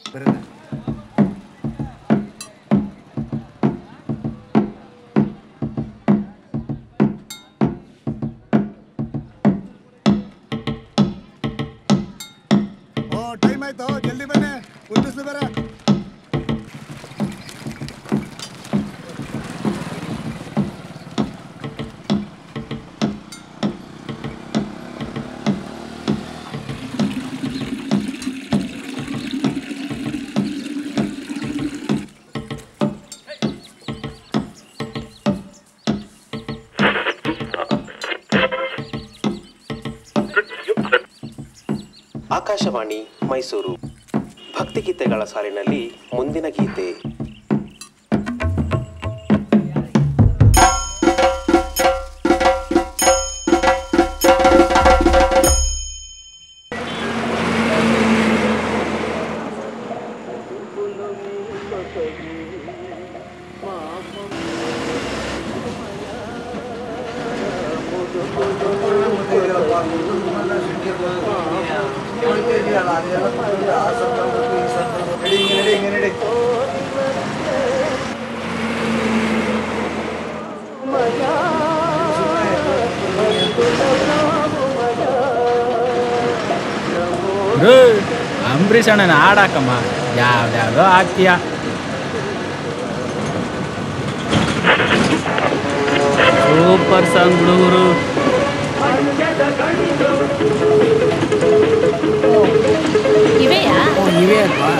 ಬರೋಣ ಓ ಟೈಮ್ ಆಯ್ತು ಜಲ್ದಿ ಬನ್ನಿ ಉದ್ದಿಸ್ಲು ಬೇರೆ ಆಕಾಶವಾಣಿ ಮೈಸೂರು ಭಕ್ತಿಗೀತೆಗಳ ಸಾಲಿನಲ್ಲಿ ಮುಂದಿನ ಗೀತೆ ಗುರು ಅಂಬರೀಷ್ ಅಣ್ಣನ ಹಾಡಾಕಮ್ಮ ಯಾವ್ದ್ಯಾವ್ದೋ ಹಾಕ್ತೀಯ ಸೂಪರ್ ಸಾಂಗ್ ಹುಡುಗರು ಇವೆಯಾ ಇವೇ ಅಲ್ವಾ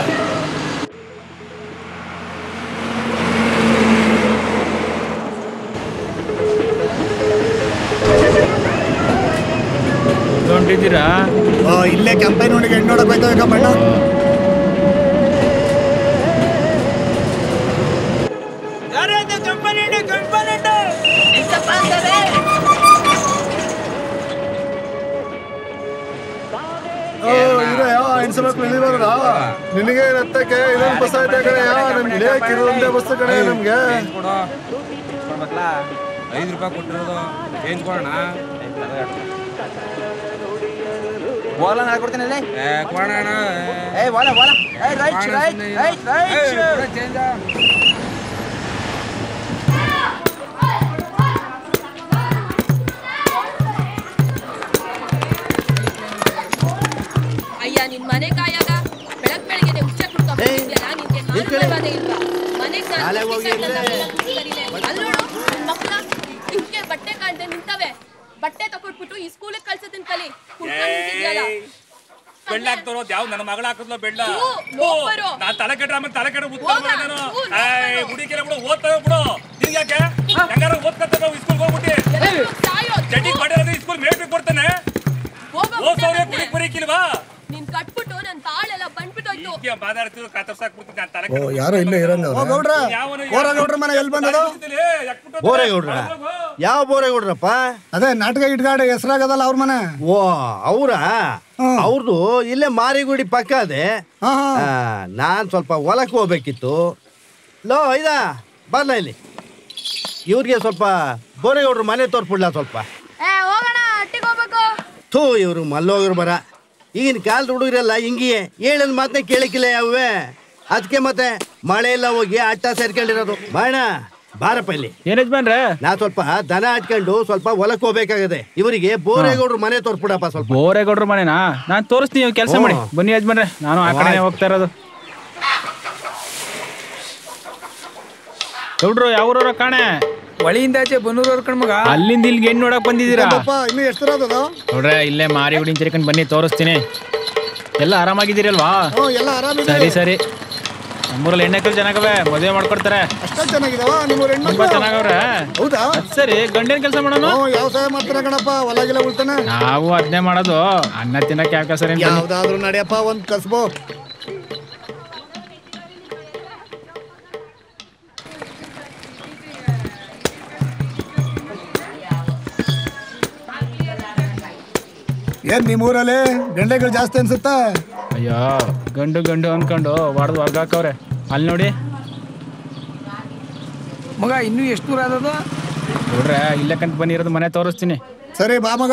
ಹೊಂಟಿದ್ದೀರಾ ಓ ಇಲ್ಲೇ ಕ್ಯಾಂಪೈನ್ ಹುಡುಗಿ ಹೆಣ್ಣು ನೋಡಕ್ ಹೋಯ್ತವೆ ಬಣ್ಣ ಓ ಇರೋ ಯಾವ ಹೆಣ್ಸು ಮಕ್ಳು ಇಳಿಬಾರ್ದ ನಿನಗೆ ರತ್ತಕ್ಕೆ ಇದೊಂದು ಬಸ್ ಆಯ್ತಾ ಕಣೆ ನಮ್ಗೆ ಕಿರುವಂತೆ ಬಸ್ ಕಣೆ ನಮ್ಗೆ ಐದು ರೂಪಾಯಿ ಕೊಟ್ಟಿರೋದು ಚೇಂಜ್ ಕೊಡೋಣ ಓಲ ನಾಡ್ಕೊಡ್ತೀನಿ ಏ ಕೊಡೋಣ ಏ ಓಲ ಓಲ ಏ right right right right change ಅಯ್ಯ ನಿನ್ ಮನೆ ಕಾಯಾಗ ಬೆಳಗ್ ಬೆಳಗ್ಗೆ ಹುಚ್ಚ ಕುಡ್ಕೊಂಡ್ಬಿಟ್ಟಿದ್ಯಲ್ಲ ನಿನ್ಗೆ ಕಾರಣವಾದ ಇಲ್ವಾ ಮನೆಗ್ ನಾನು ಶಾಲೆಗ್ ಹೋಗಿ ಟೀಚರ್ ನನ್ನ ಮಕ್ಕಳು ಕರೀಲೆ. ಅಲ್ಲ್ ನೋಡು ನಿನ್ ಮಕ್ಳ ಹಿಂಗೆ ಬಟ್ಟೆ ಕಾಣ್ದೆ ನಿಂತವೆ ಬಟ್ಟೆ ತಕೊಟ್ಬಿಟ್ಟು ಈ ಸ್ಕೂಲಿಗೆ ಕಳ್ಸೋದನ್ ಕಲಿ ಕುಡ್ಕೊಂಡ್ ನಿಂತಿದ್ಯಲ್ಲ. ಬೆಳ್ಳ ಹಾಕ್ತಾರೋದು ಯಾವ ನನ್ನ ಮಗಳ ಹಾಕಿದ್ಲು ಬೆಳ್ಳ ಥೂ, ಲೋಫರು. ನಾನ್ ತಲೆ ಕೆಟ್ಟ ಆಮೇಲೆ ತಲೆ ಕೆಟ್ಟ ಹೋಗ, ನಾನು ಥೂ, ಏಯ್ ಲೋಫರು. ಹುಡುಗಿರ ಬಿಡು ಓದ್ತಾವೆ ಬಿಡು ನಿನ್ಗೆ ಯಾಕೆ ಹೆಂಗಾರ ಓದ್ಕೊತಾವೆ ಸ್ಕೂಲ್ ಹೋಗ್ಬಿಟ್ಟು ಎಲ್ಲರೂ ಸಾಯೋ, ಥೂ. ಚಟಿ ಮಾಡಿರೋದು ಸ್ಕೂಲ್ ಮೇಟ್ರಿಗೆ ಕೊಡ್ತಾನೆ ಹೋಗೋ ಓದ್ಸೋರೆ ಬಿಟ್ಟೆ ಕುಡಿಕ್ ಬರೀಕಿಲ್ವಾ ನಿನ್ ಕಟ್ಬಿಟ್ಟು ನನ್ ತಾಳೆಲ್ಲ ಬಂದ್ಬಿಟ್ಟೋಯ್ತು ಹೀಗೆ ಮಾತಾಡ್ತಿದ್ರು ಕಾತರ್ಸಾಕ್ ಬಿಡ್ತೀನಿ ನಾನು ತಲೆ ಓ ಯಾರೋ ಇಲ್ಲೇ ಇರಂಗ ಓ ಗೌಡ್ರ ಓರ ಗೌಡ್ರ ಮನೆ ಎಲ್ಲಿ ಬಂದದು ಬೋರೇಗೌಡ್ರ ಯಾವ ಬೋರೇಗೌಡ್ರಪ್ಪ ಅದೇ ನಾಟಕ ಇಟ್ಗಾಡೆ ಹೆಸರಾಗದಲ್ಲ ಅವ್ರ ಮನೆ ಓ ಅವ್ರ ಹ್ಮ್. ಅವ್ರದ್ದು ಇಲ್ಲೇ ಮಾರಿಗುಡಿ ಪಕ್ಕ ಅದೇ ಹಾ ಹಾ ಆ, ನಾನ್ ಸ್ವಲ್ಪ ಹೊಲಕ್ಕೆ ಹೋಗ್ಬೇಕಿತ್ತು ಲೋ ಇದ ಬರ್ಲ ಇಲ್ಲಿ ಇವ್ರಿಗೆ ಸ್ವಲ್ಪ ಬೋರೇಗೌಡ್ರ ಮನೆ ತೋರ್ಸ್ಬಿಡ್ಲ ಸ್ವಲ್ಪ ಹೋಗೋಣ ಅಟ್ಟಿಗೆ ಹೋಗ್ಬೇಕು ಥೂ ಇವರು ಮಲ್ಲೋಗ್ರು ಬರ ಈಗಿನ ಕಾಲದ ಹುಡುಗರೆಲ್ಲ ಹಿಂಗಿಯೇ ಹೇಳದ್ ಮಾತನ್ನ ಕೇಳಕ್ಕಿಲ್ಲ ಯಾವೇ ಅದಕ್ಕೆ ಮತ್ತೆ ಮಳೆ ಎಲ್ಲ ಹೋಗಿ ಅಟ್ಟ ಸೇರ್ಕೊಂಡಿರೋದು ಬಾಣ ಬಾರಪ್ಪ ಇಲ್ಲಿ ಏನ್ ಯಜಮಾನ್ರೆ ನಾ ಸ್ವಲ್ಪ ದನ ಹಟ್ಕೊಂಡು ಸ್ವಲ್ಪ ಹೊಲಕ್ಕೆ ಹೋಗ್ಬೇಕಾಗದೆ ಇವರಿಗೆ ಬೋರೇಗೌಡ್ರ ಮನೆ ತೋರ್ಸ್ಬಿಡಪ್ಪ ಸ್ವಲ್ಪ ಬೋರೇಗೌಡ್ರ ಮನೆನಾ ನಾನ್ ತೋರಿಸ್ತೀನಿ ಕೆಲಸ ಮಾಡಿ ಹ್ಞೂ. ಬನ್ನಿ ಯಜಮಾನ್ರೆ ನಾನು ಆ ಕಡೆ ಹೋಗ್ತಾ ಇರೋದು ಗೌಡ್ರು ಯಾವ್ರವ್ರ ಕಾಣೆ ಒಳಿಯಿಂದಾಚೆ ಬನ್ನೂರವ್ರ ಕಣ್ಮಗ ಅಲ್ಲಿಂದ ಇಲ್ಲಿಗೆ ಹೆಣ್ಣು ನೋಡಕ್ ಬಂದಿದ್ದೀರಾ ಅಪ್ಪ ಇನ್ನು ಎಷ್ಟು ಇರೋದು ನೋಡ್ರೆ ಇಲ್ಲೇ ಮಾರಿ ಹುಡಿನ ತಿರ್ಕೊಂಡು ಬನ್ನಿ ತೋರಿಸ್ತೀನಿ ಎಲ್ಲ ಆರಾಮಾಗಿದ್ದೀರಲ್ವಾ ಹ್ಞೂ ಎಲ್ಲ ಆರಾಮಿದೆ ಸರಿ ಸರಿ ನಮ್ಮೂರಲ್ಲಿ ಹೆಣ್ಣೆಕ್ಕಳು ಚೆನ್ನಾಗವೆ ಮದುವೆ ಮಾಡ್ಕೊಡ್ತಾರೆ ಅಷ್ಟೇ ಚೆನ್ನಾಗಿದಾವ ನಿಮ್ಮ ತುಂಬಾ ಹೆಣ್ಮಕ್ಳು ಚೆನ್ನಾಗವ್ರೆ ಹೌದಾ ಅದ್ ಸರಿ ಗಂಡೇನ್ ಕೆಲಸ ಮಾಡೋಣ ಹ್ಞೂ ಯಾವ ಸಹಾಯ ಮಾಡ್ತಾನೆ ಕಣಪ್ಪ ಹೊಲಗಿಲ್ಲ ಉಳ್ತಾನೆ ನಾವು ಅದನ್ನೇ ಮಾಡೋದು ಅನ್ನ ತಿನ್ನಕ್ಕೆ ಯಾವ ಕೆಲಸ ಏನ್ ಬನ್ನಿ. ಯಾವ್ದಾದ್ರು ನಡೆಯಪ್ಪ ಒಂದ್ ಕಸ್ಬು ಏನ್ ನಿಮ್ಮೂರಲ್ಲಿ ಗಂಡೆಗಳು ಜಾಸ್ತಿ ಅನ್ಸುತ್ತಾ ಅಯ್ಯೋ ಗಂಡು ಗಂಡು ಅನ್ಕೊಂಡು ಹೊಡೆದು ಹೊರ್ಗಾಕವ್ರೆ ಅಲ್ಲಿ ನೋಡಿ ಮಗ ಇನ್ನೂ ಎಷ್ಟು ದೂರ ಆದದು ನೋಡ್ರೆ ಇಲ್ಲೇ ಕಂತ ಬನ್ನಿರೋದು ಮನೆ ತೋರಿಸ್ತೀನಿ ಸರಿ ಬಾ ಮಗ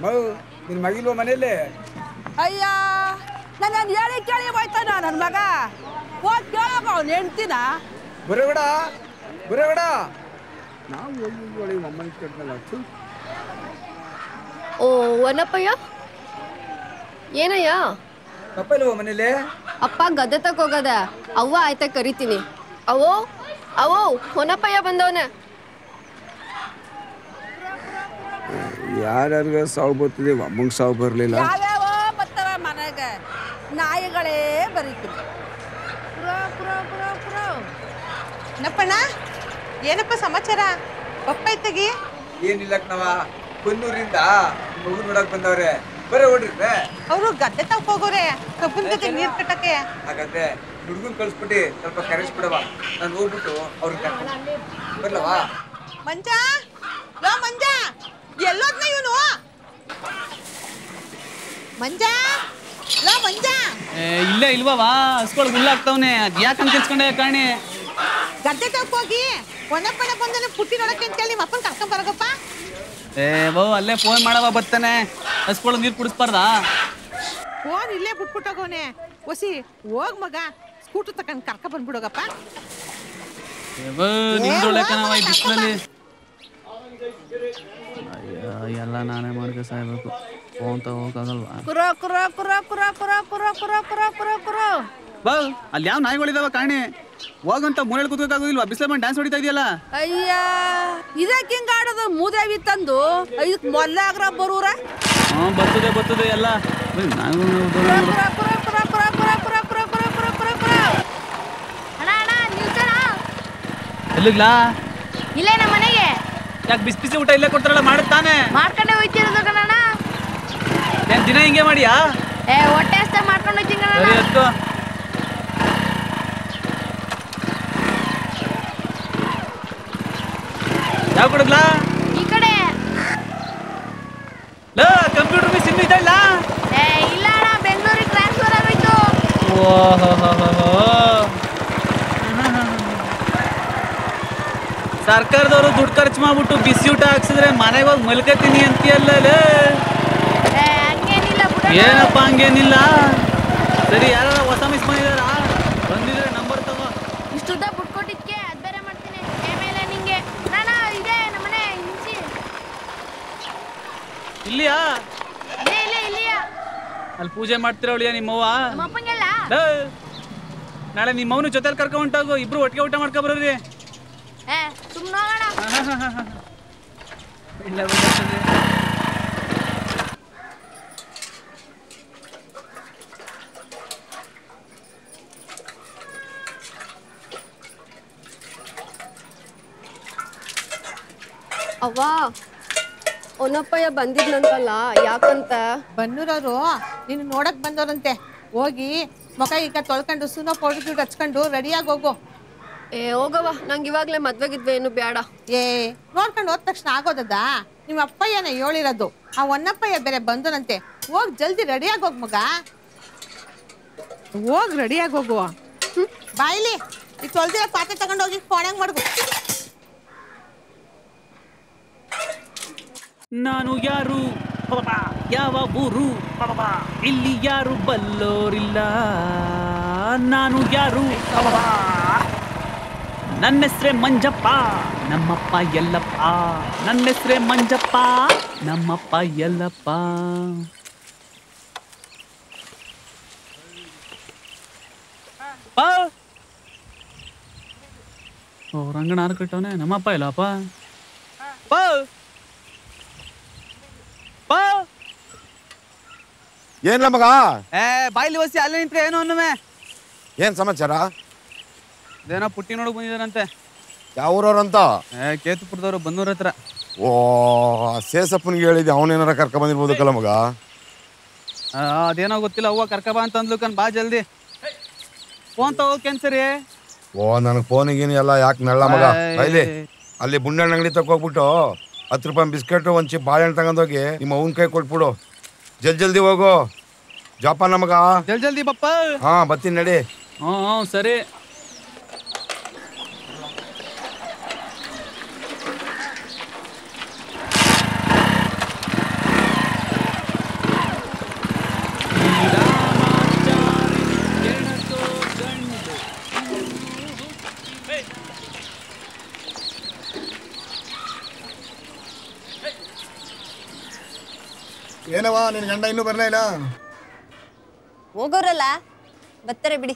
ಮಗು ನಿನ್ ಮಗಿಲ್ವ ಮನೇಲಿ ಅಯ್ಯ ನಾನು ಹೇಳಿ ಕೇಳಿ ಹೋಯ್ತಾನ ನನ್ನ ಮಗ ಹೋಗಿ ಕೇಳೋಕ ಅವ್ನು ಹೆಣ್ತಿನ ಬರಬೇಡ ಬರಬೇಡ ನಾವು ಹೋಗಿ ಒಳ್ಳೆ ಅಮ್ಮನ ಕಟ್ನಲ್ಲ ಓ ವನಪ್ಪಯ್ಯ ಏನಯ್ಯ ಪಪ್ಪ ಇಲ್ವ ಮನೇಲಿ ಅಪ್ಪ ಗದ್ದೆ ತಕ ಹೋಗದ ಅವ್ವ ಆಯ್ತಾ ಕರಿತೀನಿ ಅವೋ ಅವೋ ಹೊನಪ್ಪಯ್ಯ ಬಂದವನೆ ಯಾರ್ಯಾರಿಗ ಸಾವು ಬರ್ತಿದೆ ಅಮ್ಮಂಗೆ ಸಾವು ಬರಲಿಲ್ಲ ಯಾವ್ಯಾವ ಬರ್ತಾವ ಮನೆಗೆ ನಾಯಿಗಳೇ ಬರೀತೀನಿ ಪುರೋ ಪುರೋ ಪುರೋ ಪುರೋ ನಪ್ಪಣ್ಣ ಏನಪ್ಪ ಸಮಾಚಾರ ಪಪ್ಪ ಇತ್ತಗಿ ಏನಿಲ್ಲ ಕಣವ ಕೊನ್ನೂರಿಂದ ಮಗು ನೋಡಕ್ ಬಂದವ್ರೆ ಬರೇ ಓಡ್ರಿ ಬೇ. ಅವರು ಗದ್ದೆ ತಗ ಹೋಗೋರೆ ಕಬ್ಬನ್ ಗದ್ದೆ ನೀರ್ ಕಟ್ಟಕ್ಕೆ ಹಾಗಾದ್ರೆ ಹುಡುಗನ್ ಕಳ್ಸ್ಬಿಟ್ಟು ಸ್ವಲ್ಪ ಕರೆಸ್ಬಿಡವ ನಾನು ಹೋಗ್ಬಿಟ್ಟು ಅವ್ರಿಗೆ ಕರ್ಕೊಂಡು ಬರ್ಲವಾ ಮಂಜ ಲೋ ಮಂಜ ಎಲ್ಲೋದ್ನ ಇವನು ಮಂಜ ಲೋ ಮಂಜ ಇಲ್ಲೇ ಇಲ್ವವಾ ಹಸ್ಕೊಳ್ ಹುಲ್ಲಾಗ್ತಾವನೆ ಅದ್ ಯಾಕೆ ಕೆಲ್ಸ್ಕೊಂಡೆ ಕಾಣಿ ಗದ್ದೆ ತಗ ಹೋಗಿ ಒಣಪ್ಪಣ ಬಂದನ ಪುಟ್ಟಿ ನೋಡಕ್ಕೆ ಅಂತೇಳಿ ನಿಮ್ಮ ಅಪ್ಪನ ಕರ್ಕೊಂಡ್ ಬರಗಪ್ಪ ಏ ಬೋ ಅಲ್ಲೇ ಫೋನ್ ಮಾಡವ ಬರ್ತಾನೆ ಹಸ್ಕೊಳ್ ನೀರ್ ಕುಡಿಸ್ಬಾರ್ದಾ ಫೋನ್ ಇಲ್ಲೇ ಬಿಟ್ಬಿಟ್ಟೋಗವನೆ ಒಸಿ ಹೋಗ್ ಮಗ ಸ್ಕೂಟರ್ ತಕೊಂಡ್ ಕರ್ಕ ಬಂದ್ಬಿಡೋಗಪ್ಪ ಏ ಬೋ ನಿಂದೊಳ್ಳೆ ಕಣವ ಈ ಬಿಸಿಲಲ್ಲಿ ಎಲ್ಲ ನಾನೇ ಮಾಡ್ಕೆ ಸಾಯ್ಬೇಕು ಫೋನ್ ತಗೋಕಾಗಲ್ವಾ ಕುರೋ ಕುರೋ ಕುರೋ ಕುರೋ ಕುರೋ ಕುರೋ ಕುರೋ ಕುರೋ ಕುರೋ ಕುರೋ ಬಾ ಅಲ್ಲಿ ಯಾವ ನಾಯಿಗಳಿದಾವ ಕಾಣಿ ಹೋಗಂತ ಮೂಲೆಯಲ್ಲಿ ಕೂತ್ಕೋಕಾಗೋದಿಲ್ವಾ ಬಿಸಿಲ ಬಂದು ಡ್ಯಾನ್ಸ್ ಹೊಡಿತಾ ಇದೆಯಲ್ಲ ಅಯ್ಯ ಇದಕ್ಕೆ ಹಿಂಗ ಆಡೋದು ಮೂದೇವಿ ತಂದು ಇದಕ್ ಮೊಲ್ಲಾಗ್ರ ಬರೂರ ಹ್ಞೂ ಬರ್ತದೆ ಬರ್ತದೆ ಎಲ್ಲ ಬರೀ ನಾಯಿಗಳು ನೋಡು. ಎಲ್ಲಿಗ್ಲಾ ಇಲ್ಲೇ ನಮ್ಮ ಮನೆಗೆ ಯಾಕೆ ಬಿಸಿ ಬಿಸಿ ಊಟ ಇಲ್ಲೇ ಕೊಡ್ತಾರಲ್ಲ ಮಾಡುತ್ತಾನೆ ಮಾಡ್ಕೊಂಡೆ ಹೋಯ್ತಿರೋದು ಕಣಣ್ಣ ಏನ್ ದಿನ ಹಿಂಗೆ ಮಾಡಿಯಾ ಏ ಹೊಟ್ಟೆ ಹಸ್ತ ಮಾಡ್ಕೊಂಡು ಹೋಯ್ತೀನಿ ಸರಿ ಕಣಣ್ಣ ಎತ್ತು ಯಾವ ಕೊಡಗ್ಲಾ ಈ ಕಡೆ ಲೋ ಕಂಪ್ಯೂಟರ್ ಬಿ ಸಿಮ್ ಇದೆ ಇಲ್ಲ ಏ ಇಲ್ಲ ಅಣ್ಣ ಬೆಂಗಳೂರಿಗೆ ಟ್ರಾನ್ಸ್ಫರ್ ಆಗೋಯ್ತು ಸರ್ಕಾರದವರು ದುಡ್ಡು ಖರ್ಚು ಮಾಡ್ಬಿಟ್ಟು ಬಿಸಿ ಊಟ ಹಾಕ್ಸಿದ್ರೆ ಮನೆಗೆ ಹೋಗಿ ಮಲ್ಕತೀನಿ ಅಂತೀಯಲ್ಲ ಲೇ. ಏ ಹಂಗೇನಿಲ್ಲ ಬಿಡ ಏನಪ್ಪ ಹಂಗೇನಿಲ್ಲ ಸರಿ ಯಾರು ಹೊಸ ಮಿಸ್ ಬಂದಿದಾರ ಬಂದಿದ್ರೆ ನಂಬರ್ ತಗೋ ಇಷ್ಟುದ್ದ ಬಿಟ್ಕೊಟ್ಟಿದ್ಕೆ ಅದ್ ಬೇರೆ ಮಾಡ್ತೀನಿ ಆಮೇಲೆ ನಿಂಗೆ ನಾನ ಇದೆ ನಮ್ಮನೆ ಹಿಂಸಿ ಇಲ್ಲಿಯಾ ಇಲ್ಲೇ ಇಲ್ಲೇ ಇಲ್ಲಿಯ ಅಲ್ಲಿ ಪೂಜೆ ಮಾಡ್ತಿರೋಳಿಯ ನಿಮ್ಮವ್ವ ನಮ್ಮ ಅಪ್ಪಂಗೆಲ್ಲ ಲೇ, ನಾಳೆ ನಿಮ್ಮವನು ಜೊತೆಲಿ ಕರ್ಕೊಂಡ್ ಹೊಂಟೋಗು ಇಬ್ರು ಒಟ್ಟಿಗೆ ಊಟ ಮಾಡ್ಕೊ ಬರೋರಿ ಏ ಸುಮ್ಮನೆ ಹೋಗೋಣ ಇಲ್ಲ ಬಂದಿರ್ತದೆ. ಅವ್ವ ಒನ್ನಪ್ಪಯ್ಯ ಬಂದಿದ್ನಂತಲ್ಲ ಯಾಕಂತ ಬನ್ನೂರವರು ನೀನು ನೋಡಕ್ ಬಂದವ್ರಂತೆ ಹೋಗಿ ಮುಖ ಈಗ ತೊಳ್ಕೊಂಡು ಸುನೋ ಪೌಡರ್ ಗಿಡ ಹಚ್ಕೊಂಡು ರೆಡಿಯಾಗಿ ಹೋಗು ಏ ಹೋಗವ್ವ ನಂಗೆ ಇವಾಗ್ಲೇ ಮದ್ವೆಗಿದ್ವೆ ಏನು ಬೇಡ ಏ ನೋಡ್ಕೊಂಡು ಹೋದ ತಕ್ಷಣ ಆಗೋದದ ನಿಮ್ಮ ಅಪ್ಪಯ್ಯನ ಹೇಳಿರೋದು ಆ ಒನ್ನಪ್ಪಯ್ಯ ಬೇರೆ ಬಂದನಂತೆ ಹೋಗ್ ಜಲ್ದಿ ರೆಡಿಯಾಗಿ ಹೋಗ್ ಮಗ ಹೋಗ್ ರೆಡಿಯಾಗಿ ಹೋಗು ಬಾಯ್ಲಿ ಈ ತೊಳ್ದಿರೋ ಪಾತ್ರೆ ತಗೊಂಡು ಹೋಗಿ ಫೋಣಂಗ್ ಮಾಡ್ಬು ನಾನು ಯಾರು ಪಪಪ, ಯಾವ ಊರು ಪಪಪ, ಇಲ್ಲಿ ಯಾರು ಬಲ್ಲೋರಿಲ್ಲ ನಾನು ಯಾರು ಪಪಪ. ನನ್ನ ಹೆಸ್ರೇ ಮಂಜಪ್ಪ ನಮ್ಮಪ್ಪ ಎಲ್ಲಪ್ಪ ನನ್ನ ಹೆಸ್ರೇ ಮಂಜಪ್ಪ ನಮ್ಮಪ್ಪ ಎಲ್ಲಪ್ಪ ಆ? ಓ ರಂಗಣ ಆರು ಕಟ್ಟವನೆ ನಮ್ಮಪ್ಪ ಇಲ್ಲಪ್ಪ ಪಾ ಪಾ ಏನ್ಲ ಮಗ ಏ ಬಾಯ್ಲಿ ವಸಿ ಅಲ್ಲಿ ನಿಂತ್ರೆ ಏನು ಅನ್ನುವೆ ಏನ್ ಸಮಾಚಾರ ಇದೇನೋ ಪುಟ್ಟಿ ನೋಡಕ್ ಬಂದಿದಾರಂತೆ ಯಾವ ಊರವ್ರಂತ ಏ ಕೇತುಪುರದವ್ರು ಬನ್ನೂರ ಹತ್ರ ಓ ಸೇಸಪ್ಪನಿಗೆ ಹೇಳಿದ್ದೆ ಅವನೇನಾರ ಕರ್ಕ ಬಂದಿರ್ಬೋದಕ್ಕಲ್ಲ ಮಗ ಆ, ಅದೇನೋ ಗೊತ್ತಿಲ್ಲ ಅವ್ವ ಕರ್ಕ ಬಾ ಅಂತ ಅಂದ್ಲು ಕಣ್ ಬಾ ಜಲ್ದಿ ಫೋನ್ ತಗೋಕೆ ಅನ್ಸರಿ ಓ ನನಗೆ ಫೋನಿಗೀನಿ ಎಲ್ಲ ಯಾಕೆ ನಳ್ಳ ಮಗ ಏಯ್. ಬೈಲಿ ಅಲ್ಲಿ ಬುಂಡಣ್ಣ ಅಂಗಡಿ ತಕ ಹೋಗ್ಬಿಟ್ಟು ಹತ್ತು ರೂಪಾಯಿ ಬಿಸ್ಕೆಟ್ ಒಂದ್ ಚಿಪ್ ಬಾಳೆಹಣ್ಣು ತಗೊಂಡೋಗಿ ನಿಮ್ಮ ಅವನ ಕೈ ಕೊಟ್ಬಿಡು ಜಲ್ ಜಲ್ದಿ ಹೋಗು ಜೋಪಾನ ಮಗ ಜಲ್ ಜಲ್ದಿ ಬಪ್ಪ ಹಾ ಬರ್ತೀನಿ ನಡಿ ಹ್ಞೂ ಹ್ಞೂ ಸರಿ ಏನವ ನಿನ್ ಗಂಡ ಇನ್ನೂ ಬರ್ಲೇ ಇಲ್ಲ ಹೋಗೋರಲ್ಲ ಬರ್ತಾರೆ ಬಿಡಿ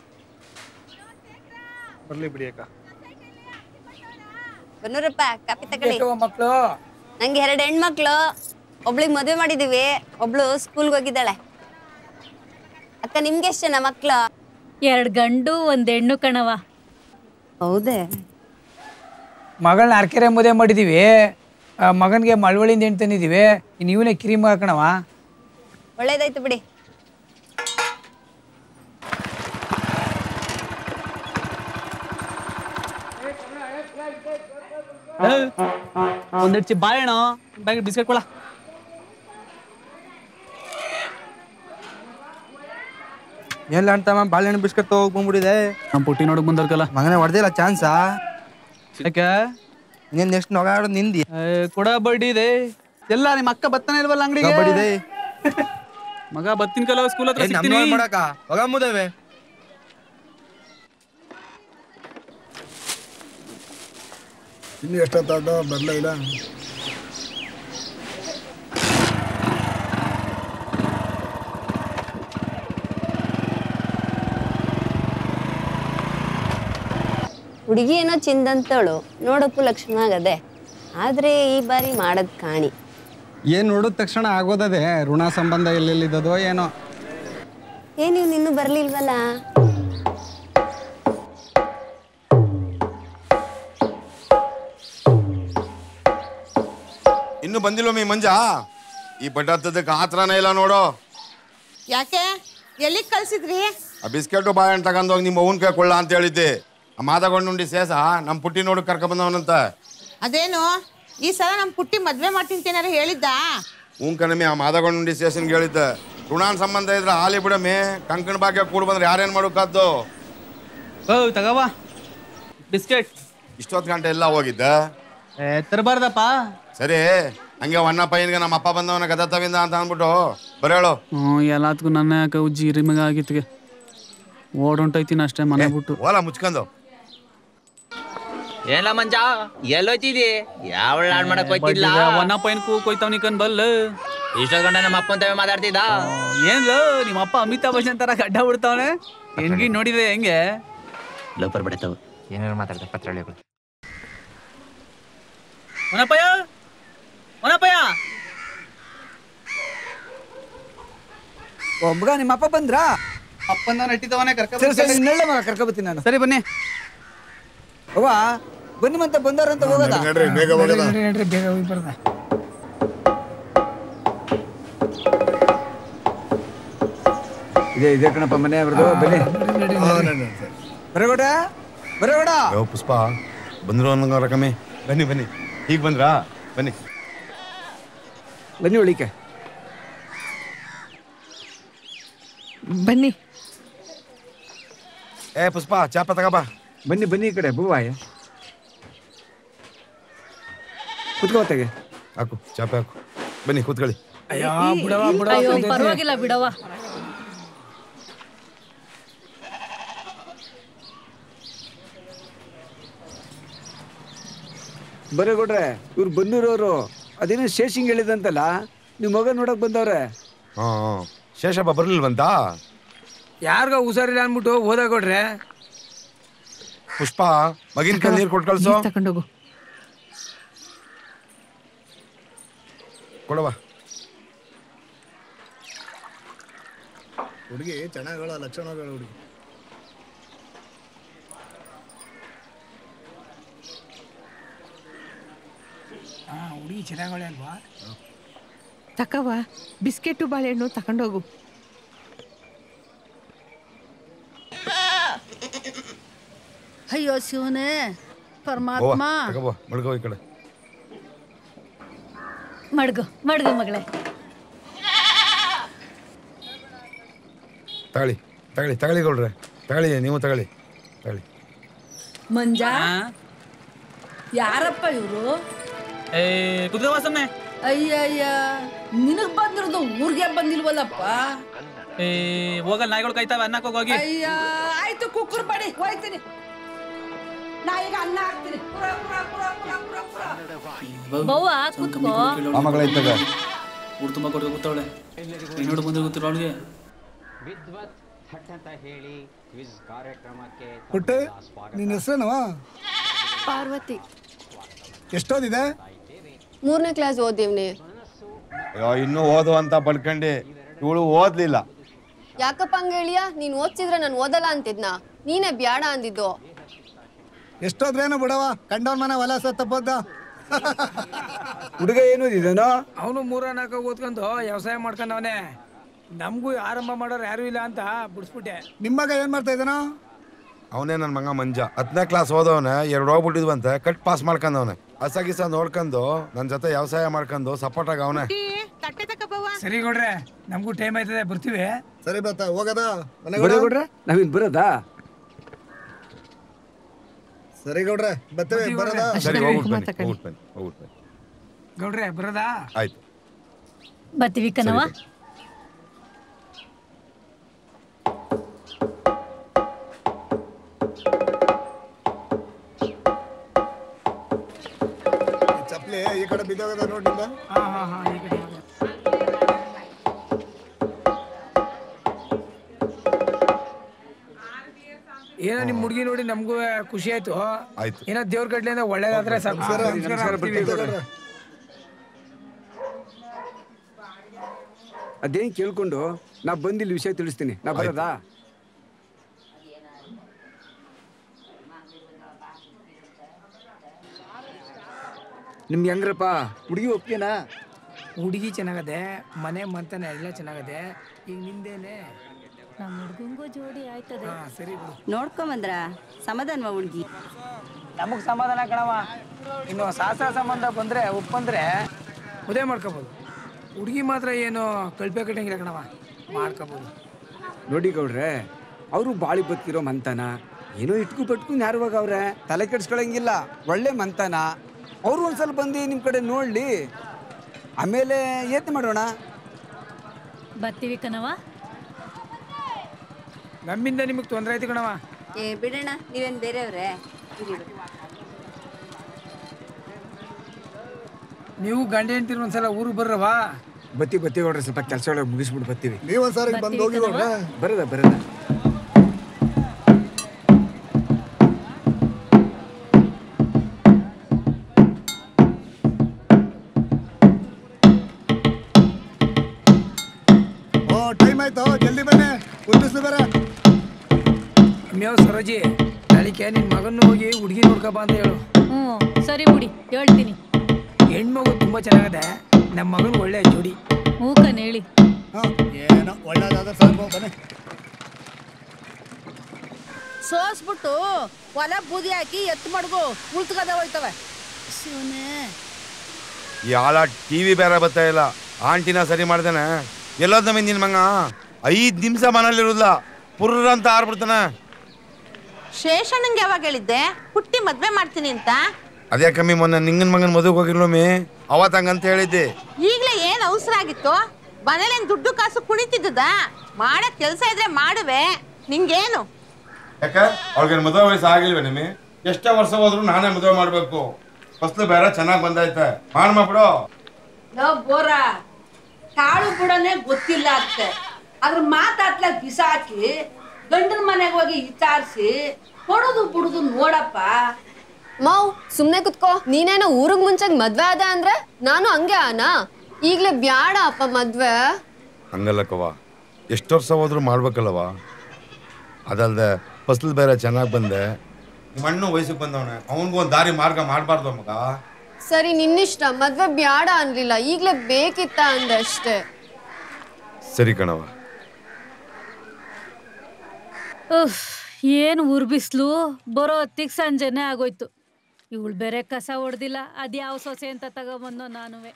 ಬರ್ಲಿ ಬಿಡಿ ಅಕ್ಕ ಬನ್ನೂರಪ್ಪ ಕಾಪಿ ತಗೊಳ್ಳಿ ಮಕ್ಕಳು ನಂಗೆ ಎರಡು ಹೆಣ್ಮಕ್ಳು ಒಬ್ಳಿಗೆ ಮದುವೆ ಮಾಡಿದೀವಿ ಒಬ್ಳು ಸ್ಕೂಲ್ಗೆ ಹೋಗಿದ್ದಾಳೆ ಅಕ್ಕ ನಿಮ್ಗೆ ಎಷ್ಟು ಜನ ಮಕ್ಳು ಎರಡು ಗಂಡು ಒಂದ್ ಹೆಣ್ಣು ಕಣವ ಹೌದೇ ಮಗಳನ್ನ ಅರ್ಕೆರೆ ಮದುವೆ ಮಾಡಿದೀವಿ ಆ, ಮಗನ್ಗೆ ಮಳವಳ್ಳಿಯಿಂದ ಹೆಣ್ಣು ತಂದಿದ್ದೀವಿ ಇನ್ನು ಇವನೇ ಕಿರಿ ಮಗ ಕಣವ ಒಳ್ಳೇದಾಯ್ತು ಬಿಡಿ ಒಂದೆರಡು ಚಿ ಬಾಳೆಹಣ್ಣು ಬ್ಯಾಗ್ ಬಿಸ್ಕೆಟ್ ಕೊಡ ಎಲ್ಲ ಅಂತಮ್ಮ ಬಾಳೆಹಣ್ಣು ಬಿಸ್ಕೆಟ್ ತಗೋಗ್ ಬಂದ್ಬಿಟ್ಟಿದೆ ನಮ್ಮ ಪುಟ್ಟಿ ನೋಡಕ್ ಬಂದವ್ರಕಲ್ಲ ಮಗನೇ ಹೊಡೆದಿಲ್ಲ ಚಾನ್ಸಾ ಯಾಕೆ ನೀನ್ ನೆಕ್ಸ್ಟ್ ನೊಗಾಡೋದು ನಿಂದಿ ಕೊಡ ಬಡ್ಡಿ ಇದೆ ಎಲ್ಲ ನಿಮ್ಮ ಅಕ್ಕ ಬತ್ತಾನೆ ಇಲ್ವಲ್ಲ ಅಂಗಡಿಗೆ ಬಡಿದೆ ಮಗ ಬತ್ತಿನ ಕಲ ಸ್ಕೂಲ್ ಹತ್ರ ಏ, ನಮ್ ಸಿಗ್ತೀನಿ ನೋಡ್ ಮಾಡಕ ಹೋಗ ಮುದವೆ ಇನ್ನು ಎಷ್ಟೊತ್ತಾದ ಬರ್ಲೇ ಇಲ್ಲ ಹುಡುಗಿ ಏನೋ ಚಿಂದಂತವಳು ನೋಡಕ್ಕೂ ಲಕ್ಷ್ಮಣ ಆಗದೆ ಆದ್ರೆ ಈ ಬಾರಿ ಮಾಡದ್ ಕಾಣಿ ಏನ್ ನೋಡಿದ ತಕ್ಷಣ ಆಗೋದದೆ ಋಣ ಸಂಬಂಧ ಎಲ್ಲೆಲ್ಲಿದ್ದದೋ ಏನೋ ಏ ನೀವು ಇನ್ನೂ ಬರ್ಲಿಲ್ವಲ್ಲ ಇನ್ನು ಬಂದಿಲ್ವ ಮೀ ಮಂಜ ಈ ಬಡ್ಡ ಹತ್ತದಕ್ಕೆ ಆತ್ರನೇ ಇಲ್ಲ ನೋಡು ಯಾಕೆ ಎಲ್ಲಿಗೆ ಕಳ್ಸಿದ್ರಿ ಆ ಬಿಸ್ಕೆಟು ಬಾಳೆಹಣ್ಣು ತಗೊಂಡೋಗಿ ನಿಮ್ಮ ಅವ್ವನ ಕೈ ಕೊಳ್ಳ ಅಂತ ಹೇಳಿದ್ದೆ ಆ ಮಾದಗೊಂಡುಂಡಿ ಸೇಸ ನಮ್ಮ ಪುಟ್ಟಿ ನೋಡು ಕರ್ಕ ಬಂದವನಂತ ಅದೇನು ಈ ಸಲ ನಮ್ ಪುಟ್ಟಿ ಮದ್ವೆ ಮಾಡ್ತೀನಿ ಏನಾರು ಹೇಳಿದ್ದ ಹ್ಞೂ ಕಣಮಿ ಆ ಮಾದಗೊಂಡುಂಡಿ ಸ್ಟೇಷನ್ಗೆ ಹೇಳಿದ್ದೆ ಋಣಾನ್ ಸಂಬಂಧ ಇದ್ರೆ ಹಾಲಿ ಬಿಡಮಿ ಕಂಕಣ ಭಾಗ್ಯ ಕೂಡ ಬಂದ್ರೆ ಯಾರೇನ್ ಮಾಡೋಕಾದ್ದು ಓ ತಗವ ಬಿಸ್ಕೆಟ್ ಇಷ್ಟೊತ್ತು ಗಂಟೆ ಎಲ್ಲ ಹೋಗಿದ್ದ ತರಬಾರ್ದಪ್ಪ ಸರಿ ಹಂಗೆ ಅಣ್ಣ ಪೈಯನ್ಗೆ ನಮ್ಮ ಅಪ್ಪ ಬಂದವನ ಗದ ತವಿಂದ ಅಂತ ಅಂದ್ಬಿಟ್ಟು ಬರೇಳು ಹ್ಞೂ ಎಲ್ಲದಕ್ಕೂ ನನ್ನ ಯಾಕೆ ಉಜ್ಜಿ ರಿಮಗ ಆಗಿತ್ತಿಗೆ ಓಡೊಂಟೈತೀನಿ ಅಷ್ಟೇ ಮನೆ ಬಿಟ್ಟು ಓಲ ಮುಚ್ಕೊಂಡು ಏನ ಮಂಜ ಎಲ್ಲೋಯ್ತಿದಿ ಯಾವ ಹಾಡ್ ಮಾಡಕ್ ಹೋಯ್ತಿಲ್ಲ ಒನ್ನ ಪೈನ್ ಕೂ ಕೊಯ್ತಾವ್ ಕಣ್ ಬಲ್ಲ ಇಷ್ಟೊತ್ ಗಂಟ ನಮ್ಮ ಅಪ್ಪನ ತವೆ ಮಾತಾಡ್ತಿದ್ದ ಏನ್ಲ ನಿಮ್ಮ ಅಪ್ಪ ಅಮಿತಾಬ್ ಬಚ್ಚನ್ ತರ ಗಡ್ಡ ಬಿಡ್ತಾವನೆ ಹೆಂಗಿ ನೋಡಿದೆ ಹೆಂಗೆ ಲೋಪರ್ ಬಿಡತಾವ ಏನಾರು ಮಾತಾಡ್ತಾರೆ ಪತ್ರಳಿಗಳು ಒನಪಯ್ಯ ಒನಪಯ್ಯ ಒಬ್ಬಗ ನಿಮ್ಮ ಅಪ್ಪ ಬಂದ್ರಾ ಅಪ್ಪನ ನೆಟ್ಟಿದವನೇ ಕರ್ಕ ಸರಿ ಸರಿ ನಳ್ಳೆ ಮಗ ಕರ್ಕೊಬತ್ತೀನಿ ನಾನು ಸರಿ ಬನ್ನಿ ಅವ್ವ ಬನ್ನಿ ಮತ್ತೆ ಬಂದಾರಂತ ಹೋಗೋದ ನಡ್ರಿ ಬೇಗ ಹೋಗೋದ ನಡ್ರಿ, ನಡ್ರಿ, ಬೇಗ ಹೋಗಿ ಬರ್ದ ಇದೆ ಇದೆ ಕಣಪ್ಪ ಮನೆ ಅವ್ರದ್ದು ಬನ್ನಿ ಬರಗೋಡ ಬರಗೋಡ ಯೋ ಪುಷ್ಪ ಬಂದ್ರು ಅನ್ನೋ ರಕಮಿ ಬನ್ನಿ ಬನ್ನಿ ಈಗ ಬಂದ್ರಾ ಬನ್ನಿ ಬನ್ನಿ ಒಳಿಕೆ ಬನ್ನಿ ಏ ಪುಷ್ಪ ಚಾಪ ತಗೋಬಾ ಬನ್ನಿ ಬನ್ನಿ ಈ ಕಡೆ ಬೂವಾಯ ಕುತ್ಕೋತೆಗೆ ಹಾಕು ಚಾಪೆ ಹಾಕು ಬನ್ನಿ ಕೂತ್ಕೊಳ್ಳಿ ಅಯ್ಯೋ ಬಿಡವ ಬಿಡವ ಅಯ್ಯೋ ತಂದೈತೆ. ಪರವಾಗಿಲ್ಲ ಬಿಡವ ಬರಗೋಡ್ರೆ ಇವ್ರು ಬಂದಿರೋರು ಅದೇನೋ ಶೇಷಿಂಗ್ ಹೇಳಿದಂತಲ್ಲ ನಿಮ್ಮ ಮಗ ನೋಡಕ್ ಬಂದವ್ರೆ ಹಾ ಹಾ. ಶೇಷಪ್ಪ ಬರ್ಲಿಲ್ವಂತ ಯಾರ್ಗೋ ಹುಷಾರಿಲ್ಲ ಅನ್ಬಿಟ್ಟು ಹೋದಾಗ ಕೊಡ್ರೆ ಪುಷ್ಪ ಮಗಿನ ಕೈ ನೀರು ಕೊಟ್ಟು ಕಳ್ಸು ತಗೊಂಡೋಗು ಕೊಡವ ಹುಡುಗಿ ಚೆನ್ನಾಗಳ ಲಕ್ಷಣಗಳ ಹುಡುಗಿ ಹಾ ಹುಡುಗಿ ಚೆನ್ನಾಗಳೆ ಅಲ್ವಾ ತಕವ ಬಿಸ್ಕೆಟು ಬಾಳೆಹಣ್ಣು ತಗೊಂಡೋಗು ಅಯ್ಯೋ ಶಿವನೇ ಓ ಪರಮಾತ್ಮ ತಗೋಬ ಮಡ್ಗೋ ಈ ಕಡೆ ಮಡ್ಗು ಮಡ್ಗು ಮಗಳೇ ತಗೊಳ್ಳಿ ತಗೊಳ್ಳಿ ತಗೊಳ್ಳಿ ಗೌಡ್ರೆ ತಗೊಳ್ಳಿ ನೀವು ತಗೊಳ್ಳಿ ತಗೊಳ್ಳಿ ಮಂಜ ಯಾರಪ್ಪ ಇವರು ಏ ಕುತ್ಕೋ ಸುಮ್ನೆ ಅಯ್ಯಯ್ಯ ನಿನಗ್ ಬಂದಿರೋದು ಊರ್ಗೆ ಬಂದಿಲ್ವಲ್ಲಪ್ಪ ಏ ಹೋಗಲ್ ನಾಯಿಗಳು ಕಾಯ್ತಾವೆ ಅನ್ನಕ್ಕೆ ಹೋಗಿ ಅಯ್ಯ ಆಯ್ತು ಕುಕ್ಕರ್ ಬಡಿ ಹೋಯ್ತೀನಿ ನಾ ಈಗ ಅನ್ನ ಹಾಕ್ತೀನಿ ಪುರ, ಪುರ, ಪುರ, ಪುರ, ಪುರ, ಪುರ. ಬವ್ವ ಕುತ್ಕೋ ಆ ಮಗಳ ಇದ್ದಾಗ ಅಯ್ಯ, ಅಯ್ಯ, ಅಯ್ಯ, ನಿನಗ್ ಬಂದಿರೋದು ಊರ್ಗೆ ಬಂದಿಲ್ವಲ್ಲಪ್ಪ ಅಯ್ಯ ಆಯ್ತು ಕುಕ್ಕರ್ ಬಡಿ ಹೋಯ್ತೀನಿ ನಾ ಈಗ ಅನ್ನ ಹಾಕ್ತೀನಿ ಪುರ, ಪುರ, ಪುರ, ಪುರ, ಪುರ. ಆ ಮಗಳ ಇದ್ದಾಗ ಊರು ತುಂಬ ಕೊಟ್ಟು ಗೊತ್ತವಳೆ ಇನ್ನೋಡು ಬಂದ್ರೆ ಗೊತ್ತಿರೋ ಅವಳಿಗೆ ಪುಟ್ಟೆ ನಿನ್ನ ಹೆಸರೇನವ ಪಾರ್ವತಿ ಎಷ್ಟೋದಿದೆ ಮೂರನೇ ಕ್ಲಾಸ್ ಓದಿವ್ನಿ ಅಯ್ಯೋ ಇನ್ನೂ ಓದು ಅಂತ ಬಡ್ಕಂಡು ಇವಳು ಓದ್ಲಿಲ್ಲ ಯಾಕಪ್ಪ ಹಂಗ ಹೇಳಿಯ ನೀನ್ ಓದ್ಸಿದ್ರೆ ನಾನು ಓದಲ್ಲ ಅಂತಿದ್ನ ನೀನೇ ಬ್ಯಾಡ ಅಂದಿದ್ದು ಎಷ್ಟೋದ್ರೇನು ಬಿಡವ ಕಂಡವನ್ ಮನೆ ಹೊಲ ಸತ್ತಪ್ಪದ್ದ ಹುಡುಗ ಏನು ಓದಿದಾನೋ ಅವನು ಮೂರ ನಾಲ್ಕು ಓದ್ಕೊಂಡು ವ್ಯವಸಾಯ ಮಾಡ್ಕೊಂಡವನೆ ನಮಗೂ ಆರಂಭ ಮಾಡೋರು ಯಾರು ಇಲ್ಲ ಅಂತ ಬಿಡಿಸ್ಬಿಟ್ಟೆ ನಿಮ್ಮಗ ಏನ್ ಮಾಡ್ತಾ ಇದ್ದಾನೋ ಅವನೇ ನನ್ನ ಮಗ ಮಂಜ ಹತ್ತನೇ ಕ್ಲಾಸ್ ಓದವನೆ ಎರಡು ಹೋಗ್ಬಿಟ್ಟಿದ್ವಂತೆ ಕಟ್ ಪಾಸ್ ಮಾಡ್ಕೊಂಡವನೆ ಹಸ ಗಿಸ ನೋಡ್ಕೊಂಡು ನನ್ನ ಜೊತೆ ವ್ಯವಸಾಯ ಮಾಡ್ಕೊಂಡು ಸಪೋರ್ಟ್ ಆಗ ಅವನೇ ತಟ್ಟೆ ತಕಬವ್ವ ಸರಿ ಕೊಡ್ರೆ ನಮಗೂ ಟೈಮ್ ಆಯ್ತದೆ ಬರ್ತೀವಿ ಸರಿ ಬತ್ತ ಹೋಗದ ಬರೋ ಕೊಡ್ರೆ ನಾವಿನ್ ಬರೋದಾ ಸರಿ ಗೌಡ್ರೆ ಬರ್ತೇವೆ ಬರದ ಸರಿ ಹೋಗ್ಬಿಟ್ಟು ಬನ್ನಿ ಹೋಗ್ಬಿಟ್ಟು ಬನ್ನಿ ಹೋಗ್ಬಿಟ್ಟು ಬನ್ನಿ ಗೌಡ್ರೆ ಬರೋದಾ ಆಯ್ತು ಬರ್ತೀವಿ ಕಣವ ಚಪ್ಲಿ ಈ ಕಡೆ ಬಿದ್ದೋಗದ ನೋಡಿಲ್ಲ ಹಾ ಹಾ ಹಾ ಈ ಕಡೆ ಈ ಕಡೆ. ಏನೋ ನಿಮ್ ಹುಡುಗಿ ನೋಡಿ ನಮಗೂ ಖುಷಿ ಆಯ್ತು ಆಯ್ತು ಏನೋ ದೇವ್ರ ಕಡ್ಲಿಂದ ಒಳ್ಳೇದಾದ್ರೆ ಸಾಕು ನಮಸ್ಕಾರ, ನಮಸ್ಕಾರ ಬರ್ತೀವಿ ಮಾಡ್ತೀವಿ. ಗೌಡ್ರೆ. ಅದೇನ್ ಕೇಳ್ಕೊಂಡು ನಾ ಬಂದಿಲ್ಲಿ ವಿಷಯ ತಿಳಿಸ್ತೀನಿ ನಾ ಬರೋದಾ ನಿಮ್ಗೆ ಹೆಂಗ್ರಪ್ಪ ಹುಡುಗಿ ಒಪ್ಗೆನಾ ಹುಡುಗಿ ಚೆನ್ನಾಗದೆ ಮನೆ ಮಂತನ ಎಲ್ಲ ಚೆನ್ನಾಗದೆ ಈಗ ನಿಂದೇನೆ ನಮ್ಮ ಹುಡ್ಗಂಗೂ ಜೋಡಿ ಆಯ್ತದೆ ಹಾ ಸರಿ ಬಿಡು ನೋಡ್ಕೊಂಬಂದ್ರ ಸಮಾಧಾನವ ಹುಡ್ಗಿ ನಮಗ್ ಸಮಾಧಾನ ಕಣವ ಇನ್ನು ಶಾಸ್ತ್ರ ಸಂಬಂಧ ಬಂದ್ರೆ ಒಪ್ಪಂದ್ರೆ ಮದುವೆ ಮಾಡ್ಕೋಬೋದು ಹುಡುಗಿ ಮಾತ್ರ ಏನು ಕಳ್ಪೆ ಕಟ್ಟಂಗಿಲ್ಲ ಕಣವ ಮಾಡ್ಕೋಬೋದು ನೋಡಿ ಗೌಡ್ರೆ ಅವರು ಬಾಳಿ ಬದುಕಿರೋ ಮಂತನ ಏನೋ ಇಟ್ಕು ಪಟ್ಕೊಂಡು ಯಾರುವಾಗ ಅವ್ರೆ ತಲೆ ಕೆಡ್ಸ್ಕೊಳಂಗಿಲ್ಲ ಒಳ್ಳೆ ಮಂತನ ಅವರು ಒಂದ್ಸಲ ಬಂದು ನಿಮ್ಮ ಕಡೆ ನೋಡ್ಲಿ ಆಮೇಲೆ ಏತ್ ಮಾಡೋಣ ಬರ್ತೀವಿ ಕಣವ ನಮ್ಮಿಂದ ನಿಮಗೆ ತೊಂದರೆ ಆಯ್ತು ಕಣವ ಏ ಬಿಡೋಣ ನೀವೇನ್ ಬೇರೆಯವ್ರೆ ಇರಿ ಬಿಡು. ನೀವು ಗಂಡ ಹೆಂಡ್ತಿರ್ ಒಂದ್ಸಲ ಊರಿಗೆ ಬರ್ರವಾ ಬತ್ತಿ ಬತ್ತಿ ಗೌಡ್ರೆ ಸ್ವಲ್ಪ ಕೆಲಸ ಒಳಗೆ ಮುಗಿಸ್ಬಿಟ್ಟು ಬರ್ತೀವಿ ನೀವೊಂದ್ಸಾರಿ ಬಂದು ಹೋಗಿ ಗೌಡ್ರೆ ಬರದ ಬರದ ಓ ಟೈಮ್ ಆಯ್ತು ಜಲ್ದಿ ಬನ್ನಿ ಉದ್ದಿಸ್ಲು ಬೇರೆ ಮೇವ್ ಸರೋಜಿ ನಾಳಿಕೆ ನಿನ್ ಮಗನ್ನ ಹೋಗಿ ಹುಡುಗಿ ನೋಡ್ಕಪ್ಪ ಅಂತ ಹೇಳು ಹ್ಞೂ ಸರಿ ಬಿಡಿ ಹೇಳ್ತೀನಿ ಹೆಣ್ಮಗು ತುಂಬಾ ಚೆನ್ನಾಗದೆ ನಮ್ಮ ಮಗನ್ ಒಳ್ಳೆ ಜೋಡಿ ಹ್ಞೂ ಕಣ್ ಹೇಳಿ ಏನೋ ಒಳ್ಳೇದಾದ್ರೆ ಸಾಕು ಬನ್ನಿ ಸೋಸ್ಬಿಟ್ಟು ಹೊಲ ಬೂದಿ ಹಾಕಿ ಎತ್ತು ಮಡ್ಗು ಉಳ್ತ್ಕದ ಹೋಯ್ತವೆ ಶಿವನೇ ಈ ಆಳ ಟಿವಿ ಬೇರೆ ಬರ್ತಾ ಇಲ್ಲ ಆಂಟಿನ ಸರಿ ಮಾಡ್ದೇನೆ ಎಲ್ಲೋದ್ ನಮಗೆ ನಿನ್ ಮಗ ಐದ್ ನಿಮಿಷ ಮನೇಲಿರುಲ್ಲ ಪುರ್ರ ಅಂತ ಆರ್ಬಿಡ್ತಾನೆ ಶೇಷಣ್ಣಂಗೆ ಯಾವಾಗ ಹೇಳಿದ್ದೆ ಹುಟ್ಟಿ ಮದ್ವೆ ಮಾಡ್ತೀನಿ ಅಂತ ಅದೇ ಕಮ್ಮಿ ಮೊನ್ನೆ ನಿಂಗನ್ ಮಗನ್ ಮದುವೆ ಹೋಗಿರ್ಲೊಮ್ಮೆ ಅವತ್ ಹಂಗಂತ ಹೇಳಿದ್ದೆ ಈಗ್ಲೇ ಏನ್ ಅವಸರ ಆಗಿತ್ತು ಮನೇಲೇನ್ ದುಡ್ಡು ಕಾಸು ಕುಣಿತಿದ್ದದ ಮಾಡಕ್ ಕೆಲ್ಸ ಇದ್ರೆ ಮಾಡುವೆ ನಿಂಗೇನು ಯಾಕ ಅವ್ಳಿಗೆ ಮದುವೆ ವಯಸ್ಸು ಆಗಿಲ್ವೇ ನಿಮಗೆ ಎಷ್ಟೇ ವರ್ಷ ಹೋದ್ರು ನಾನೇ ಮದುವೆ ಮಾಡ್ಬೇಕು ಫಸ್ಲು ಬೇರೆ ಚೆನ್ನಾಗಿ ಬಂದೈತೆ ಮಾಡ್ಮ ಬಿಡು ಲೋ ಬೋರ ಕಾಳು ಬಿಡನೆ ಗೊತ್ತಿಲ್ಲ ಅತ್ತೆ ಅದ್ರ ಮಾತಾಡ್ಲ ಬಿಸಾಕಿ ಗಂಡನ ಮನೆಗೆ ಹೋಗಿ ವಿಚಾರಿಸಿ ಕೊಡೋದು ಬಿಡುದು ನೋಡಪ್ಪ ಮಾವ್ ಸುಮ್ನೆ ಕುತ್ಕೋ ನೀನೇನೋ ಊರಿಗ್ ಮುಂಚೆಗ್ ಮದ್ವೆ ಆದ ಅಂದ್ರೆ ನಾನು ಹಂಗೆ ಆನ ಈಗ್ಲೇ ಬ್ಯಾಡ ಅಪ್ಪ ಮದ್ವೆ ಹಂಗಲ್ಲಕ್ಕವ ಎಷ್ಟು ವರ್ಷ ಹೋದ್ರು ಮಾಡ್ಬೇಕಲ್ಲವ ಅದಲ್ದೆ ಫಸ್ಲು ಬೇರೆ ಚೆನ್ನಾಗಿ ಬಂದೆ ನಿಮ್ಮ ಅಣ್ಣ ವಯಸ್ಸಿಗೆ ಬಂದವನೆ ಅವನಿಗೂ ಒಂದು ದಾರಿ ಮಾರ್ಗ ಮಾಡಬಾರ್ದು ಮಗ ಸರಿ ನಿನ್ನಿಷ್ಟ ಮದ್ವೆ ಬ್ಯಾಡ ಅನ್ಲಿಲ್ಲ ಈಗ್ಲೇ ಬೇಕಿತ್ತ ಅಂದೆ ಅಷ್ಟೇ ಸರಿ ಕಣವ ಉಫ್ ಏನು ಉರ್ಬಿಸ್ಲು ಬರೋ ಹೊತ್ತಿಗೆ ಸಂಜೆನೆ ಆಗೋಯ್ತು ಇವಳು ಬೇರೆ ಕಸ ಹೊಡ್ದಿಲ್ಲ ಅದ್ಯಾವ ಸೊಸೆ ಅಂತ ತಗೊಬಂದೋ ನಾನುವೆ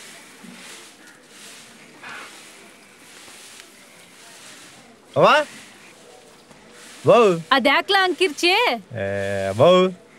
ಅವ ಬೌ ಅದ್ಯಾಕ್ಲ ಅಂಕಿರ್ಚಿ ಏ ಬೌ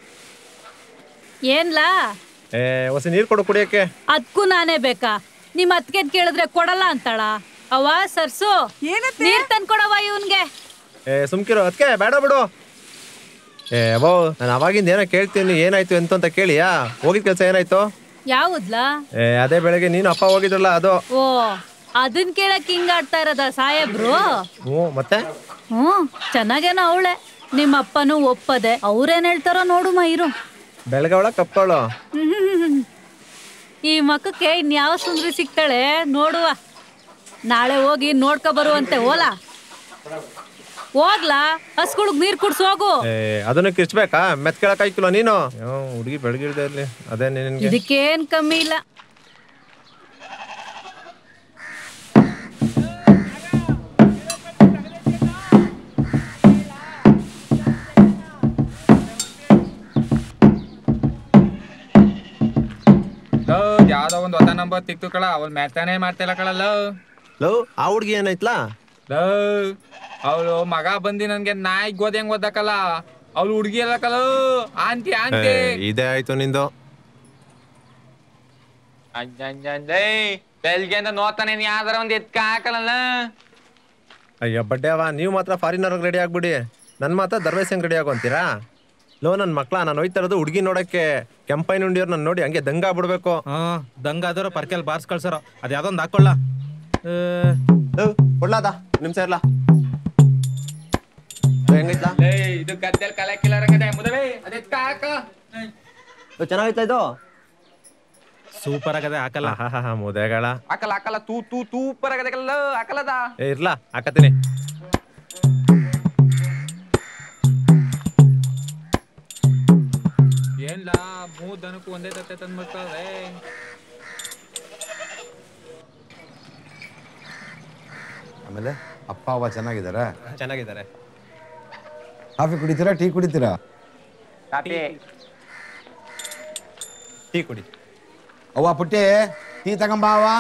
ಏನ್ಲಾ ಏ ಹೊಸ ನೀರು ಕೊಡು ಕುಡಿಯಕ್ಕೆ ಅದ್ಕೂ ನಾನೇ ಬೇಕಾ ನಿಮ್ ಅತ್ಗೆ ಕೇಳಿದ್ರೆ ಕೊಡಲ್ಲ ಅಂತಾಳ ಅವ ಸರ್ಸು ನೀರ್ ತಂದ್ಕೊಡವ ಇವನ್ಗೆ ಏ ಸುಮ್ಕಿರೋ ಅದಕ್ಕೆ ಬೇಡ ಬಿಡು ಏ ಬೌ ನಾನು ಅವಾಗಿಂದ ಏನೋ ಕೇಳ್ತೀನಿ ಏನಾಯ್ತು ಎಂತ ಅಂತ ಕೇಳಿಯಾ ಹೋಗಿದ ಕೆಲಸ ಏನಾಯ್ತು ಯಾವುದ್ಲಾ ಏ ಅದೇ ಬೆಳಗ್ಗೆ ನೀನು ಅಪ್ಪ ಹೋಗಿದ್ರಲ್ಲ ಅದು ಓ ಅದನ್ ಕೇಳಕ್ ಹಿಂಗ್ ಆಡ್ತಾ ಇರೋದ ಸಾಹೇಬ್ರು ಹ್ಞೂ ಮತ್ತೆ ಹ್ಮ್ ಚೆನ್ನಾಗೇನೋ ಅವಳೆ ನಿಮ್ಮ ಅಪ್ಪನೂ ಒಪ್ಪದೆ ಅವ್ರೇನ್ ಹೇಳ್ತಾರೋ ನೋಡು ಇರು ಬೆಳಗವಳ ಕಪ್ಪವಳು ಹ್ಮ್. ಈ ಮಕ್ಕಕ್ಕೆ ಇನ್ಯಾವ ಸುಂದ್ರಿ ಸಿಗ್ತಾಳೆ ನೋಡುವ ನಾಳೆ ಹೋಗಿ ನೋಡ್ಕೊ ಬರುವಂತೆ ಓಲಾ ಹೋಗ್ಲಾ ಹಸ್ಗುಳಗ್ ನೀರ್ ಕುಡ್ಸ್ ಹೋಗು ಏ ಅದನ್ನು ಕಿರ್ಚ್ಬೇಕಾ ಮೆತ್ಕೆಳಕ್ ಆಯ್ಕಿಲ್ಲ ನೀನು ಹುಡುಗಿ ಬೆಳಗಿರ್ದೆ ಇರ್ಲಿ ಅದೇ ನಿನಗೆ ಇದಕ್ಕೇನ್ ಕಮ್ಮಿ ಇಲ್ಲ ಯಾವ್ದೋ ಒಂದ್ ಹೊಸ ನಂಬರ್ ತಿಕ್ತು ಕಳ ಅವಳು ಮೆತ್ತಾನೆ ಮಾಡ್ತಿಲ್ಲ ಕಳಲ್ಲ ಲವ್ ಆ ಹುಡುಗಿ ಏನಾಯ್ತಲ್ಲ ಅವಳು ಮಗ ಬಂದಿ ನನ್ಗೆ ನಾಯಿ ಗೋದೆ ಹೆಂಗ್ ಓದಕ್ಕಲ್ಲ ಅವಳು ಹುಡುಗಿ ಅಲ್ಲ ಕಲ ಆಂಟಿ ಆಂಟಿ ಇದೇ ಆಯ್ತು ನಿಂದು ಬೆಲ್ಗೆಂದ ನೋಡ್ತಾನೆ ಯಾವ್ದಾರ ಒಂದ್ ಎತ್ಕ ಹಾಕಲ್ಲ ಅಯ್ಯೋ ಬಡ್ಡೆ ಅವ ನೀವು ಮಾತ್ರ ಫಾರಿನರ್ಗೆ ರೆಡಿ ಆಗ್ಬಿಡಿ ನನ್ನ ಮಾತ್ರ ದರ್ವೇಸಂಗ್ ರೆಡಿ ಆಗೋ ಅಂತೀರಾ ಲೋ ನನ್ನ ಮಕ್ಳ ನಾನು ಹೋಯ್ತಾ ಇರೋದು ಹುಡುಗಿ ನೋಡಕ್ಕೆ ಕೆಂಪೈನ ಉಂಡಿಯವ್ರು ನಾನು ನೋಡಿ ಹಂಗೆ ದಂಗ ಬಿಡ್ಬೇಕು ಹಾಂ ದಂಗ ಆದವ್ರು ಪರ್ಕೆಲ್ ಬಾರ್ಸ್ ಕಳ್ಸಾರ ಅದು ಯಾವ್ದೊಂದು ಹಾಕೊಳ್ಳ ಕೊಡ್ಲಾದ ನಿಮಿಷ ಇರ್ಲಾ ಹೆಂಗೈತ್ಲಾ ಇದು ಗದ್ದೆಲ್ ಕಲಕಿಲ್ಲ ಕಡೆ ಮುದವೆ ಅದ್ ಎತ್ಕ ಹಾಕ ಚೆನ್ನಾಗೈತಾ ಇದು ಸೂಪರ್ ಆಗದೆ ಹಾಕಲ್ಲ ಹಾ ಹಾ ಹಾ ಮುದೆಗಳ ಹಾಕಲ್ಲ ಹಾಕಲ್ಲ ತೂ ತೂ ತೂಪರ್ ಆಗದೆ ಕಲ್ಲ ಹಾಕಲ್ಲದ ಏ ಇರ್ಲಾ ಹಾಕತೀನಿ ಏನ್ಲ ಮೂರ್ ದನಕ್ಕೂ ಒಂದೇ ತತ್ತೆ ತಂದ್ಬಿಡ್ತಾರೆ ಆಮೇಲೆ ಅಪ್ಪ ಅವ ಚೆನ್ನಾಗಿದ್ದಾರೆ ಚೆನ್ನಾಗಿದ್ದಾರೆ ಕಾಫಿ ಕುಡಿತೀರಾ ಟೀ ಕುಡಿತೀರಾ ಟೀ ಕುಡಿ ಅವ್ವ ಪುಟ್ಟಿ ಟೀ ತಗೊಂಬಾ ಅವ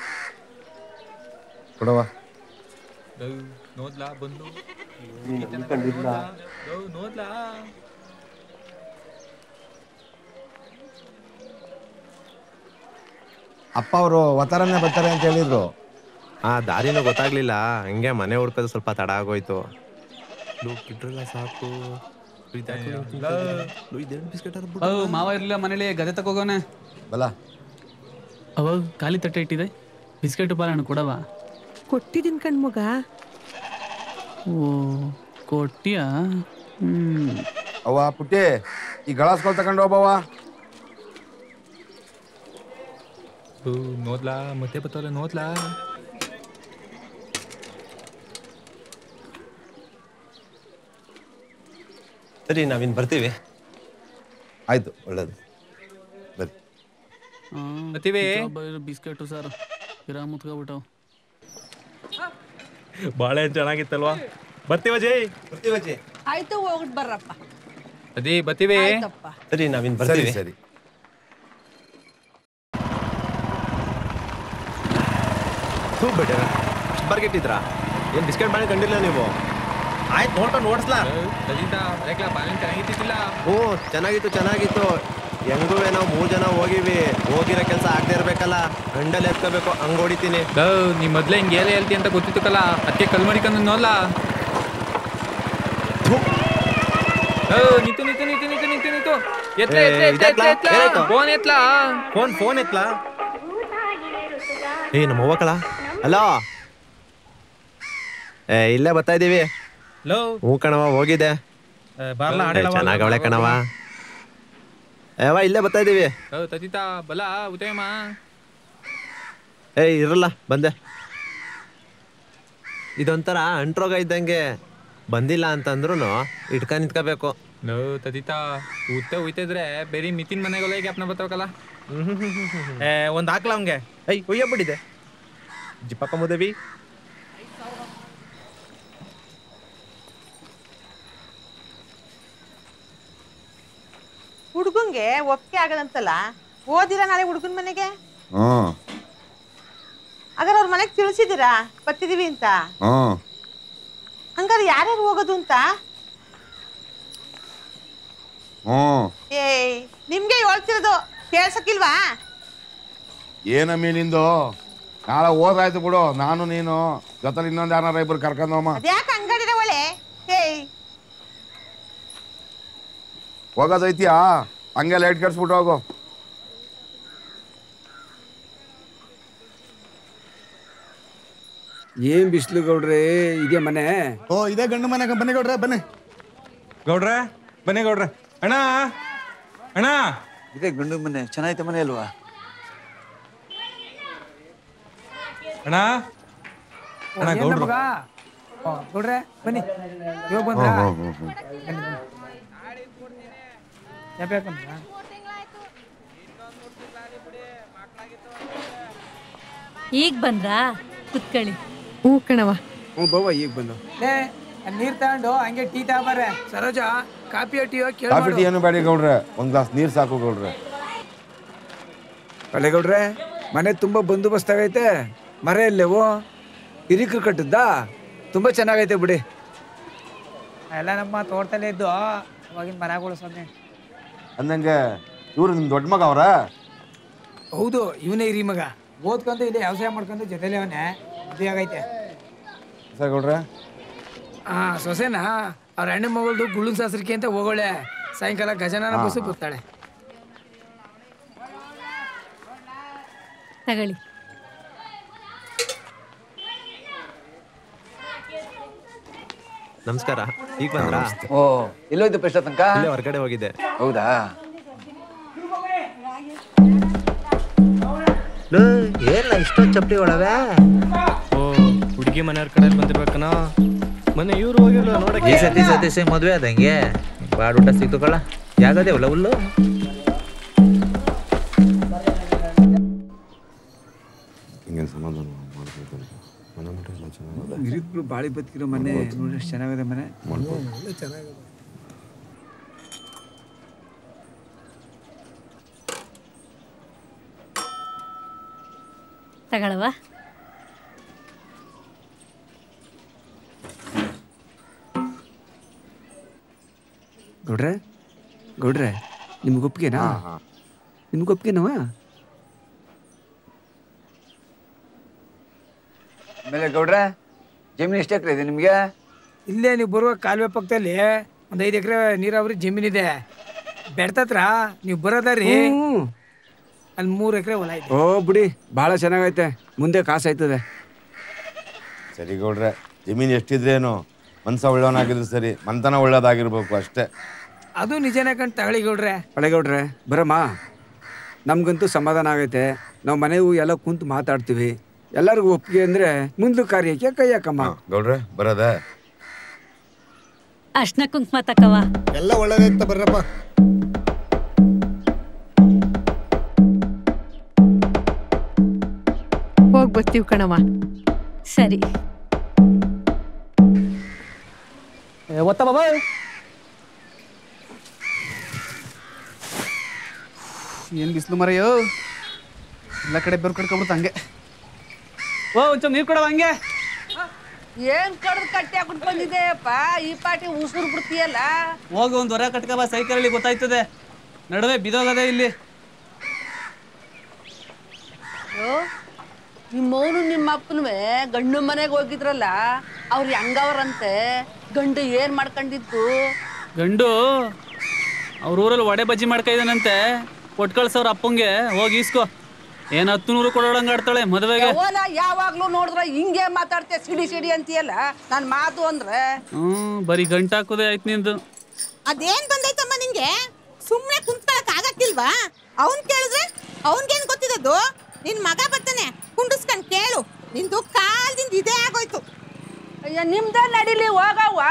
ಕೊಡವ ನೋದ್ಲಾ ಬಂದು ಕಂಡಿಲ್ಲ ನೋದ್ಲಾ ಅಪ್ಪ ಅವರು ವತಾರನೇ ಬರ್ತಾರೆ ಅಂತ ಹೇಳಿದ್ರು ಆ ದಾರಿನೂ ಗೊತ್ತಾಗ್ಲಿಲ್ಲ ಹಂಗೆ ಮನೆ ಹುಡ್ಕೋದು ಸ್ವಲ್ಪ ತಡ ಆಗೋಯ್ತು ಲೂಕ್ ಇಟ್ರಲ್ಲ ಸಾಕು ಓ ಮಾವ ಇರ್ಲಿಲ್ಲ ಮನೇಲಿ ಗದೆ ತಗೋಗೋನೆ ಬಲ ಅವಾಗ ಖಾಲಿ ತಟ್ಟೆ ಇಟ್ಟಿದೆ ಬಿಸ್ಕೆಟ್ ಬಾಳೆಹಣ್ಣು ಕೊಡವ ಕೊಟ್ಟಿದ್ದೀನಿ ಕಣ್ಮಗ ಓ ಕೊಟ್ಟಿಯಾ ಹ್ಮ್ ಅವ್ವ ಪುಟ್ಟಿ ಈ ಗಳಸ್ಕೊಳ್ ತಗೊಂಡು ಹೋಗವ್ವ ನೋದ್ಲಾ ಮತ್ತೆ ಬತ್ತವಲ್ಲ ನೋದ್ಲಾ ಸರಿ ನಾವಿನ್ ಬರ್ತೀವಿ ಆಯ್ತು ಒಳ್ಳೇದು ಬರ್ರಿ ಬರ್ತೀವಿ. ಬಿಸ್ಕೆಟು ಸರ್ ಇರಾ ಮುತ್ಕೊಬಿಟ್ಟವು ಬಾಳೆ ಚೆನ್ನಾಗಿತ್ತಲ್ವಾ ಬರ್ತೀವ ಜೈ ಬರ್ತೀವ ಜೈ ಆಯ್ತು ಹೋಗ್ಬಿಟ್ ಬರ್ರಪ್ಪ ಅದೇ ಬತ್ತೀವಿ ಆಯ್ತಪ್ಪ ಸರಿ ನಾವಿನ್ ಸರಿ ಬರ್ತೀವಿ ಸರಿ ಥೂ ಬೇಡ ಬರ್ಗೆಟ್ಟಿದ್ರಾ ಏನ್ ಬಿಸ್ಕೆಟ್ ಬಾಳೆ ಕಂಡಿಲ್ಲ ನೀವು ಆಯ್ತು ನೋಡ್ಕೊಂಡು ಓಡಿಸ್ಲಾ ಸರಿತಾ ಅದಕ್ಕೆ ಬಾಳೆಹಣ್ಣು ಚೆನ್ನಾಗಿತ್ತಿಲ್ಲ ಹ್ಞೂ ಚೆನ್ನಾಗಿತ್ತು ಚೆನ್ನಾಗಿತ್ತು ಹೆಂಗೂ ನಾವು ಮೂರು ಜನ ಹೋಗಿವಿ ಹೋಗಿರೋ ಕೆಲಸ ಆಗದೆ ಇರ್ಬೇಕಲ್ಲ ಗಂಡಲ್ಲಿ ಎತ್ಕೋಬೇಕು ಹಂಗ್ ಹೊಡಿತೀನಿ ನೀ ಮೊದ್ಲೇ ಹಿಂಗೆ ಏಲೆ ಹೇಳ್ತಿ ಅಂತ ಗೊತ್ತಿತ್ತು ಕಲ್ಲ ಅದಕ್ಕೆ ಕಲ್ ಮಾಡಿಕೊಂಡು ನೋಡ್ಲಾ ನಿಂತು ನಿಂತು ನಿಂತು ನಿಂತು ನಿಂತು ನಿಂತು ಎತ್ಲ ಏ, ಎತ್ಲ ಎತ್ಲ ಇದೆತ್ಲಾ? ಎತ್ಲ ಏನಾಯ್ತು? ಫೋನ್ ಎತ್ಲಾ ಫೋನ್ ಫೋನ್ ಎತ್ಲಾ ಏ ನಮ್ಮ ಅವ್ವಕಳ ಹಲೋ ಏ ಇಲ್ಲೇ ಬರ್ತಾ ಇದೀವಿ ಲೋ ಹ್ಞೂ ಕಣವ ಹೋಗಿದೆ ಬಾರ್ಲಾ ಏ, ಚೆನ್ನಾಗವಳೆ ಕಣವ ಏವ ಇಲ್ಲೇ ಬರ್ತಾ ಇದೀವಿ ಓ ತತಿತಾ ಬಲ ಉದಯಮ್ಮ ಏ ಇರಲ್ಲ ಬಂದೆ ಇದೊಂಥರ ಅಂಟ್ರೋಗ ಇದ್ದಂಗೆ ಬಂದಿಲ್ಲ ಅಂತಂದ್ರೂ ಇಟ್ಕ ನಿಂತ್ಕೋಬೇಕು ನೋ ತತಿತಾ ಉತ್ತೆ ಉಯ್ತಿದ್ರೆ ಬೇರೆ ಮಿತಿನ್ ಮನೆಗೆಲ್ಲ ಗ್ಯಾಪ್ನ ಬರ್ತಾವಕಲ್ಲ ಏ ಒಂದು ಹಾಕ್ಲ ಅವಂಗೆ ಐ ಒಯ್ಯಬಿಟ್ಟಿದೆ ಜಿಪ್ಪಕ್ಕ ಮುದವಿ ಹುಡುಗಂಗೆ ಒಪ್ಪಿಗೆ ಆಗದಂತಲ್ಲ ಓದಿರ ನಾಳೆ ಹುಡುಗನ ಮನೆಗೆ ಹ್ಞೂ ಹಾಗಾದ್ರೆ ಅವ್ರ ಮನೆಗೆ ತಿಳಿಸಿದ್ದೀರಾ ಬರ್ತಿದೀವಿ ಅಂತ ಹ್ಞೂ ಹಂಗಾರೆ ಯಾರ್ಯಾರು ಹೋಗೋದು ಅಂತ ಹ್ಞೂ ಏಯ್ ನಿಮ್ಗೆ ಹೇಳ್ತಿರೋದು ಕೇಳ್ಸಕ್ಕಿಲ್ವಾ ಏನಮ್ಮಿ ನಿಂದು ನಾಳೆ ಓದಾಯ್ತು ಬಿಡು ನಾನು ನೀನು ಜೊತೆಲಿ ಇನ್ನೊಂದು ಯಾರು ಇಬ್ರು ಕರ್ಕೊಂಡಮ್ಮ ಅದ್ಯಾಕೆ ಹಂಗಾಡಿರ ಒಳ್ಳೆ ಏಯ್ ಹೋಗೋದೈತಿಯಾ ಹಂಗೆ ಲೈಟ್ ಕೆಡ್ಸ್ಬಿಟ್ಟು ಹೋಗು ಏನ್ ಬಿಸಿಲು ಗೌಡ್ರೆ ಇದೇ ಮನೆ ಓ ಇದೇ ಗಂಡು ಮನೆ ಬನ್ನಿ ಗೌಡ್ರೆ ಬನ್ನಿ ಗೌಡ್ರೆ ಬನ್ನಿ ಗೌಡ್ರೆ ಅಣ್ಣ ಅಣ್ಣ ಇದೇ ಗಂಡು ಮನೆ ಚೆನ್ನಾಗೈತೆ ಮನೆ ಅಲ್ವಾ ಅಣ್ಣ ಅಣ್ಣ ಏನ್ ಗೌಡ್ರು ಮಗ? ಓ, ಗೌಡ್ರೆ ಬನ್ನಿ ಇವಾಗ ಬಂದ್ರಾ? ಹ್ಮ್, ಹ್ಮ್, ಹ್ಮ್, ಬನ್ನಿ, ಬನ್ನಿ. ಯಾಕೆ ಯಾಕಂದ್ರ? ಈಗ ಬಂದ್ರಾ ಕುತ್ಕೊಳ್ಳಿ ಹ್ಞೂ ಕಣವ ಹ್ಞೂ ಬಾವ ಈಗ ಬಂದು ಲೇ ಅಲ್ಲ್ ನೀರ್ ತಗೊಂಡು ಹಂಗೆ ಟೀ ತಗೊಂಬರ್ರೆ ಸರೋಜ ಕಾಫಿ ಟೀ ಕೇಳಿ ಕಾಫಿ ಟೀ ಏನು ಬೇಡಿ ಗೌಡ್ರೆ ಒಂದ್ ಗ್ಲಾಸ್ ನೀರ್ ಸಾಕು ಗೌಡ್ರೆ ಒಳ್ಳೆ ಗೌಡ್ರೆ ಮನೆ ತುಂಬಾ ಬಂದೋಬಸ್ತ್ ಆಗೈತೆ ಮರ ಎಲ್ಲೇವು ಹಿರಿಕರು ಕಟ್ಟಿದ್ದಾ ತುಂಬಾ ಚೆನ್ನಾಗೈತೆ ಬಿಡಿ ಎಲ್ಲ ನಮ್ಮ ತೋಟದಲ್ಲೇ ಇದ್ದು ಅವಾಗಿನ ಮರಗಳು ಸೊನ್ನೆ ಅಂದಂಗೆ ಇವ್ರು ನಿಮ್ ದೊಡ್ಡ ಮಗ ಅವ್ರ ಹೌದು ಇವನೇ ಹಿರಿ ಮಗ ಓದ್ಕೊಂಡು ಇಲ್ಲಿ ವ್ಯವಸಾಯ ಮಾಡ್ಕೊಂಡು ಜೊತೆಲೆ ಅವನೇ ಮದುವೆ ಆಗೈತೆ ಸರ್ ಗೌಡ್ರೆ ಹಾ ಸೊಸೆನಾ ಅವ್ರ ಹೆಣ್ಣು ಮಗಳದು ಗುಳ್ಳು ಶಾಸ್ತ್ರಕ್ಕೆ ಅಂತ ಹೋಗೋಳೆ ಸಾಯಂಕಾಲ ಗಜಾನನ ಹಾ, ಬಸ್ಸು ಹಾ. ಬರ್ತಾಳೆ ತಗೊಳ್ಳಿ ನಮಸ್ಕಾರ ಈಗ ಬಂದ್ರಾ ಓ ಎಲ್ಲೋಯ್ತು ಪ್ರಶ್ನೆ ತನಕ ಇಲ್ಲೇ ಹೊರಗಡೆ ಹೋಗಿದ್ದೆ ಹೌದಾ ಏನ ಇಷ್ಟೊಂದು ಚಪ್ಪಲಿ ಒಳವೆ ಓ ಹುಡುಗಿ ಮನೆಯವ್ರ ಕಡೆ ಬಂದಿರ್ಬೇಕನ ಮೊನ್ನೆ ಇವ್ರು ಹೋಗಿಲ್ಲ ಈ ನೋಡಕ್ಕೆ ಸತಿ ಸತಿ ಸೇ ಮದ್ವೆ ಆದಂಗೆ ಬಾಡ್ ಊಟ ಸಿಕ್ತು ಕಳ ಯಾಗದೇವಲ್ಲ ಹುಲ್ಲು ಹಿಂಗೇನು ಸಮಾಧಾನ ಮಾಡ್ಬೇಕು ಅಂತ. ಮನೆ ಮಠ ಎಲ್ಲ ಚೆನ್ನಾಗಿದೆ ಹಿರಿಕರು ಬಾಳಿ ಬದುಕಿರೋ ಮನೆ ನೋಡಿ ಎಷ್ಟು ಚೆನ್ನಾಗಿದೆ ಮನೆ ಮಾಡ್ಬೋದು. ಚೆನ್ನಾಗಿದೆ ತಗೊಳವಾ ಗೌಡ್ರೆ ಗೌಡ್ರೆ ನಿಮ್ಗೆ ಒಪ್ಪಿಗೆನಾ ನಿಮ್ಗೆ ಒಪ್ಪಿಗೆನವ ಆಮೇಲೆ ಗೌಡ್ರೆ ಜಮೀನು ಎಷ್ಟು ಎಕರೆ ಇದೆ ನಿಮಗೆ ಇಲ್ಲೇ ನೀವು ಬರುವ ಕಾಲುವೆ ಪಕ್ಕದಲ್ಲಿ ಒಂದ್ ಐದು ಎಕರೆ ನೀರಾವರಿ ಜಮೀನಿದೆ ಬೆಡ್ತತ್ರ ನೀವು ಬರೋದಾರಿ ಅಲ್ಲಿ ಮೂರು ಎಕರೆ ಹೊಲ ಇದೆ ಓ ಬಿಡಿ ಭಾಳ ಚೆನ್ನಾಗೈತೆ ಮುಂದೆ ಕಾಸು ಆಯ್ತದೆ ಸರಿ ಗೌಡ್ರೆ ಜಮೀನು ಎಷ್ಟಿದ್ರೇನು ಮನ್ಸ ಒಳ್ಳೆಯವನಾಗಿದ್ರು ಸರಿ ಮಂತನ ಒಳ್ಳೇದಾಗಿರ್ಬೇಕು ಅಷ್ಟೇ ಅದು ನಿಜನೇ ಕಣ್ ತಗೊಳ್ಳಿ ಗೌಡ್ರೆ ಹಳೆಗೌಡ್ರೆ ಬರಮ್ಮ ನಮ್ಗಂತೂ ಸಮಾಧಾನ ಆಗೈತೆ ನಾವು ಮನೆಗೂ ಎಲ್ಲ ಕುಂತು ಮಾತಾಡ್ತೀವಿ ಎಲ್ಲರಿಗೂ ಒಪ್ಪಿಗೆ ಅಂದ್ರೆ ಮುಂದ್ಲು ಕಾರ್ಯಕ್ಕೆ ಕೈ ಹಾಕಮ್ಮ ಗೌಡ್ರೆ ಬರೋದೇ ಅರ್ಶನ ಕುಂಕುಮ ತಕ್ಕವ ಎಲ್ಲ ಒಳ್ಳೇದಾಯ್ತ ಬರ್ರಪ್ಪ ಹೋಗಿ ಬರ್ತೀವಿ ಕಣವ ಸರಿ ಒತ್ತ ಬಾಬಾ ಏನ್ ಬಿಸಿಲು ಮರೆಯೋ ಎಲ್ಲ ಕಡೆ ಬೆರ್ ಕಡ್ಕೊಬಿಡ್ತು ಹಂಗೆ ಓ ಒಂಚೂರು ನೀರು ಕೊಡವ ಹಂಗೆ ಏನ್ ಕಡ್ದು ಕಟ್ಟಿ ಹಾಕೊಂಡು ಬಂದಿದೆಯಪ್ಪ ಈ ಪಾಟಿ ಉಸುರು ಬಿಡ್ತೀಯಲ್ಲ ಹೋಗಿ ಒಂದು ಹೊರ ಕಟ್ಕ ಬಾ ಸೈಕಲಲ್ಲಿ ಗೊತ್ತಾಯ್ತದೆ ನಡುವೆ ಬಿದೋಗದೆ ಇಲ್ಲಿ ಅಯ್ಯೋ, ನಿಮ್ಮವನು ನಿಮ್ಮ ಅಪ್ಪನುವೆ ಗಂಡು ಮನೆಗೆ ಹೋಗಿದ್ರಲ್ಲ ಅವ್ರು ಹೆಂಗವ್ರಂತೆ ಗಂಡು ಏನ್ ಮಾಡ್ಕೊಂಡಿದ್ದು ಗಂಡು ಅವ್ರ ಊರಲ್ಲಿ ವಡೆ ಬಜ್ಜಿ ಮಾಡ್ಕ ಇದ್ದಾನಂತೆ ಕೊಟ್ ಕಳ್ಸವ್ರ ಅಪ್ಪಂಗೆ ಹೋಗಿ ಇಸ್ಕೋ ಏನ್ ಹತ್ತು ನೂರು ಕೊಡೋಳಂಗ ಆಡ್ತಾಳೆ ಮದುವೆಗೆ ಯಾವಲ್ಲ ಯಾವಾಗ್ಲೂ ನೋಡಿದ್ರೆ ಹಿಂಗೆ ಮಾತಾಡ್ತೀಯ ಸಿಡಿ ಸಿಡಿ ಅಂತೀಯಲ್ಲ ನನ್ ಮಾತು ಅಂದ್ರೆ ಹ್ಮ್ ಬರೀ ಗಂಟು ಹಾಕೋದೇ ಆಯ್ತು ನಿಂದು ಅದೇನ್ ಬಂದೈತಮ್ಮ ನಿಂಗೆ ಸುಮ್ನೆ ಕುಂತ್ಕೊಳಕ್ ಆಗಕ್ಕಿಲ್ವಾ ಅವನ್ ಕೇಳಿದ್ರೆ ಅವನ್ಗೇನ್ ಗೊತ್ತಿದ್ದದು ನಿನ್ ಮಗ ಬರ್ತಾನೆ ಕುಂಡಿಸ್ಕೊಂಡ್ ಕೇಳು ನಿಂದು ಕಾಲ್ದಿಂದ ಇದೇ ಆಗೋಯ್ತು ಅಯ್ಯ ನಿಮ್ದೇ ನಡಿಲಿ ಹೋಗವ್ವ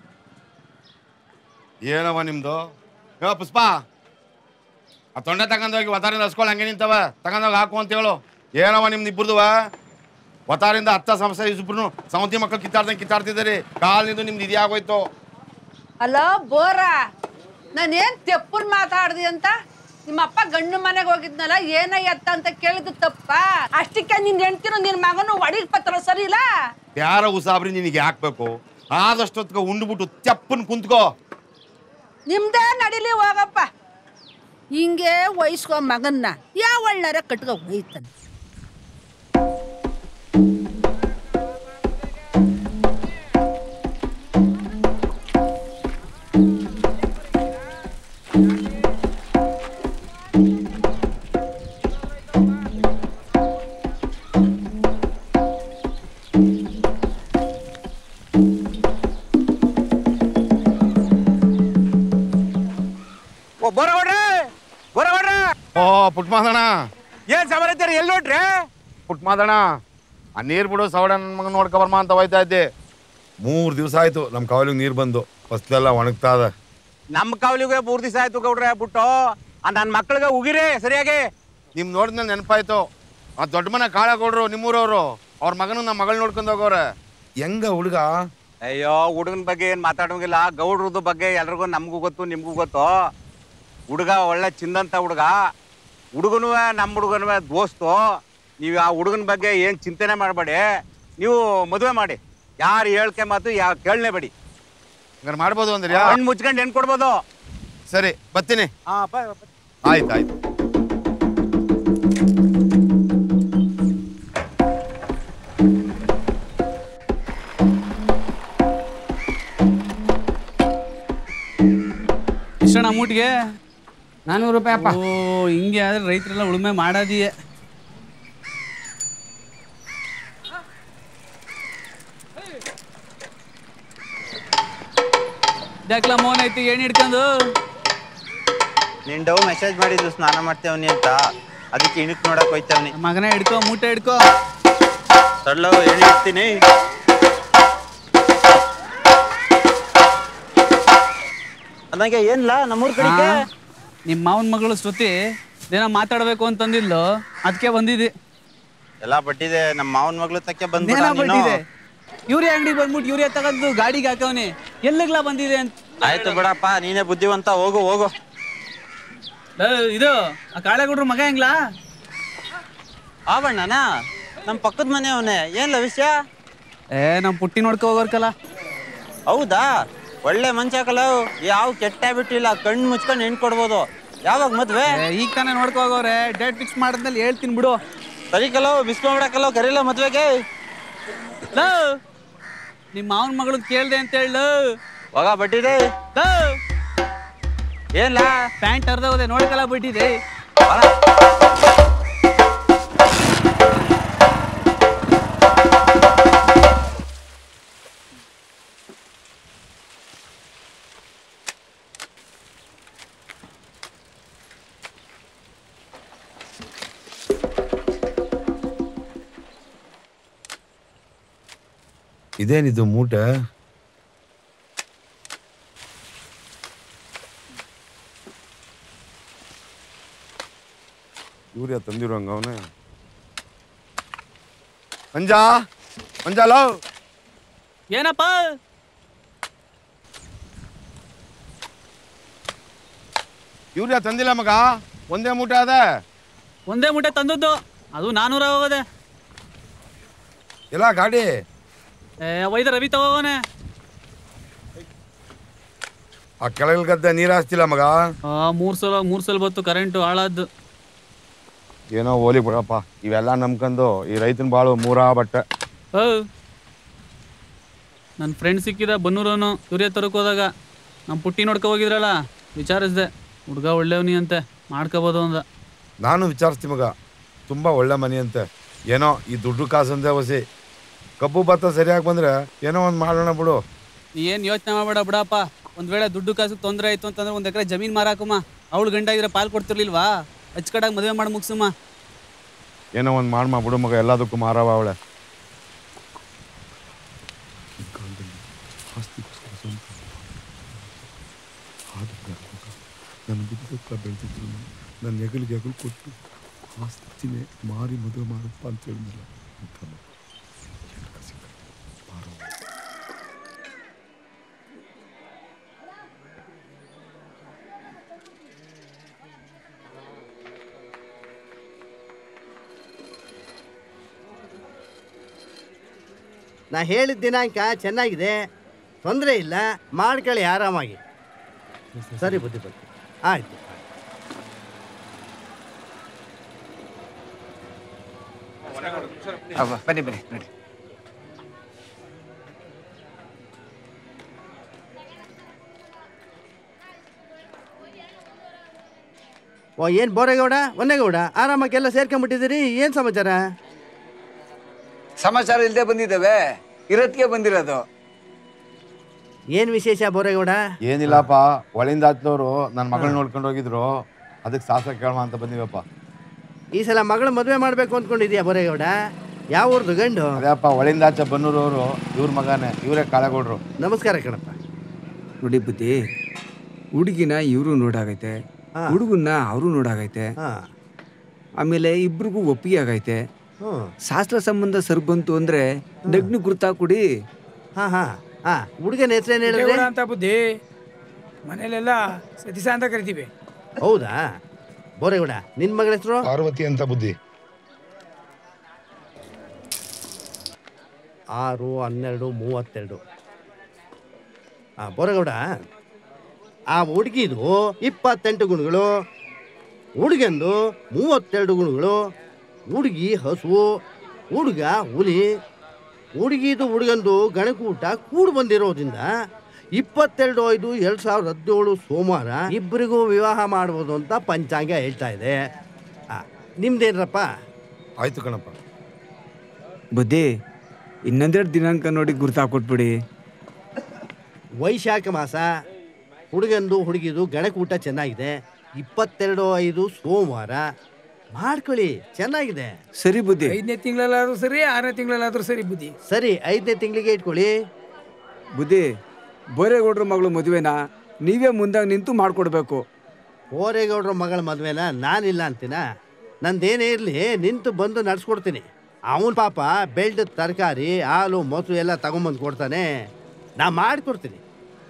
ಏನವ ನಿಮ್ದು ಯೋ ಪುಷ್ಪ ಆ ತೊಂಡೆ ತಗೊಂಡೋಗಿ ಒತ್ತಾರಿಂದ ಹಸ್ಕೊಳ್ಳಿ ಹಂಗೆ ನಿಂತವ ತಗೊಂಡೋಗಿ ಹಾಕು ಅಂತ ಹೇಳು ಏನವ ನಿಮ್ದು ಇಬ್ಬರದುವ ಒತ್ತಾರಿಂದ ಹತ್ತ ಸಮಸ್ಯೆ ಇಬ್ರು ಸೌಂತಿ ಮಕ್ಕಳು ಕಿತ್ತಾಡ್ದಂಗೆ ಕಿತ್ತಾಡ್ತಿದ್ದೀರಿ ಕಾಲ್ನಿಂದು ನಿಮ್ದು ಇದೇ ಆಗೋಯ್ತು ಅಲ್ಲ ಬೋರ ನಾನೇನ್ ತೆಪ್ಪನ್ ಮಾತಾಡ್ದಿ ಅಂತ ನಿಮ್ಮ ಅಪ್ಪ ಗಂಡು ಮನೆಗೆ ಹೋಗಿದ್ನಲ್ಲ ಏನ ಎತ್ತ ಅಂತ ಕೇಳಿದ್ದು ತಪ್ಪ ಅಷ್ಟಕ್ಕೆ ನಿನ್ ಹೆಂಡ್ತಿರು ನಿನ್ ಮಗನು ಒಡಿಗ್ ಪತ್ರ ಸರಿ ಇಲ್ಲ ಯಾರ ಉಸಾಬ್ರಿ ನಿನಗೆ ಹಾಕ್ಬೇಕು ಆದಷ್ಟೊತ್ತಿಗೆ ಉಂಡ್ಬಿಟ್ಟು ತೆಪ್ಪನ್ ಕುಂತ್ಕೋ ನಿಮ್ದೇ ನಡಿಲಿ ಹೋಗಪ್ಪ ಹಿಂಗೆ ವಯಸ್ಕೋ ಮಗನ್ನ ಯಾವ ಒಳ್ಳಾರ ಕಟ್ಕೊ ಹೋಯ್ತಾನೆ ಗೋರಗೌಡ್ರ ಓ ಪುಟ್ ಮಾದಣ ಏನ್ ಸಮಾಚಾರ ಎಲ್ಲಿ ನೋಡ್ರಿ ಪುಟ್ ಮಾದಣ ಆ ನೀರ್ ಬಿಡು ಸವಡ ನನ್ನ ಮಗನ್ ನೋಡ್ಕೊಬರ್ಮ ಅಂತ ಹೋಯ್ತಾ ಇದ್ದೆ ಮೂರ್ ದಿವಸ ಆಯ್ತು ನಮ್ಮ ಕಾವಲಿಗೆ ನೀರ್ ಬಂದು ಫಸ್ಲೆಲ್ಲ ಒಣಗ್ತಾ ಅದ ನಮ್ಮ ಕಾವಲಿಗೆ ಮೂರ್ ದಿವಸ ಆಯ್ತು ಗೌಡ್ರೆ ಬಿಟ್ಟು ಆ ನನ್ನ ಮಕ್ಳಿಗೆ ಉಗಿರಿ ಸರಿಯಾಗಿ ನಿಮ್ ನೋಡಿದ್ಮೇಲೆ ನೆನಪಾಯ್ತು ಆ ದೊಡ್ಡ ಮನೆ ಕಾಳಗೌಡ್ರು ನಿಮ್ಮೂರವ್ರು ಅವ್ರ ಮಗನ ನಮ್ಮ ಮಗಳ್ ನೋಡ್ಕೊಂಡ್ ಹೋಗವ್ರೆ ಹೆಂಗ ಹುಡುಗ ಅಯ್ಯೋ ಹುಡುಗನ ಬಗ್ಗೆ ಏನ್ ಮಾತಾಡೋಂಗಿಲ್ಲ ಗೌಡ್ರದ್ದು ಬಗ್ಗೆ ಎಲ್ರಿಗೂ ನಮಗೂ ಗೊತ್ತು ನಿಮ್ಗೂ ಗೊತ್ತು ಹುಡುಗ ಒಳ್ಳೆ ಚಿಂದಂತ ಹುಡುಗ ಹುಡುಗನೂ ನಮ್ಮ ಹುಡುಗನೂ ದೋಸ್ತು ನೀವು ಆ ಹುಡುಗನ ಬಗ್ಗೆ ಏನ್ ಚಿಂತನೆ ಮಾಡಬೇಡಿ ನೀವು ಮದುವೆ ಮಾಡಿ ಯಾರು ಹೇಳ್ಕೆ ಮಾತು ಯಾವ ಕೇಳಲೇಬೇಡಿ ಹಂಗಾರೆ ಮಾಡ್ಬೋದು ಅಂದ್ರೆ ಹಣ್ಣು ಮುಚ್ಕೊಂಡು ಹೆಣ್ ಕೊಡ್ಬೋದು ಸರಿ ಬರ್ತೀನಿ ಹಾ ಬಾ ಬಾ. ಆಯ್ತು ಆಯ್ತು ಎಷ್ಟಣ್ಣ ಅಮೌಂಟ್ಗೆ ನಾನ್ನೂರು ರೂಪಾಯಿ ಅಪ್ಪ ಓ ಹಿಂಗೆ ಆದ್ರೆ ರೈತರೆಲ್ಲ ಉಳುಮೆ ಮಾಡೋದಿಯೇ ಯಾಕ್ಲ ಮೋನ್ ಐತಿ ಏನ್ ಹಿಡ್ಕೊಂಡು ನಿನ್ ಡವ್ ಮೆಸೇಜ್ ಮಾಡಿದ್ದು ಸ್ನಾನ ಮಾಡ್ತೇವನಿ ಅಂತ ಅದಕ್ಕೆ ಇಣಕ್ ನೋಡಕ್ ಹೋಯ್ತವ್ನಿ ಮಗನ ಹಿಡ್ಕೋ ಮೂಟೆ ಹಿಡ್ಕೋ ತಳ್ಳೋ ಎಣ್ಣೆ ಇಡ್ತೀನಿ ಅದಂಗೆ ಏನ್ಲಾ ನಮ್ಮೂರ್ ಕಡೆಗೆ ಆ, ನಿಮ್ ಮಾವನ್ ಮಗಳು ಶ್ರುತಿ ಏನೋ ಮಾತಾಡ್ಬೇಕು ಅಂತಂದಿದ್ಲು ಅದಕ್ಕೆ ಬಂದಿದ್ದೆ ಎಲ್ಲ ಬಟ್ಟಿದೆ ನಮ್ಮ ಮಾವನ್ ಮಗಳು ತಕ್ಕೆ ಬಂದ್ಬಿಡ ಏನೋ ನೀನು ಬಟ್ಟಿದೆ ಯೂರಿಯಾ ಅಂಗಡಿಗೆ ಬಂದ್ಬಿಟ್ಟು ಯೂರಿಯಾ ತಗೊಂಡು ಗಾಡಿಗೆ ಹಾಕವ್ನಿ ಎಲ್ಲಿಗ್ಲಾ ಬಂದಿದೆ ಅಂತ ಆಯ್ತು ಬಿಡಪ್ಪ ನೀನೇ ಬುದ್ಧಿವಂತ ಹೋಗು ಹೋಗು ಏ, ಇದು ಆ ಕಾಳೆಗೌಡ್ರ ಮಗ ಹೆಂಗ್ಲಾ ಆವಣ್ಣನ ನಮ್ಮ ಪಕ್ಕದ ಮನೆ ಅವನೇ ಏನ್ಲ ವಿಷಯ ಏ ನಮ್ ಪುಟ್ಟಿ ನೋಡ್ಕೊ ಹೋಗೋರ್ಕಲ್ಲ ಹೌದಾ ಒಳ್ಳೆ ಮಂಚ ಕಲವ್ ಯಾವ ಕೆಟ್ಟ ಹ್ಯಾಬಿಟ್ ಇಲ್ಲ ಕಣ್ಣು ಮುಚ್ಕೊಂಡು ಹೆಣ್ ಕೊಡ್ಬೋದು ಯಾವಾಗ ಮದ್ವೆ ಈಗ ತಾನೇ ನೋಡ್ಕೊ ಹೋಗೋರೆ ಡೇಟ್ ಫಿಕ್ಸ್ ಮಾಡಿದ್ಮೇಲೆ ಹೇಳ್ತೀನಿ ಬಿಡು ಸರಿ ಕಲವ್ ಬಿಸ್ಕೊಂಬಿಡಕಲವ್ ಕರೀಲ ಮದ್ವೆಗೆ ಲೋ, ನಿಮ್ ಮಾವನ್ ಮಗಳು ಕೇಳ್ದೆ ಅಂತ ಹೇಳು ಹೋಗ ಬಟ್ಟಿದೆ ಏನ್ಲಾ ಪ್ಯಾಂಟ್ ಅರ್ಧ ಹೋದೆ ನೋಡ್ಕಲ್ಲ ಬಿಟ್ಟಿದೆ ಇದೇನಿದು ಮೂಟೆ ಯೂರಿಯಾ ತಂದಿರೋಂಗ ಅವನೇ ಮಂಜಾ ಮಂಜಾ ಲವ್ ಏನಪ್ಪ ಯೂರಿಯಾ ತಂದಿಲ್ಲ ಮಗ ಒಂದೇ ಮೂಟೆ ಅದ ಒಂದೇ ಮುಟ್ಟೆ ತಂದದ್ದು ಅದು ನಾನೂರ ಹೋಗೋದೆ ಎಲ್ಲ ಗಾಡಿ ಏ ವೈದ ರವಿ ತಗೋನೆ ಆ ಕೆಳಗಲ್ ಗದ್ದೆ ನೀರ್ ಹಾಸ್ತಿಲ್ಲ ಮಗ ಆ ಮೂರ್ ಸಲ ಮೂರ್ ಸಲ ಬತ್ತು ಕರೆಂಟು ಹಾಳಾದ್ದು ಏನೋ ಹೋಲಿ ಬಿಡಪ್ಪ ಇವೆಲ್ಲ ನಂಬ್ಕೊಂಡು ಈ ರೈತನ ಬಾಳು ಮೂರಾ ಬಟ್ಟೆ ಓ ನನ್ನ ಫ್ರೆಂಡ್ ಸಿಕ್ಕಿದ ಬನ್ನೂರವನು ಯೂರಿಯಾ ತರಕ್ ಹೋದಾಗ ನಮ್ಮ ಪುಟ್ಟಿ ನೋಡ್ಕೊ ಹೋಗಿದ್ರಲ್ಲ ವಿಚಾರಿಸ್ದೆ ಹುಡ್ಗ ಒಳ್ಳೆವ್ನಿ ಅಂತೆ ಮಾಡ್ಕೋಬೋದು ಅಂದ ನಾನು ವಿಚಾರಿಸ್ತೀನಿ ಮಗ ತುಂಬ ಒಳ್ಳೆ ಮನೆ ಅಂತೆ ಏನೋ ಈ ದುಡ್ಡು ಕಾಸಂದೆ ಹೊಸಿ ಕಬ್ಬು ಭತ್ತ ಸರಿಯಾಗಿ ಬಂದ್ರೆ ಏನೋ ಒಂದು ಮಾಡೋಣ ಬಿಡು ಏನು ಯೋಚನೆ ಮಾಡಬೇಡ ಬಿಡಪ್ಪ ಒಂದ್ ವೇಳೆ ದುಡ್ಡು ಕಾಸು ತೊಂದರೆ ಆಯ್ತು ಅಂತಂದ್ರೆ ಒಂದ್ ಎಕರೆ ಜಮೀನ್ ಮಾರಾಕಮ್ಮ ಅವಳು ಗಂಡ ಇದ್ರೆ ಪಾಲ್ ಕೊಡ್ತಿರ್ಲಿಲ್ವಾ ಅಚ್ಚಕಡಾಗಿ ಮದುವೆ ಮಾಡಿ ಮುಗ್ಸಮ್ಮ ಏನೋ ಒಂದು ಮಾಡ್ಮ ಬಿಡು ಮಗ ಎಲ್ಲದಕ್ಕೂ ಮಾರವ ಅವಳೆ ನನ್ನ ಬುದ್ಧಕ್ಕ ಬೆಳೆದಿದ್ರು ನನ್ನ ಹೆಗಲಿಗೆ ಹೆಗಲು ಕೊಟ್ಟು ಆಸ್ತಿನೇ ಮಾರಿ ಮದುವೆ ಮಾಡಪ್ಪ ಅಂತ ಹೇಳಿದ್ನಲ್ಲ ನಾ ಹೇಳಿದ ದಿನಾಂಕ ಚೆನ್ನಾಗಿದೆ ತೊಂದರೆ ಇಲ್ಲ ಮಾಡ್ಕೊಳ್ಳಿ ಆರಾಮಾಗಿ ಸರಿ ಬುದ್ಧಿ ಬುದ್ಧಿ ಆಯ್ತು ಬನ್ನಿ ಬನ್ನಿ ನಡಿ ಓ ಏನು ಬೋರೇಗೌಡ ಒಂದೇಗೌಡ ಆರಾಮಾಗಿ ಎಲ್ಲ ಸೇರ್ಕೊಂಡ್ಬಿಟ್ಟಿದ್ದೀರಿ ಏನು ಸಮಾಚಾರ ಸಮಾಚಾರ ಇಲ್ಲದೆ ಬಂದಿದ್ದೇವೆ ಇರೋದ್ಗೆ ಬಂದಿರೋದು ಏನು ವಿಶೇಷ ಬೋರೇಗೌಡ ಏನಿಲ್ಲಪ್ಪ ಒಳಿಂದ ಹತ್ತೋರು ನನ್ನ ಮಗಳನ್ನ ನೋಡ್ಕೊಂಡು ಹೋಗಿದ್ರು ಅದಕ್ಕೆ ಶಾಸ್ತ್ರ ಕೇಳೋಣ ಅಂತ ಬಂದಿವಪ್ಪ ಈ ಸಲ ಮಗಳ ಮದುವೆ ಮಾಡಬೇಕು ಅಂದ್ಕೊಂಡಿದ್ಯಾ ಬೋರೇಗೌಡ ಯಾವ ಊರ್ದು ಗಂಡು ಅದೇಪ್ಪ ಒಳಿಂದಾಚೆ ಬನ್ನೂರವರು ಇವ್ರ ಮಗನೇ ಇವರೇ ಕಾಳೆಗೌಡ್ರು ನಮಸ್ಕಾರ ಕಣಪ್ಪ ನೋಡಿ ಬುದ್ಧಿ ಹುಡುಗಿನ ಇವರು ನೋಡಾಗೈತೆ ಹುಡುಗನ್ನ ಅವರು ನೋಡಾಗೈತೆ ಆಮೇಲೆ ಇಬ್ರಿಗೂ ಒಪ್ಪಿಗೆ ಆಗೈತೆ ಶಾಸ್ತ್ರ ಸಂಬಂಧ ಸರ್ ಬಂತು ಅಂದ್ರೆ ನಗ್ನ ಗುರ್ತಾ ಕೊಡಿ ಹಾ ಹಾ ಹಾ ಹುಡುಗನ ಹೆಸರೇನು ಹೇಳಿದ್ರೆ ದೇವ್ರ ಅಂತ ಬುದ್ಧಿ ಮನೇಲೆಲ್ಲ ಸತೀಶ ಅಂತ ಕರಿತೀವಿ ಹೌದಾ ಬೋರೇಗೌಡ ನಿನ್ ಮಗಳ ಹೆಸರು ಪಾರ್ವತಿ ಅಂತ ಬುದ್ಧಿ ಆರು ಹನ್ನೆರಡು ಮೂವತ್ತೆರಡು ಆ ಬೋರೇಗೌಡ ಆ ಹುಡುಗಿದು ಇಪ್ಪತ್ತೆಂಟು ಗುಣಗಳು ಹುಡುಗಂದು ಮೂವತ್ತೆರಡು ಗುಣಗಳು ಹುಡುಗಿ ಹಸು ಹುಡುಗ ಹುಲಿ ಹುಡುಗಿದು ಹುಡುಗಂದು ಗಣಕೂಟ ಕೂಡು ಬಂದಿರೋದ್ರಿಂದ ಇಪ್ಪತ್ತೆರಡು ಐದು ಎರಡು ಸಾವಿರದ ಹದಿನೇಳು ಸೋಮವಾರ ಇಬ್ಬರಿಗೂ ವಿವಾಹ ಮಾಡ್ಬೋದು ಅಂತ ಪಂಚಾಂಗ ಹೇಳ್ತಾ ಇದೆ ಆ, ನಿಮ್ದೇನ್ರಪ್ಪ ಆಯ್ತು ಕಣಪ್ಪ ಬುದ್ಧಿ ಇನ್ನೊಂದೆರಡು ದಿನಾಂಕ ನೋಡಿ ಗುರ್ತಾ ಕೊಟ್ಬಿಡಿ ವೈಶಾಖ ಮಾಸ ಹುಡುಗಂದು ಹುಡುಗಿದು ಗಣಕೂಟ ಚೆನ್ನಾಗಿದೆ ಇಪ್ಪತ್ತೆರಡು ಐದು ಸೋಮವಾರ ಮಾಡ್ಕೊಳ್ಳಿ ಚೆನ್ನಾಗಿದೆ ಸರಿ ಬುದ್ಧಿ ಐದನೇ ತಿಂಗಳಲ್ಲಾದ್ರೂ ಸರಿ ಆರನೇ ತಿಂಗಳಲ್ಲಾದ್ರೂ ಸರಿ ಬುದ್ಧಿ ಸರಿ ಐದನೇ ತಿಂಗಳಿಗೆ ಇಟ್ಕೊಳ್ಳಿ ಬುದ್ಧಿ ಬೋರೇಗೌಡ್ರ ಮಗಳು ಮದುವೆನ ನೀವೇ ಮುಂದಾಗ ನಿಂತು ಮಾಡ್ಕೊಡ್ಬೇಕು ಓರೇಗೌಡ್ರ ಮಗಳ ಮದುವೆನ ನಾನಿಲ್ಲ ಅಂತೀನ ನಂದೇನೇ ಇರಲಿ ನಿಂತು ಬಂದು ನಡ್ಸ್ಕೊಡ್ತೀನಿ ಅವನ ಪಾಪ ಬೆಲ್ಡ್ ತರಕಾರಿ ಹಾಲು ಮೊಸರು ಎಲ್ಲ ತಗೊಂಬಂದು ಕೊಡ್ತಾನೆ ನಾ ಮಾಡಿಕೊಡ್ತೀನಿ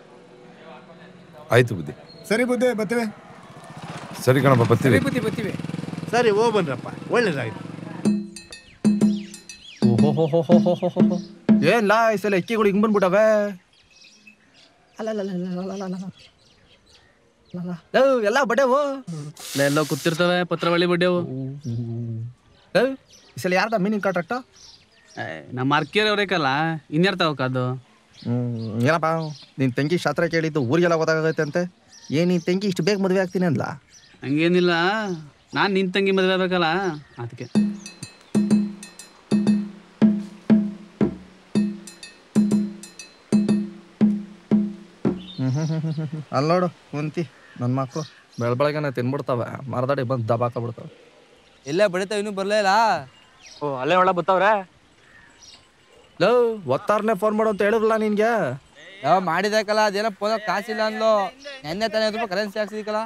ಆಯ್ತು ಬುದ್ಧಿ ಸರಿ ಬುದ್ಧಿ ಬರ್ತೀವಿ ಸರಿ ಕಣಪ್ಪ ಬರ್ತೀವಿ ಬುದ್ಧಿ ಬರ್ತೀವಿ ಸರಿ ಹೋಗ್ಬನ್ರಪ್ಪ ಒಳ್ಳೇದಾಯ್ತು ಏನ್ಲಾ ಈ ಸಲ ಎಕ್ಕಿಗಳು ಹಿಂಗ್ ಬಂದ್ಬಿಟ್ಟವೆ ಎಲ್ಲ ಬಡ್ಡೆವು ಎಲ್ಲೋ ಕೂತಿರ್ತವೆ ಪತ್ರವಳ್ಳಿ ಬಡ್ಡೆವು ಈ ಸಲ ಯಾರ್ದ ಮೀನಿಂಗ್ ಕಾಂಟ್ರಾಕ್ಟ ನಮ್ಮ ಅರ್ಕಿಯರ್ ಅವ್ರೇಕಲ್ಲ ಇನ್ಯಾರು ತಗೋಕದು ಏನಪ್ಪ ನಿನ್ ತಂಗಿ ಶಾಸ್ತ್ರ ಕೇಳಿದ್ದು ಊರಿಗೆಲ್ಲ ಗೊತ್ತಾಗೈತೆ ಅಂತೆ ಏನ್ ನಿನ್ ತಂಗಿ ಇಷ್ಟು ಬೇಗ ಮದುವೆ ಆಗ್ತೀನಿ ಅಂದ್ಲ ಹಂಗೇನಿಲ್ಲ ನಾನು ನಿನ್ ತಂಗಿ ಮದುವೆ ಆಗ್ಬೇಕಲ್ಲ ಅದಕ್ಕೆ ಅಲ್ಲಿ ನೋಡು ಕುಂತಿ ನನ್ನ ಮಕ್ಕಳು ಬೆಳ ಬೆಳಗ್ಗೆನೆ ತಿನ್ಬಿಡ್ತಾವೆ ಮರದಡಿ ಬಂದು ದಬಾಕ ಬಿಡ್ತಾವೆ ಇಲ್ಲೇ ಬಡಿತಾವ ಇನ್ನೂ ಬರ್ಲೇ ಇಲ್ಲ ಓ ಅಲ್ಲೇ ಒಳ ಬತ್ತಾವ್ರೆ ಲೋ ಒತ್ತಾರನೇ ಫೋನ್ ಮಾಡು ಅಂತ ಹೇಳಿರಲ್ಲ ನಿನ್ಗೆ ಯಾವ ಮಾಡಿದಾಕಲ್ಲ ಅದೇನೋ ಫೋನ್ ಕಾಸಿಲ್ಲ ಅಂದ್ಲು ನೆನ್ನೆ ತಾನೇ ಐದು ರೂಪಾಯಿ ಕರೆನ್ಸಿ ಹಾಕ್ಸಿದಿಕಲ್ಲ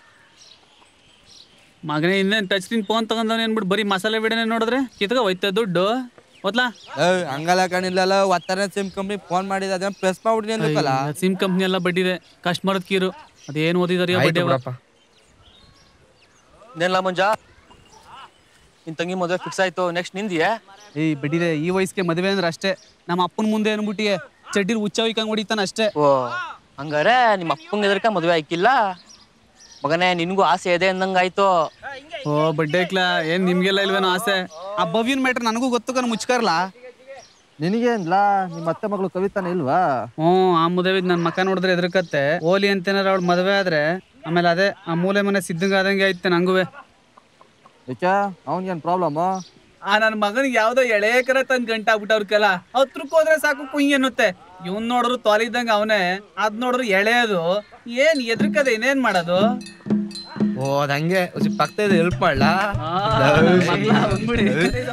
ಮಗನೇ ಇನ್ನೇನು ಟಚ್ ಸ್ಕ್ರೀನ್ ಫೋನ್ ತಗೊಂಡವನು ಏನ್ಬಿಟ್ಟು ಬರೀ ಮಸಾಲೆ ವಿಡಿಯೋನೇ ನೋಡಿದ್ರೆ ಕಿತ್ಕ ಹೋಯ್ತ ದುಡ್ಡು ಓದ್ಲಾ ಹಂಗಲ್ಲ ಕಣಿಲ್ಲ ಒತ್ತಾರನೇ ಸಿಮ್ ಕಂಪ್ನಿ ಫೋನ್ ಮಾಡಿದ ಅದೇನೋ ಪ್ರೆಸ್ ಮಾಡ್ಬಿಟ್ಟಿನಿ ಅಂದ್ಬೇಕಲ್ಲ ಸಿಮ್ ಕಂಪ್ನಿ ಎಲ್ಲ ಬಡ್ಡಿದೆ ಕಸ್ಟಮರ್ದ ಕೀರು ಅದೇನು ಓದಿದಾರೆ ಆಯ್ತು ಬಡ್ಡಿ ಬಿಡಪ್ಪ. ಇನ್ನೇನಿಲ್ಲ ಮಂಜ ನಿನ್ ತಂಗಿ ಮದುವೆ ಫಿಕ್ಸ್ ಆಯ್ತು ನೆಕ್ಸ್ಟ್ ನಿಂದಿಯೇ ಏಯ್ ಬಿಡಿದೆ ಈ ವಯಸ್ಸಿಗೆ ಮದುವೆ ಅಂದ್ರೆ ಅಷ್ಟೇ ನಮ್ಮ ಅಪ್ಪನ ಮುಂದೆ ಅನ್ಬಿಟ್ಟಿಗೆ ಚಡ್ಡಿರ್ ಹುಚ್ಚ ಹೊಯ್ಕಂಗ್ ಹೊಡಿತಾನ ಅಷ್ಟೇ ಓ ಹಂಗಾರೆ ನಿಮ್ಮ ಅಪ್ಪಂಗೆ ಎದರ್ಕ ಮದುವೆ ಆಯ್ಕಿಲ್ಲ ಮಗನೇ ನಿನ್ಗೂ ಆಸೆ ಇದೆ ಅಂದಂಗಾಯ್ತು ಓ ಬಡ್ಡೇಕ್ಲ ಏನ್ ನಿಮ್ಗೆಲ್ಲ ಇಲ್ವೇನೋ ಆಸೆ ಆ ಭವ್ಯನ್ ಮ್ಯಾಟ್ರ್ ನನಗೂ ಗೊತ್ತು ಕಣ ಮುಚ್ಕಾರ್ಲ ನಿನಗೆ ಅಂದ್ಲಾ ನಿಮ್ಮ ಅತ್ತೆ ಮಗಳು ಕವಿತಾನೆ ಇಲ್ವಾ ಹ್ಞೂ ಆ ಮದುವೆಗೆ ನನ್ನ ಮಕ್ಕ ನೋಡಿದ್ರೆ ಎದ್ರಕತ್ತೆ ಓಲಿ ಅಂತೇನಾರ ಅವಳು ಮದುವೆ ಆದ್ರೆ ಆಮೇಲೆ ಅದೇ ಆ ಮೂಲೆ ಮನೆ ಸಿದ್ಧಂಗ ಆದಂಗೆ ಐತೆ ನಂಗುವೆ ಯಾಕೆ ಅವನಿಗೇನು ಪ್ರಾಬ್ಲಮ್ಮು ಆ ನನ್ನ ಮಗನಿಗೆ ಯಾವ್ದೋ ಎಳೆಕರ ತಂದ್ ಗಂಟ ಆಗ್ಬಿಟ್ಟವ್ರಕ್ಕೆಲ್ಲ ಹತ್ರಕ್ಕೆ ಹೋದ್ರೆ ಸಾಕು ಕುಯ್ ಅನ್ನುತ್ತೆ ಇವ್ನ್ ನೋಡ್ರು ತೊಲಿದಂಗ ಅವನೇ ಅದ್ ನೋಡ್ರು ಎಳೆಯೋದು ಏನ್ ಎದ್ರಕದೆ ಇನ್ನೇನ್ ಮಾಡೋದು ಓ ಅದ್ ಹಂಗೆ ಪಕ್ಕದ ಹೆಲ್ಪ್ ಮಾಡ್ಲಾ ಮಗ್ಳ ಬಂದ್ಬಿಡಿ.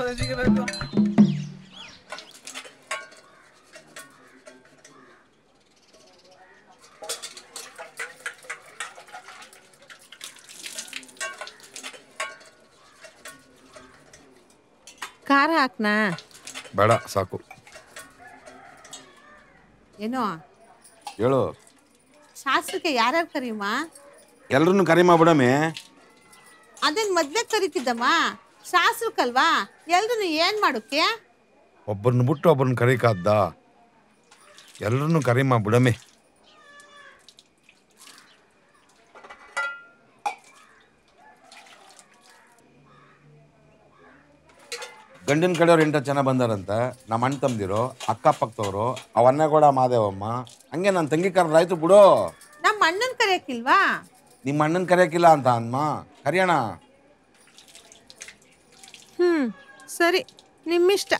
ಖಾರ ಹಾಕ್ನಾ ಬೇಡ ಸಾಕು ಏನೋ ಹೇಳು ಶಾಸ್ತ್ರಕ್ಕೆ ಯಾರ್ಯಾರು ಕರಿಯಮ್ಮ ಎಲ್ರನ್ನೂ ಕರಿಮಾ ಬಿಡಮೆ ಅದೇನ್ ಮದ್ವೆ ಕರಿತಿದ್ದಮ್ಮ ಶಾಸ್ತ್ರಕ್ಕಲ್ವಾ ಎಲ್ರು ಏನ್ ಮಾಡೋಕೆ ಒಬ್ಬರನ್ನ ಬಿಟ್ಟು ಒಬ್ಬರನ್ನ ಕರೀಕಾದ್ದ ಎಲ್ಲರನ್ನು ಕರಿಮಾ ಬಿಡಮೆ ಗಂಡಿನ ಕಡೆಯವ್ರು ಎಂಟು ಜನ ಬಂದಾರಂತ ನಮ್ಮ ಅಣ್ಣ ತಮ್ದಿರು ಅಕ್ಕಪಕ್ಕದವರು ಅವನ್ನೇಗೌಡ ಮಾದೇವಮ್ಮ ಹಂಗೆ ನನ್ನ ತಂಗಿ ಕರೆದ್ರಾಯ್ತು ಬಿಡು ನಮ್ಮ ಅಣ್ಣನ್ ಕರೆಯಕ್ಕಿಲ್ವಾ ನಿಮ್ಮ ಅಣ್ಣನ ಕರೆಯಕ್ಕಿಲ್ಲ ಅಂತ ಅನ್ಮ ಕರಿಯೋಣ ಹ್ಮ್ ಸರಿ ನಿಮ್ಮಿಷ್ಟ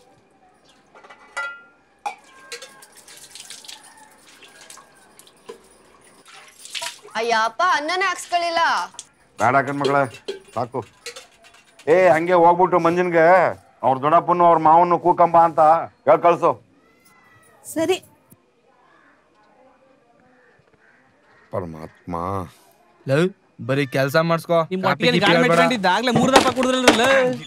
ಅಯ್ಯಪ್ಪ ಅನ್ನನೇ ಹಾಕ್ಸ್ಕೊಳ್ಳಿಲ್ಲ ಬೇಡ ಕಣ್ ಮಗಳ ಸಾಕು ಏ ಹಂಗೆ ಹೋಗ್ಬಿಟ್ಟು ಮಂಜನ್ಗೆ ಅವ್ರ ದೊಡ್ಡಪ್ಪನು ಅವ್ರ ಮಾವನು ಕೂಕಂಬ ಅಂತ ಹೇಳ್ ಕಳ್ಸು ಸರಿ ಪರಮಾತ್ಮ ಲವ್ ಬರೀ ಕೆಲಸ ಮಾಡಿಸ್ಕೋ ನಿಮ್ ಹೊಟ್ಟಿಗೆ ಗಾಳಿ ಮೆಟ್ಕೊಂಡಿದ್ದ ಆಗ್ಲೇ ಮೂರ್ ದಪ್ಪ ಕುಡಿದ್ರಲ್ಲ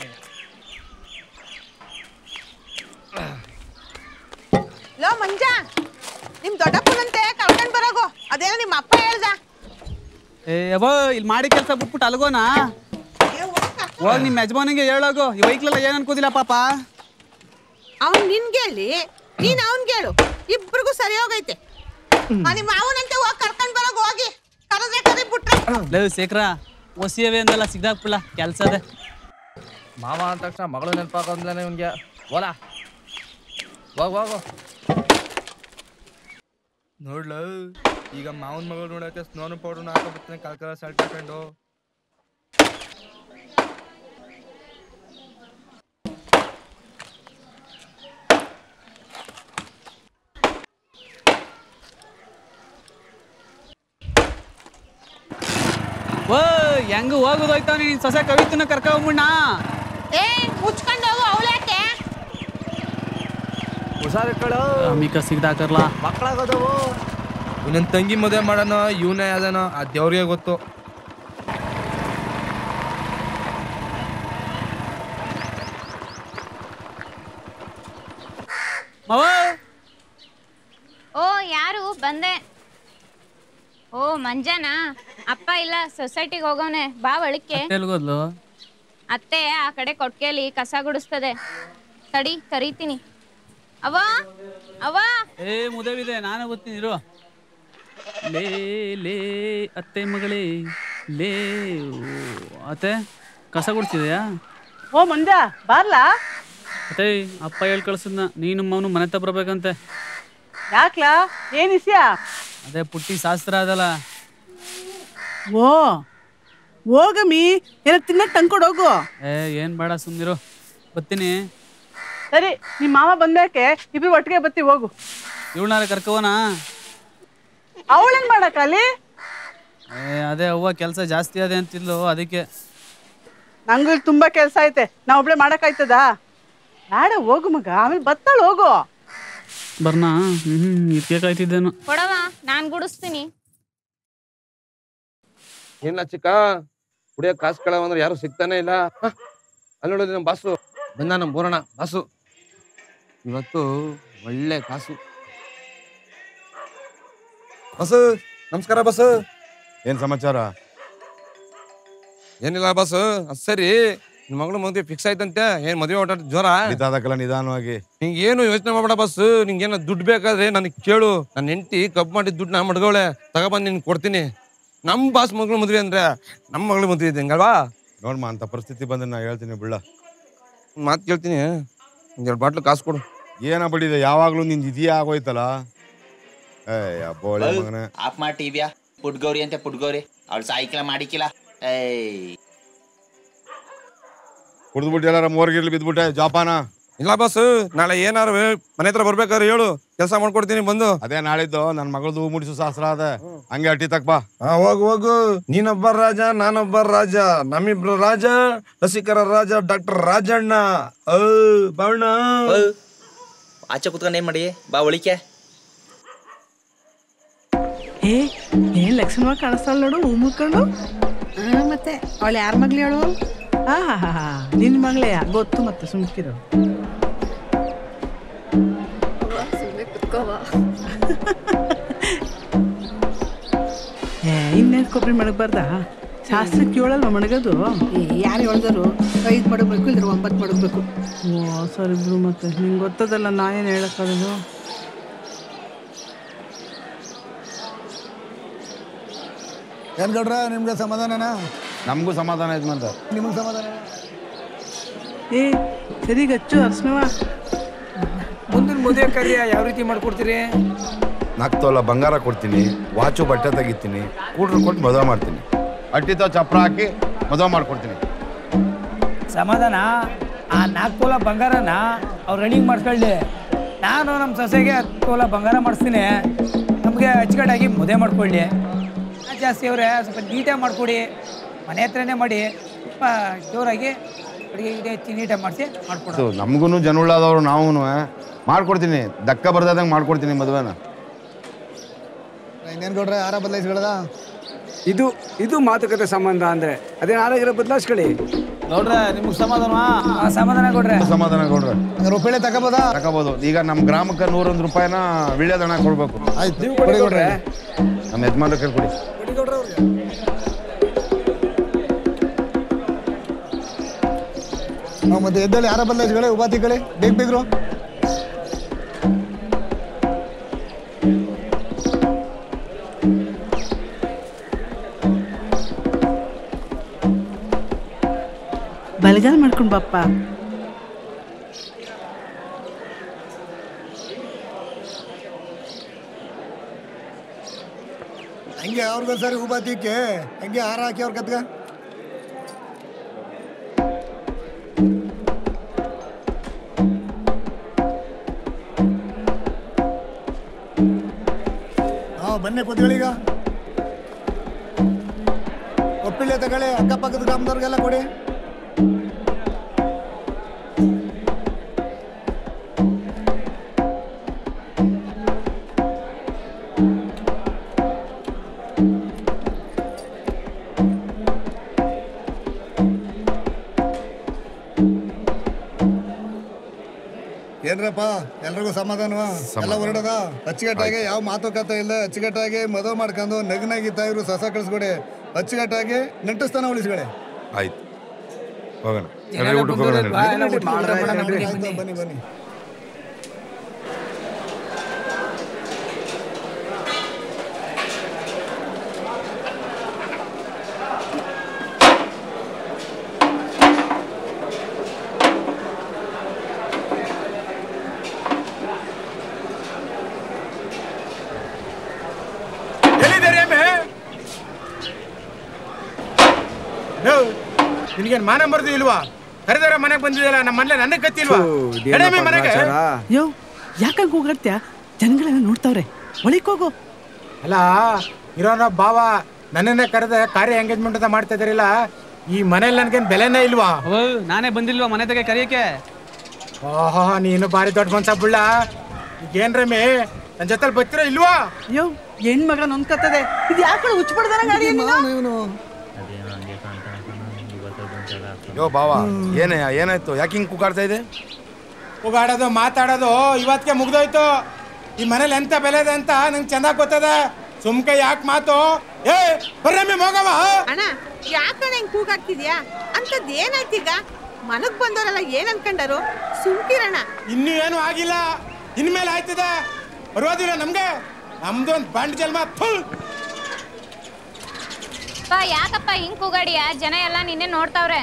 ಲೋ ಮಂಜ ನಿಮ್ ದೊಡ್ಡಪ್ಪನಂತೆ ಕರ್ಕೊಂಡ್ ಬರೋಗು ಅದೇನೋ ನಿಮ್ಮ ಅಪ್ಪ ಹೇಳ್ದ ಏ ಯವ್ವ ಇಲ್ಲಿ ಮಾಡಿ ಕೆಲಸ ಬಿಟ್ಬಿಟ್ಟು ಅಲ್ಗೋನಾ ಹೋಗ್ ನಿಮ್ ಯಜಮಾನಿಗೆ ಹೇಳೋಗು ಈ ವೈಕ್ಲೆಲ್ಲ ಏನ್ ಅನ್ಕೋದಿಲ್ಲ ಪಾಪ ಅವ್ನ್ ನಿನ್ಗೆ ಹೇಳಿ ನೀನ್ ಅವನ್ಗೆ ಹೇಳು ಇಬ್ರಿಗೂ ಸರಿ ಹೋಗೈತೆ ಆ, ನಿಮ್ಮ ಅವನಂತೆ ಹೋಗಿ ಕರ್ಕೊಂಡ್ ಬರೋಗ್ ಹೋಗಿ ಕರೆದ್ರೆ ಕರಿ ಬಿಟ್ರೆ ಲೇ ಶೇಖರ ಒಸಿಯವೇ ಅಂದಲ್ಲ ಸಿಗ್ದಾಕ್ಬಿಡ್ಲ ಕೆಲ್ಸ ಅದೇ ಮಾವ ಅಂದ ತಕ್ಷಣ ಮಗಳು ನೆನಪಾಕೊಂಡ್ಲೇನೆ ಇವ್ನಿಗೆ ಓಲಾ ಹೋಗ್ ಹೋಗು ನೋಡ್ಲ ಈಗ ಮಾವನ ಮಗಳು ನೋಡಕ್ಕೆ ಸ್ನೋನು ಪೌಡರ್ನ ಹಾಕೋಬಿಡ್ತಾನೆ ಕಲ್ಕಲ ಸಲ್ಟ್ ಹಾಕೊಂಡು ಓ ಹೆಂಗ ಹೋಗೋದೋಯ್ತಾವ ನೀನ್ ಸೊಸೆ ಕವಿತನ ಕರ್ಕ ಹೋಗ್ಬಿಣ್ಣ ಏ ಮುಚ್ಕೊಂಡು ಹೋಗು ಅವಳ್ಯಾಕೆ ಹುಷಾರಿಟ್ಕೊಳ್ಳು ಅಮಿಕ ಸಿಗ್ದಾಕರ್ಲ ಮಕ್ಕಳಾಗೋದವು ಇವನನ್ ತಂಗಿ ಮದುವೆ ಮಾಡೋಣ ಇವನೇ ಯಾವ್ದಾನೋ ಆ ದೇವ್ರಿಗೆ ಗೊತ್ತು ಮಾವ ಓ ಯಾರು ಬಂದೆ ಓ ಮಂಜನಾ ಅಪ್ಪ ಇಲ್ಲ ಸೊಸೈಟಿಗೆ ಹೋಗೋನೆ ಬಾ ಒಳಕ್ಕೆ ಎಲ್ಗೋದ್ಲು ಅತ್ತೆ ಆ ಕಡೆ ಕೊಟ್ಕೆಲಿ ಕಸ ಗುಡಿಸ್ತದೆ ತಡಿ ಕರೀತೀನಿ ಅವ್ವ ಅವ್ವ ಏ ಮುದವಿದೆ ನಾನು ಗೊತ್ತೀನಿ ಇರು ಲೇ ಲೇ ಅತ್ತೆ ಮಗಳೇ ಲೇ ಓ, ಅತ್ತೆ ಕಸ ಗುಡ್ತಿದೆಯಾ ಓ ಮಂಜ ಬಾರ್ಲಾ ಅತ್ತೆ ಅಪ್ಪ ಹೇಳ್ ಕಳ್ಸದ್ನ ನೀನು ಮವನು ಮನೆ ಹತ್ರ ಬರ್ಬೇಕಂತೆ ಯಾಕ್ಲಾ ಏನ್ ಇಸ್ಯಾ ಅದೇ ಪುಟ್ಟಿ ಶಾಸ್ತ್ರ ಅದಲ್ಲ ಓ ಹೋಗಮ್ಮಿ ಏನೋ ತಿನ್ನಕ್ ತಂದ್ಕೊಡ್ ಹೋಗು ಏ ಏನ್ ಬೇಡ ಸುಮ್ನಿರು ಬರ್ತೀನಿ ಸರಿ ನಿಮ್ ಮಾಮ ಬಂದಾಕೆ ಇಬ್ರು ಒಟ್ಟಿಗೆ ಬತ್ತಿ ಹೋಗು ಇವಳನ್ನಾರ ಕರ್ಕೋವನ ಅವಳೇನ್ ಮಾಡಕ್ಕ ಅಲ್ಲಿ ಏ ಅದೇ ಅವ್ವ ಕೆಲಸ ಜಾಸ್ತಿ ಅದೇ ಅಂತಿದ್ಲು ಅದಕ್ಕೆ ನಂಗೂ ಇಲ್ಲಿ ತುಂಬಾ ಕೆಲ್ಸ ಐತೆ ನಾ ಒಬ್ಳೆ ಮಾಡಕ್ ಆಯ್ತದ ಬೇಡ ಹೋಗು ಮಗ ಆಮೇಲೆ ಬತ್ತಾಳ ಹೋಗು ಬರ್ನಾ ಹ್ಮ್ ಇದಕ್ಕೆ ಕಾಯ್ತಿದ್ದೇನು ಕೊಡವ ನಾನ್ ಗುಡಿಸ್ತೀನಿ ಏನ ಚಿಕ್ಕ ಕುಡಿಯೋ ಕಾಸು ಕೇಳವ ಅಂದ್ರೆ ಯಾರು ಸಿಗ್ತಾನೆ ಇಲ್ಲ ಹ? ಅಲ್ಲಿ ನೋಡೋದು ನಮ್ಮ ಬಾಸು ಬಂದ ನಮ್ಮ ಬೋರಣ ಬಾಸು ಇವತ್ತು ಒಳ್ಳೆ ಕಾಸು ಬಸ್ ನಮಸ್ಕಾರ ಬಸ್ ಏನ್ ಸಮಾಚಾರ ಏನಿಲ್ಲ ಬಸ್ ಅದ್ ಸರಿ ನಿನ್ ಮಗಳು ಮದುವೆ ಫಿಕ್ಸ್ ಆಯ್ತಂತೆ ಏನ್ ಮದುವೆ ಓಟಾಟ ಜ್ವರ ನಿಧಾನಕ್ಕಲ್ಲ ನಿಧಾನವಾಗಿ ನಿಂಗೆ ಏನು ಯೋಚನೆ ಮಾಡಬೇಡ ಬಸ್ ನಿಂಗೆ ಏನೋ ದುಡ್ಡು ಬೇಕಾದ್ರೆ ನನಗೆ ಕೇಳು ನನ್ನ ಹೆಂಡತಿ ಕಬ್ಬು ಮಾಡಿದ ದುಡ್ಡು ನಾ ಮಡ್ಗವಳೆ ತಗೊಬಂದು ನಿನ್ ಕೊಡ್ತೀನಿ ನಮ್ಮ ಬಾಸ್ ಮಗಳು ಮದುವೆ ಅಂದ್ರೆ ನಮ್ಮ ಮಗಳು ಮದುವೆ ಇದೆ ಹಂಗಲ್ವಾ ನೋಡ್ಮ ಅಂತ ಪರಿಸ್ಥಿತಿ ಬಂದ್ರೆ ನಾ ಹೇಳ್ತೀನಿ ಬಿಳ್ಳ ಮಾತು ಕೇಳ್ತೀನಿ ಒಂದೆರಡು ಬಾಟ್ಲು ಕಾಸು ಕೊಡು ಏನ ಬಡಿದೆ ಯಾವಾಗ್ಲೂ ನಿಂದು ಇದೆಯಾ ಆಗೋಯ್ತಲ್ಲ ಏ ಅಬ್ಬೋಳೆ ಮಗನ ಆಫ್ ಮಾಡಿ ಟಿವಿಯ ಪುಟ್ಗೌರಿ ಅಂತ ಪುಟ್ಗೌರಿ ಅವಳು ಸಾಯ್ಕಿಲ್ಲ ಮಾಡಿಕ್ಕಿಲ್ಲ ಏಯ್ ಕುಡಿದ್ಬಿಟ್ಟು ಎಲ್ಲಾರ ಮೋರ್ಗಿರ್ಲಿ ಬಿದ್ಬಿಟ್ಟೆ ಜಾಪಾನ ಇಲ್ಲ ಬಸ್ ನಾಳೆ ಏನಾರು ಮನೆ ಹತ್ರ ಬರ್ಬೇಕಾದ್ರೆ ಹೇಳು ಕೆಲಸ ಮಾಡ್ಕೊಡ್ತೀನಿ ಬಂದು ಅದೇ ನಾಳಿದ್ದು ನನ್ನ ಮಗಳದು ಹೂ ಮುಡಿಸು ಶಾಸ್ತ್ರ ಅದ ಹಂಗೆ ಅಟ್ಟಿ ತಕ್ ಬಾ ಹಾ ಹೋಗು ಹೋಗು ನೀನೊಬ್ಬ ರಾಜ ನಾನೊಬ್ಬ ರಾಜ ನಮ್ಮಿಬ್ರು ರಾಜ ರಸಿಕರ ರಾಜ ಡಾಕ್ಟರ್ ರಾಜಣ್ಣ ಅ ಬಣ್ಣ ಆಚೆ ಕುತ್ಕೊಂಡು ಏನ್ ಮಾಡಿ ಬಾ ಒಳಿಕೆ ಏ ಏನ್ ಲಕ್ಷಣ ಕಾಣಿಸ್ತಾಳ ನೋಡು ಹೂ ಮುಕ್ಕೊಂಡು ಮತ್ತೆ ಅವಳು ಯಾರ ಮಗ್ಳು ಹೇಳು ಆ ಹಾ ಹಾ ಹಾ ನಿನ್ ಮಗಳೇ ಗೊತ್ತು ಮತ್ತೆ ಸುಮ್ಕಿರು ಏ ಇನ್ನೇನು ಕೊಬ್ಬರಿ ಮಡಗಬಾರ್ದ ಶಾಸ್ತ್ರಕ್ಕೆ ಹೇಳಲ್ವ ಮಡಗೋದು ಯಾರು ಹೇಳ್ದರು ಐದು ಮಡಗಬೇಕು ಇಲ್ದ್ರೆ ಒಂಬತ್ತು ಮಡಗಬೇಕು ಓ ಸರಿ ಬಿಡು ಮತ್ತೆ ನಿಂಗೆ ಗೊತ್ತದಲ್ಲ ನಾ ಏನು ಹೇಳಕ್ಕಾಗದು ಏನ್ ಗೌಡ್ರ ನಿಮ್ಗೆ ಸಮಾಧಾನನಾ ನಮಗೂ ಸಮಾಧಾನ ಆಯ್ತು ಅಂತ ನಿಮಗೆ ಸಮಾಧಾನ ಏ ಸರಿ ಗಚ್ಚು ಅರ್ಶನವ ಮುಂದಿನ ಮದುವೆ ಕಾರ್ಯ ಯಾವ ರೀತಿ ಮಾಡ್ಕೊಡ್ತೀರಿ ನಾಲ್ಕು ತೊಲ ಬಂಗಾರ ಕೊಡ್ತೀನಿ ವಾಚು ಬಟ್ಟೆ ತೆಗಿತೀನಿ ಕೂಡ್ರು ಕೊಟ್ಟು ಮದುವೆ ಮಾಡ್ತೀನಿ ಅಟ್ಟಿತ ಚಪ್ರ ಹಾಕಿ ಮದುವೆ ಮಾಡ್ಕೊಡ್ತೀನಿ ಸಮಾಧಾನ ಆ ನಾಲ್ಕು ತೊಲ ಬಂಗಾರನ ಅವ್ರು ರನ್ನಿಂಗ್ ಮಾಡಿಸ್ಕೊಳ್ಳಿ ನಾನು ನಮ್ಮ ಸೊಸೆಗೆ ಹತ್ತು ತೊಲ ಬಂಗಾರ ಮಾಡಿಸ್ತೀನಿ ನಮಗೆ ಅಚ್ಚುಕಟ್ಟಾಗಿ ಮದುವೆ ಮಾಡ್ಕೊಳ್ಳಿ ಜಾಸ್ತಿ ಅವರೇ ಸ್ವಲ್ಪ ನೀಟಾಗಿ ಮಾಡ್ಕೊಡಿ ಮನೆ ಹತ್ರನೇ ಮಾಡಿ ತುಂಬ ಜೋರಾಗಿ ಅಡುಗೆ ಗಿಡ ಹೆಚ್ಚಿ ನೀಟಾಗಿ ಮಾಡಿಸಿ ಅಡುಗೆ ಗಿಡ ಹೆಚ್ಚಿ ನೀಟಾಗಿ ಮಾಡಿಸಿ ಮಾಡ್ಕೊಡೋದು ನಮಗೂ ಜನುಳ್ಳಾದವ್ರು ನಾವು ಮಾಡ್ಕೊಡ್ತೀನಿ ದಕ್ಕ ಬರ್ದಾದಂಗೆ ಮಾಡ್ಕೊಡ್ತೀನಿ ಮದುವೆನ ಇನ್ನೇನ್ ಕೊಡ್ರೆ ಯಾರ ಬದಲಾಯಿಸ್ಗಳದ ಇದು ಇದು ಮಾತುಕತೆ ಸಂಬಂಧ ಅಂದ್ರೆ ಅದೇನು ಆರೋಗ್ಯ ಬದಲಾಯಿಸ್ಕೊಳ್ಳಿ ನೋಡ್ರೆ ನಿಮ್ಗೆ ಸಮಾಧಾನ ಸಮಾಧಾನ ಕೊಡ್ರೆ ಸಮಾಧಾನ ಕೊಡ್ರೆ ರೂಪಾಯಿ ತಗೋಬೋದಾ ತಗೋಬೋದು ಈಗ ನಮ್ಮ ಗ್ರಾಮಕ್ಕೆ ನೂರೊಂದು ರೂಪಾಯಿನ ವಿಳ್ಯದಣ ಕೊಡ್ಬೇಕು ಆಯ್ತು ನೀವು ಕೊಡಿ ಕೊಡ್ರೆ ನಮ್ಮ ಯಜಮಾನ್ರ ಕೈ ಕೊಡಿ ನಾವು ಮತ್ತೆ ಎದ್ದಲ್ಲಿ ಯಾರ ಬದಲಾಯಿಸ್ಗಳೇ ಉಪಾತಿಗಳೇ ಬೇಗ ಬೇಗ್ರು ಬಲಗಾಲ ಮಾಡ್ಕೊಂಡು ಬಪ್ಪ ಹಂಗೆ ಅವ್ರಿಗೊಂದ್ಸರಿ ಉಪಾತಿಕ್ಕೆ ಹಂಗೆ ಹಾರ ಹಾಕಿ ಅವ್ರ ಕತ್ಗ ಹಾ ಬನ್ನಿ ಕೂತ್ಗಳೀಗ ಒಪ್ಪಿಳ್ಳೆ ತಗೊಳ್ಳಿ ಅಕ್ಕಪಕ್ಕದ ಗ್ರಾಮದವ್ರಿಗೆಲ್ಲ ಕೊಡಿ ಏನ್ರಪ್ಪ ಎಲ್ರಿಗೂ ಸಮಾಧಾನವಾ ಎಲ್ಲ ಹೊರಡದ ಅಚ್ಚುಕಟ್ಟಾಗಿ ಯಾವ ಮಾತುಕತೆ ಇಲ್ಲ ಅಚ್ಚುಕಟ್ಟಾಗಿ ಮದುವೆ ಮಾಡ್ಕೊಂಡು ನಗ್ನಾಗಿ ತಾಯಿರು ಸಸ ಕಳಿಸ್ಕೊಡಿ ಅಚ್ಚುಕಟ್ಟಾಗಿ ನೆಂಟಸ್ಥಾನ ಉಳಿಸ್ಕೊಡಿ ಆಯ್ತು ಹೋಗೋಣ ಎಲ್ಲರೂ ಊಟಕ್ಕೆ ಹೋಗೋಣ ನಡ್ರಿ. ಆಯ್ತು, ಬನ್ನಿ ಬನ್ನಿ ನಿನಗೇನು ಮಾನ ಮರ್ದು ಇಲ್ವಾ ಕರೆದಾರ ಮನೆಗೆ ಬಂದಿದೆಯಲ್ಲ ನಮ್ಮ ಮನೇಲಿ ನನಗೆ ಗೊತ್ತಿಲ್ವಾ ಎಡೆಮೆ ಮನೆಗೆ ಯೋ ಯಾಕಂಗ್ ಹೋಗತ್ಯ ಜನಗಳೆಲ್ಲ ನೋಡ್ತಾವ್ರೆ ಒಳಕ್ ಹೋಗು ಅಲ್ಲ ಇರೋನ ಬಾವ ನನ್ನನ್ನೇ ಕರೆದ ಕಾರ್ಯ ಎಂಗೇಜ್ಮೆಂಟ್ ಅಂತ ಮಾಡ್ತಾ ಇದಾರಿಲ್ಲ ಈ ಮನೇಲಿ ನನ್ಗೇನ್ ಬೆಲೆನೇ ಇಲ್ವಾ ನಾನೇ ಬಂದಿಲ್ವಾ ಮನೆ ತಗ ಕರಿಯಕ್ಕೆ ಓಹೋ ನೀನು ಬಾರಿ ದೊಡ್ಡ ಮನ್ಸ ಬುಳ್ಳ ಈಗೇನ್ ರಮಿ ನನ್ ಜೊತೆಲಿ ಬರ್ತೀರಾ ಇಲ್ವಾ ಯೋ ಹೆಣ್ ಮಗ ನೊಂದ್ಕತ್ತದೆ ಇದು ಯಾಕೆ ಹುಚ್ಚಿಬಿಡ್ದಾರ ಗಾಡಿ ಇವನು ಯೋ ಬಾವ ಏನೇ ಏನಾಯ್ತು ಯಾಕೆ ಹಿಂಗೆ ಕುಗಾಡ್ತಾ ಇದೆ ಹೋಗಾಡೋದು ಮಾತಾಡೋದು ಇವತ್ತಿಗೆ ಮುಗ್ದೋಯ್ತು ಈ ಮನೇಲಿ ಎಂತ ಬೆಲೆ ಇದೆ ಅಂತ ನಂಗೆ ಚಂದ ಗೊತ್ತದೆ ಸುಮ್ಕೆ ಯಾಕೆ ಮಾತು ಏ ಬರ್ರಮ್ಮಿ ಹೋಗವ ಅಣ್ಣ ಯಾಕಣ್ಣ ಹಿಂಗ್ ಕೂಗಾಡ್ತಿದ್ಯಾ ಅಂತದ್ ಏನಾಯ್ತೀಗ ಮನಗ್ ಬಂದವರೆಲ್ಲ ಏನ್ ಅನ್ಕೊಂಡರು ಸುಮ್ಕಿರಣ್ಣ ಇನ್ನೂ ಏನು ಆಗಿಲ್ಲ ಇನ್ಮೇಲೆ ಆಯ್ತದೆ ಬರೋದಿಲ್ಲ ನಮ್ಗೆ ನಮ್ದು ಒಂದು ಬಂಡ್ ಜನ್ಮ ಥು ಅಪ್ಪ ಯಾಕಪ್ಪ ಹಿಂಗ್ ಕೂಗಾಡಿಯ ಜನ ಎಲ್ಲ ನಿನ್ನೆ ನೋಡ್ತಾವ್ರೆ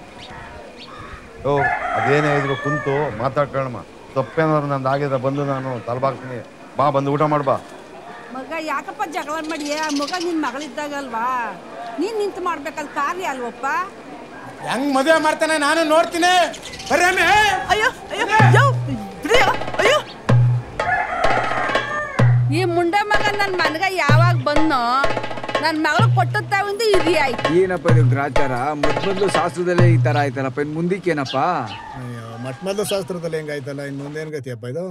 ಯೋ ಅದೇನೇ ಇದ್ರು ಕುಂತು ಮಾತಾಡ್ಕೊಳ್ಳಮ್ಮ ತಪ್ಪೇನಾದ್ರು ನಂದು ಆಗಿದ್ರೆ ಬಂದು ನಾನು ತಲಬಾಗ್ತೀನಿ ಬಾ ಬಂದು ಊಟ ಮಾಡ್ಬಾ ಮಗ ಯಾಕಪ್ಪ ಜಗಳ ಮಾಡಿ ಆ ಮಗ ನಿನ್ ಮಗಳಿದ್ದಾಗಲ್ವಾ ನೀನ್ ನಿಂತು ಮಾಡ್ಬೇಕಲ್ ಕಾರ್ಯ ಅಲ್ವಪ್ಪ ಹೆಂಗ್ ಮದುವೆ ಮಾಡ್ತಾನೆ ನಾನು ನೋಡ್ತೀನಿ ಬರ್ರಮ್ಮಿ ಅಯ್ಯೋ ಅಯ್ಯೋ ಯೋ, ಬಿಡ್ಯೋ, ಅಯ್ಯೋ ಈ ಮುಂಡೆ ಮಗ ನನ್ ಮನ್ಗ ಯಾವಾಗ ಬಂದ್ನೋ ನನ್ ಮಗಳು ಕೊಟ್ಟತ್ತಾವಿಂದ ಇರಿ ಆಯ್ತು ಏನಪ್ಪ ಇದು ಗ್ರಾಚಾರ ಮೊದ್ಲು ಶಾಸ್ತ್ರದಲ್ಲೇ ಈ ತರ ಆಯ್ತಲ್ಲಪ್ಪ ಇನ್ ಮುಂದಕ್ಕೆ ಏನಪ್ಪ ಅಯ್ಯೋ ಮಟ್ಮದ್ದು ಶಾಸ್ತ್ರದಲ್ಲಿ ಹೆಂಗಾಯ್ತಲ್ಲ ಇನ್ನು ಮುಂದೇನ್ ಗತಿಯಪ್ಪ ಇದು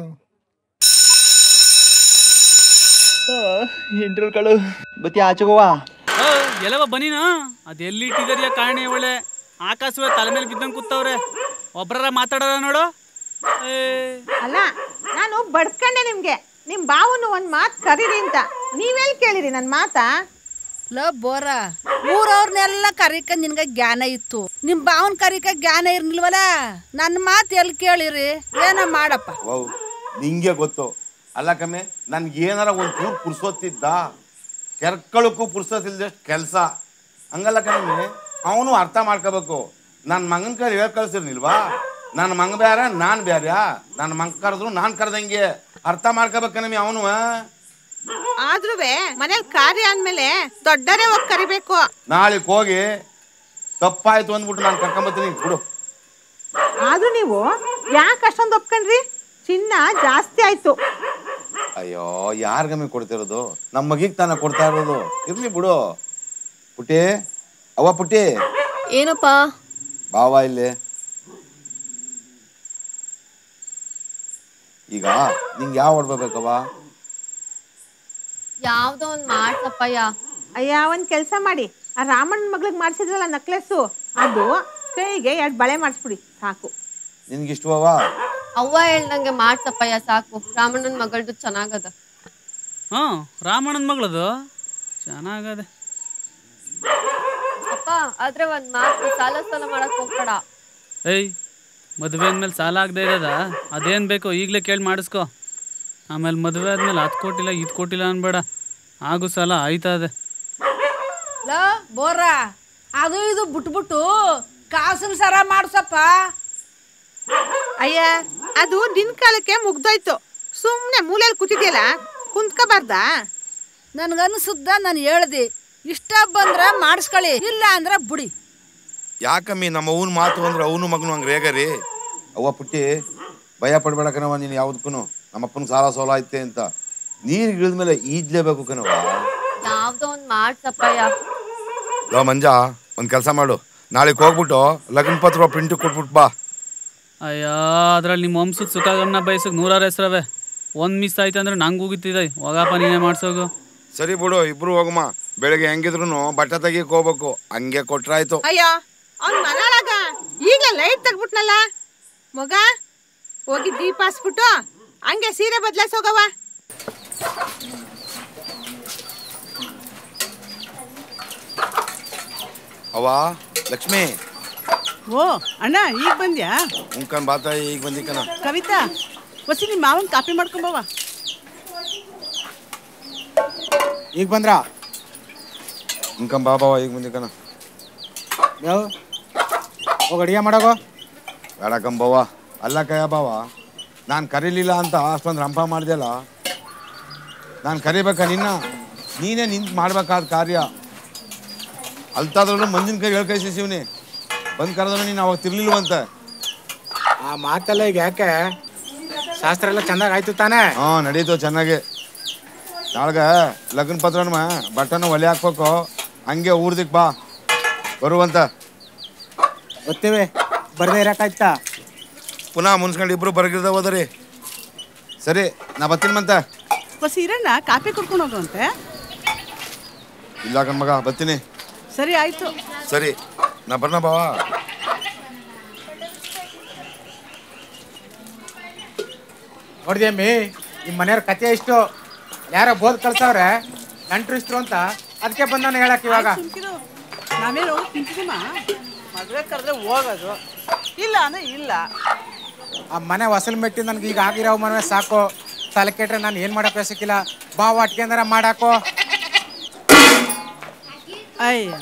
ಹೆಂಡ್ರುಗಳು ಬತ್ತಿ ಆಚೆಗೋವಾ ಎಲ್ಲವ ಬನ್ನಿನ ಅದು ಎಲ್ಲಿ ಇಟ್ಟಿದಾರಿಯ ಕಾರಣಿ ಒಳ್ಳೆ ಆಕಾಶವೇ ತಲೆ ಮೇಲೆ ಬಿದ್ದಂಗೆ ಕೂತವ್ರೆ ಒಬ್ಬರ ಮಾತಾಡೋದ ನೋಡು ಏ ಅಲ್ಲ ನಾನು ಬಡ್ಕೊಂಡೆ ನಿಮ್ಗೆ ನಿಮ್ ಬಾವನು ಒಂದ್ ಮಾತ್ ಕರೀರಿ ಅಂತ ನೀವೆಲ್ ಕೇಳಿರಿ ನನ್ ಮಾತಾ ಲೋ ಬೋರ ಊರವ್ರನ್ನೆಲ್ಲ ಕರಿಕ ನಿನ್ಗ ಜ್ಞಾನ ಇತ್ತು ನಿಮ್ ಬಾವನ್ ಕರಿಕ ಜ್ಞಾನ ಇರ್ನಿಲ್ವಲ್ಲ ನನ್ನ ಮಾತು ಎಲ್ಲಿ ಕೇಳಿರಿ ಏನೋ ಮಾಡಪ್ಪ ವೌ ನಿಂಗೆ ಗೊತ್ತು ಅಲ್ಲ ಕಮ್ಮಿ ನನ್ಗೆ ಏನಾರ ಒಂದು ಚೂರು ಪುರ್ಸೊತ್ತಿದ್ದ ಕೆರ್ಕಳಕ್ಕೂ ಪುರ್ಸೊತ್ತಿಲ್ದಷ್ಟು ಕೆಲಸ ಹಂಗಲ್ಲ ಕಮ್ಮಿ ಅವನು ಅರ್ಥ ಮಾಡ್ಕೋಬೇಕು ನನ್ನ ಮಗನ ಕೈ ಹೇಳ್ ಕಳ್ಸಿರ್ನಿಲ್ವಾ ನನ್ನ ಮಗ ಬೇರೆ ನಾನು ಬೇರೆ ನನ್ನ ಮಗ ಕರೆದ್ರು ನಾನು ಕರೆದಂಗೆ ಅರ್ಥ ಮಾಡ್ಕೋಬೇಕು ಕಣಮಿ ಅವನು ಆದ್ರೂ ಮನೇಲಿ ಕಾರ್ಯ ಅಂದ್ಮೇಲೆ ದೊಡ್ಡರೇ ಹೋಗಿ ಕರಿಬೇಕು ನಾಳೆಗೆ ಹೋಗಿ ತಪ್ಪಾಯ್ತು ಅಂದ್ಬಿಟ್ಟು ನಾನು ಕರ್ಕೊಂಬತ್ತೀನಿ ಬಿಡು ಆದ್ರೂ ನೀವು ಯಾಕೆ ಅಷ್ಟೊಂದು ಒಪ್ಕೊಂಡ್ರಿ ಚಿನ್ನ ಜಾಸ್ತಿ ಆಯ್ತು ಅಯ್ಯೋ ಯಾರಿಗಮ್ಮಿ ಕೊಡ್ತಿರೋದು ನಮ್ಮ ಮಗಿಗೆ ತಾನೇ ಕೊಡ್ತಾ ಇರೋದು ಇರ್ಲಿ ಬಿಡು ಪುಟಿ ಅವ್ವ ಪುಟ್ಟಿ ಏನಪ್ಪ ಬಾವ ಇಲ್ಲಿ ಈಗ ನಿಂಗೆ ಯಾವ ಹೊಡ್ಬೇಕವ್ವ ಯಾವ್ದೋ ಒಂದ್ ಮಾಡ್ಸಪ್ಪಯ್ಯ ಅಯ್ಯ ಒಂದ್ ಕೆಲಸ ಮಾಡಿ ಆ ರಾಮಣ್ಣ ಮಗಳಿಗೆ ಮಾಡ್ಸಿದ್ರಲ್ಲ ನಕ್ಲೆಸ್ಸು ಅದು ಕೈಗೆ ಎರಡು ಬಳೆ ಮಾಡಿಸ್ಬಿಡಿ ಸಾಕು ನಿನ್ಗೆ ಇಷ್ಟವವ ಅವ್ವ ಹೇಳ್ದಂಗೆ ಮಾಡ್ಸಪ್ಪಯ್ಯ ಸಾಕು ರಾಮಣ್ಣನ್ ಮಗಳ್ದು ಚೆನ್ನಾಗದ ಹ್ಞೂ ರಾಮಣ್ಣನ ಮಗಳದು ಚೆನ್ನಾಗದೆ ಅಪ್ಪ ಆದ್ರೆ ಒಂದ್ ಮಾತು ಸಾಲ ಸಾಲ ಮಾಡಕ್ ಹೋಗ್ಬೇಡ ಏಯ್ ಮದುವೆ ಅಂದ್ಮೇಲೆ ಸಾಲ ಆಗದೆ ಇರೋದ ಅದೇನು ಬೇಕೋ ಈಗಲೇ ಕೇಳಿ ಮಾಡಿಸ್ಕೊ ಆಮೇಲೆ ಮದುವೆ ಆದ್ಮೇಲೆ ಹತ್ತು ಕೊಟ್ಟಿಲ್ಲ ಇದು ಕೊಟ್ಟಿಲ್ಲ ಅನ್ಬೇಡ ಆಗು ಸಾಲ ಆಯ್ತಾ ಅದೆ ಲ ಬೋರ ಅದು ಇದು ಬಿಟ್ಬಿಟ್ಟು ಕಾಸಿನ ಸರ ಮಾಡ್ಸಪ್ಪ ಅಯ್ಯ ಅದು ನಿನ್ ಕಾಲಕ್ಕೆ ಮುಗ್ದೋಯ್ತು ಸುಮ್ಮನೆ ಮೂಲೆಯಲ್ಲಿ ಕೂತಿದ್ಯಲ್ಲ ಕುಂತ್ಕೋಬಾರ್ದಾ ನನ್ಗನ್ಸುದ್ದ ನಾನು ಹೇಳ್ದೆ ಇಷ್ಟ ಬಂದ್ರ ಮಾಡಿಸ್ಕೊಳ್ಳಿ ಇಲ್ಲ ಅಂದ್ರ ಬಿಡಿ ಯಾಕಮ್ಮಿ ನಮ್ಮ ಅವ್ನ ಮಾತು ಅಂದ್ರೆ ಅವನು ಮಗನು ಹಂಗೆ ರೇಗರಿ ಅವ್ವ ಪುಟ್ಟಿ ಭಯ ಪಡ್ಬೇಡ ಕಣವ ನೀನು ಯಾವ್ದಕ್ಕೂ ನಮ್ಮಪ್ಪನ ಸಾಲ ಸೋಲ ಐತೆ ಅಂತ ನೀರು ಇಳಿದ್ಮೇಲೆ ಈಜ್ಲೇಬೇಕು ಕಣವ ಯಾವ್ದೋ ಒಂದ್ ಮಾಡ್ಸಪ್ಪಯ್ಯ ಲೋ ಮಂಜ ಒಂದು ಕೆಲಸ ಮಾಡು ನಾಳೆಗೆ ಹೋಗ್ಬಿಟ್ಟು ಲಗ್ನ ಪತ್ರ ಪ್ರಿಂಟ್ ಕೊಟ್ಬಿಟ್ಟು ಬಾ ಅಯ್ಯ ಅದ್ರಲ್ಲಿ ನಿಮ್ಮ ವಂಶದ ಸುಖ ಗಮನ ಬಯಸಕ್ಕೆ ನೂರಾರು ಹೆಸ್ರವೆ ಒಂದು ಮಿಸ್ ಆಯ್ತು ಅಂದ್ರೆ ನಂಗೆ ಹೋಗಿತ್ತಿದೆ ಹೋಗಪ್ಪ ನೀನೇ ಮಾಡ್ಸೋಗು ಸರಿ ಬಿಡು ಇಬ್ರು ಹೋಗಮ್ಮ ಬೆಳಗ್ಗೆ ಹೆಂಗಿದ್ರು ಬಟ್ಟೆ ತೆಗಿಯಕ್ ಹೋಗ್ಬೇಕು ಹಂಗೆ ಕೊಟ್ರಾಯ್ತು ಅಯ್ಯೋ ಅವ್ನ್ ಮನಾಳಾಗ ಈಗಲೇ ಲೈಟ್ ತೆಗ್ಬಿಟ್ನಲ್ಲ ಮಗ ಹೋಗಿ ದೀಪ ಹಚ್ಬಿಟ್ಟು ಹಂಗೆ ಸೀರೆ ಬದ್ಲಾಯ್ಸ್ ಹೋಗವ ಅವ್ವ ಲಕ್ಷ್ಮಿ ಓ ಅಣ್ಣ ಈಗ ಬಂದ್ಯಾ ಉಂಕನ್ ಬಾತ ಈಗ ಬಂದಿಕನ ಕವಿತಾ ಹೊಸಿ ನಿಮ್ಮ ಮಾವನ್ ಕಾಪಿ ಮಾಡ್ಕೊಂಬವ ಈಗ ಬಂದ್ರ ಉಂಕನ್ ಬಾಬಾವ ಈಗ ಬಂದಿಕನ ಯಾವ ಹೋಗಿ ಅಡಿಗೆ ಮಾಡೋಗೋ ಬೇಡಕಂಬವ್ವ ಅಲ್ಲ ಕಯ್ಯ ಬಾವ ನಾನು ಕರೀಲಿಲ್ಲ ಅಂತ ಅಷ್ಟೊಂದು ರಂಪ ಮಾಡ್ದಲ್ಲ ನಾನು ಕರಿಬೇಕ ನಿನ್ನ ನೀನೇ ನಿಂತು ಮಾಡ್ಬೇಕಾದ ಕಾರ್ಯ ಅಲ್ತಾದ್ರೂ ಮಂಜಿನ ಕೈ ಹೇಳ್ ಕೈ ಶಿವನಿ ಬಂದು ಕರೆದ್ರು ನೀನು ಅವಾಗ ತಿರ್ಲಿಲ್ವಂತೆ ಆ ಮಾತೆಲ್ಲ ಈಗ ಯಾಕೆ ಶಾಸ್ತ್ರ ಎಲ್ಲ ಚಂದಾಗಿ ಆಯ್ತು ತಾನೇ ಹ್ಞೂ ನಡೀತು ಚೆನ್ನಾಗಿ ನಾಳೆಗೆ ಲಗ್ನ ಪತ್ರನ ಬಟ್ಟನ ಒಲೆ ಹಾಕ್ಬೇಕು ಹಂಗೆ ಊರ್ದಿಕ್ ಬಾ ಬರುವಂತ ಗೊತ್ತೇವೆ ಬರ್ದೇ ಇರಕ್ಕಾಯ್ತಾ ಪುನಃ ಮುನ್ಸ್ಕೊಂಡು ಇಬ್ರು ಬರಗಿರ್ದ ಹೋದರಿ ಸರಿ ನಾ ಬರ್ತೀನಿ ಮಂತ ಹೊಸಿ ಇರಣ್ಣ ಕಾಪಿ ಕುಡ್ಕೊಂಡು ಹೋಗುವಂತೆ ಇಲ್ಲ ಕಣ್ ಮಗ ಬರ್ತೀನಿ ಸರಿ ಆಯ್ತು ಸರಿ ನಾ ಬರ್ನ ಬಾವಾ ನೋಡಿದ್ಯಮ್ಮಿ ನಿಮ್ಮ ಮನೆಯವ್ರ ಕತೆ ಇಷ್ಟು ಯಾರೋ ಬೋದ್ ಕಳ್ಸವ್ರೆ ನಂಟ್ರು ಇಷ್ಟ್ರು ಅಂತ ಅದಕ್ಕೆ ಬಂದಾನೆ ಹೇಳಕ್ ಇವಾಗ ನಾವೇನು ಹೋಗಿ ತಿಂತಿದ್ದೀಮ ಮದುವೆ ಕರೆದ್ರೆ ಹೋಗೋದು ಇಲ್ಲ ಅಂದ್ರೆ ಇಲ್ಲ ಆ ಮನೆ ಹೊಸಲ್ ಮೆಟ್ಟಿ ನನ್ಗೆ ಈಗ ಆಗಿರೋ ಮನೆ ಸಾಕು ತಲೆ ಕೆಟ್ರೆ ನಾನು ಏನು ಮಾಡಕ್ಕೆ ಸಿಕ್ಕಿಲ್ಲ ಬಾವ ಅಟ್ಕೆಂದಾರ ಮಾಡಾಕೋ ಅಯ್ಯ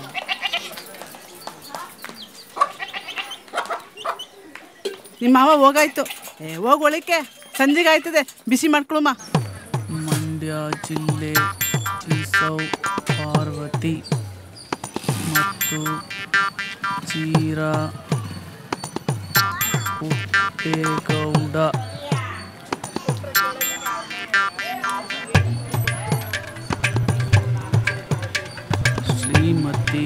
ನಿಮ್ಮ ಮಾವ ಹೋಗಾಯ್ತು ಏ ಹೋಗ್ ಒಳಿಕೆ ಸಂಜೆಗೆ ಆಯ್ತದೆ ಬಿಸಿ ಮಾಡ್ಕೊಳಮ್ಮ ಮಂಡ್ಯ ಜಿಲ್ಲೆ ಚೀಸೌ ಪಾರ್ವತಿ ಮತ್ತು ಚೀರ ಪುಟ್ಟೇಗೌಡ ಶ್ರೀಮತಿ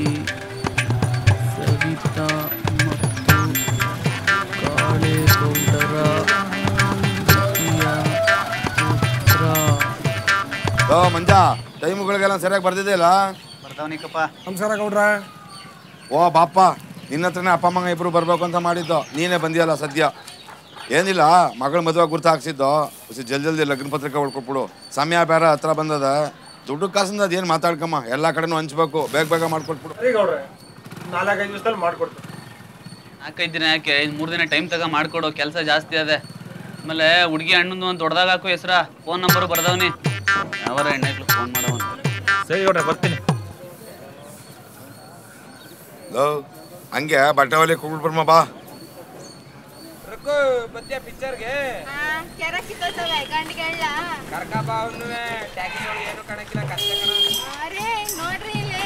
ಸವಿತಾ ಮತ್ತು ಕಾಳೇಗೌಡರ ದ್ವಿತೀಯ ಪುತ್ರ ಓ ಮಂಜ ಟೈಮ್ಗಳಿಗೆಲ್ಲ ಸರಿಯಾಗಿ ಬರ್ದಿದೆಯಲ್ಲ ಬರ್ತಾವನಿಕಪ್ಪ ನಮಸ್ಕಾರ ಗೌಡ್ರ ಓ ಬಾಪ ನಿನ್ನ ಹತ್ರನೇ ಅಪ್ಪ ಅಮ್ಮಂಗ ಇಬ್ರು ಬರ್ಬೇಕು ಅಂತ ಮಾಡಿದ್ದು ನೀನೇ ಬಂದಿಯಲ್ಲ ಸದ್ಯ ಏನಿಲ್ಲ ಮಗಳ ಮದುವೆ ಗುರ್ತು ಹಾಕ್ಸಿದ್ದು ಹೊಸಿ ಜಲ್ದಿ ಜಲ್ದಿ ಲಗ್ನ ಪತ್ರಿಕೆ ಹೊಡ್ಕೊಟ್ಬಿಡು ಸಮಯ ಬೇರೆ ಹತ್ರ ಬಂದದ ದುಡ್ಡು ಕಾಸಿಂದ ಅದೇನು ಮಾತಾಡ್ಕಮ್ಮ ಎಲ್ಲ ಕಡೆನೂ ಹಂಚ್ಬೇಕು ಬೇಗ ಬೇಗ ಮಾಡ್ಕೊಟ್ಬಿಡು ನಾಲ್ಕೈದು ದಿವಸದಲ್ಲಿ ಮಾಡ್ಕೊಡ್ತೀನಿ ನಾಲ್ಕೈದು ದಿನ ಯಾಕೆ ಇನ್ನು ಮೂರು ದಿನ ಟೈಮ್ ತಗ ಮಾಡ್ಕೊಡು ಕೆಲಸ ಜಾಸ್ತಿ ಅದೆ ಆಮೇಲೆ ಹುಡುಗಿ ಹಣ್ಣಂದು ಒಂದು ದೊಡ್ಡದಾಗ ಹಾಕು ಹೆಸ್ರ ಫೋನ್ ನಂಬರ್ ಬರ್ದವ್ನಿ ಯಾವಾರ ಹೆಣ್ಣೈಕ್ಳು ಫೋನ್ ಮಾಡವನ್ ಸರಿ ಗೌಡ್ರೆ ಬರ್ತೀನಿ ಲೋ ಹಂಗೆ ಬಟ್ಟೆ ಹೊಲಿ ಕೊಟ್ಬಿಟ್ಟು ಬರ್ಮ ಬಾ ಬದ್ಯ ಪಿಕ್ಚರ್ಗೆ ಕೆರ ಕಿತ್ತೋಯ್ತವೆ ಗಂಡ್ಗೆಳ್ಳ ಕರ್ಕಬ ಅವನು ಟ್ಯಾಕ್ಸಿ ಒಳಗೆ ಏನು ಕಾಣಕ್ಕಿಲ್ಲ ಕಷ್ಟ ಅರೇ ನೋಡ್ರಿ ಇಲ್ಲಿ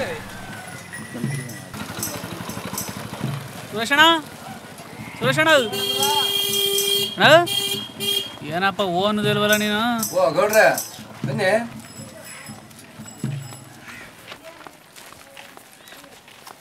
ಸುರೇಶಣ್ಣ ಸುರೇಶಣ್ಣ ಅಣ್ಣ? ಏನಪ್ಪ ಓ ಅನ್ನೋದಿಲ್ವಲ್ಲ ನೀನು ಓ ಗೌಡ್ರೆ ಬನ್ನಿ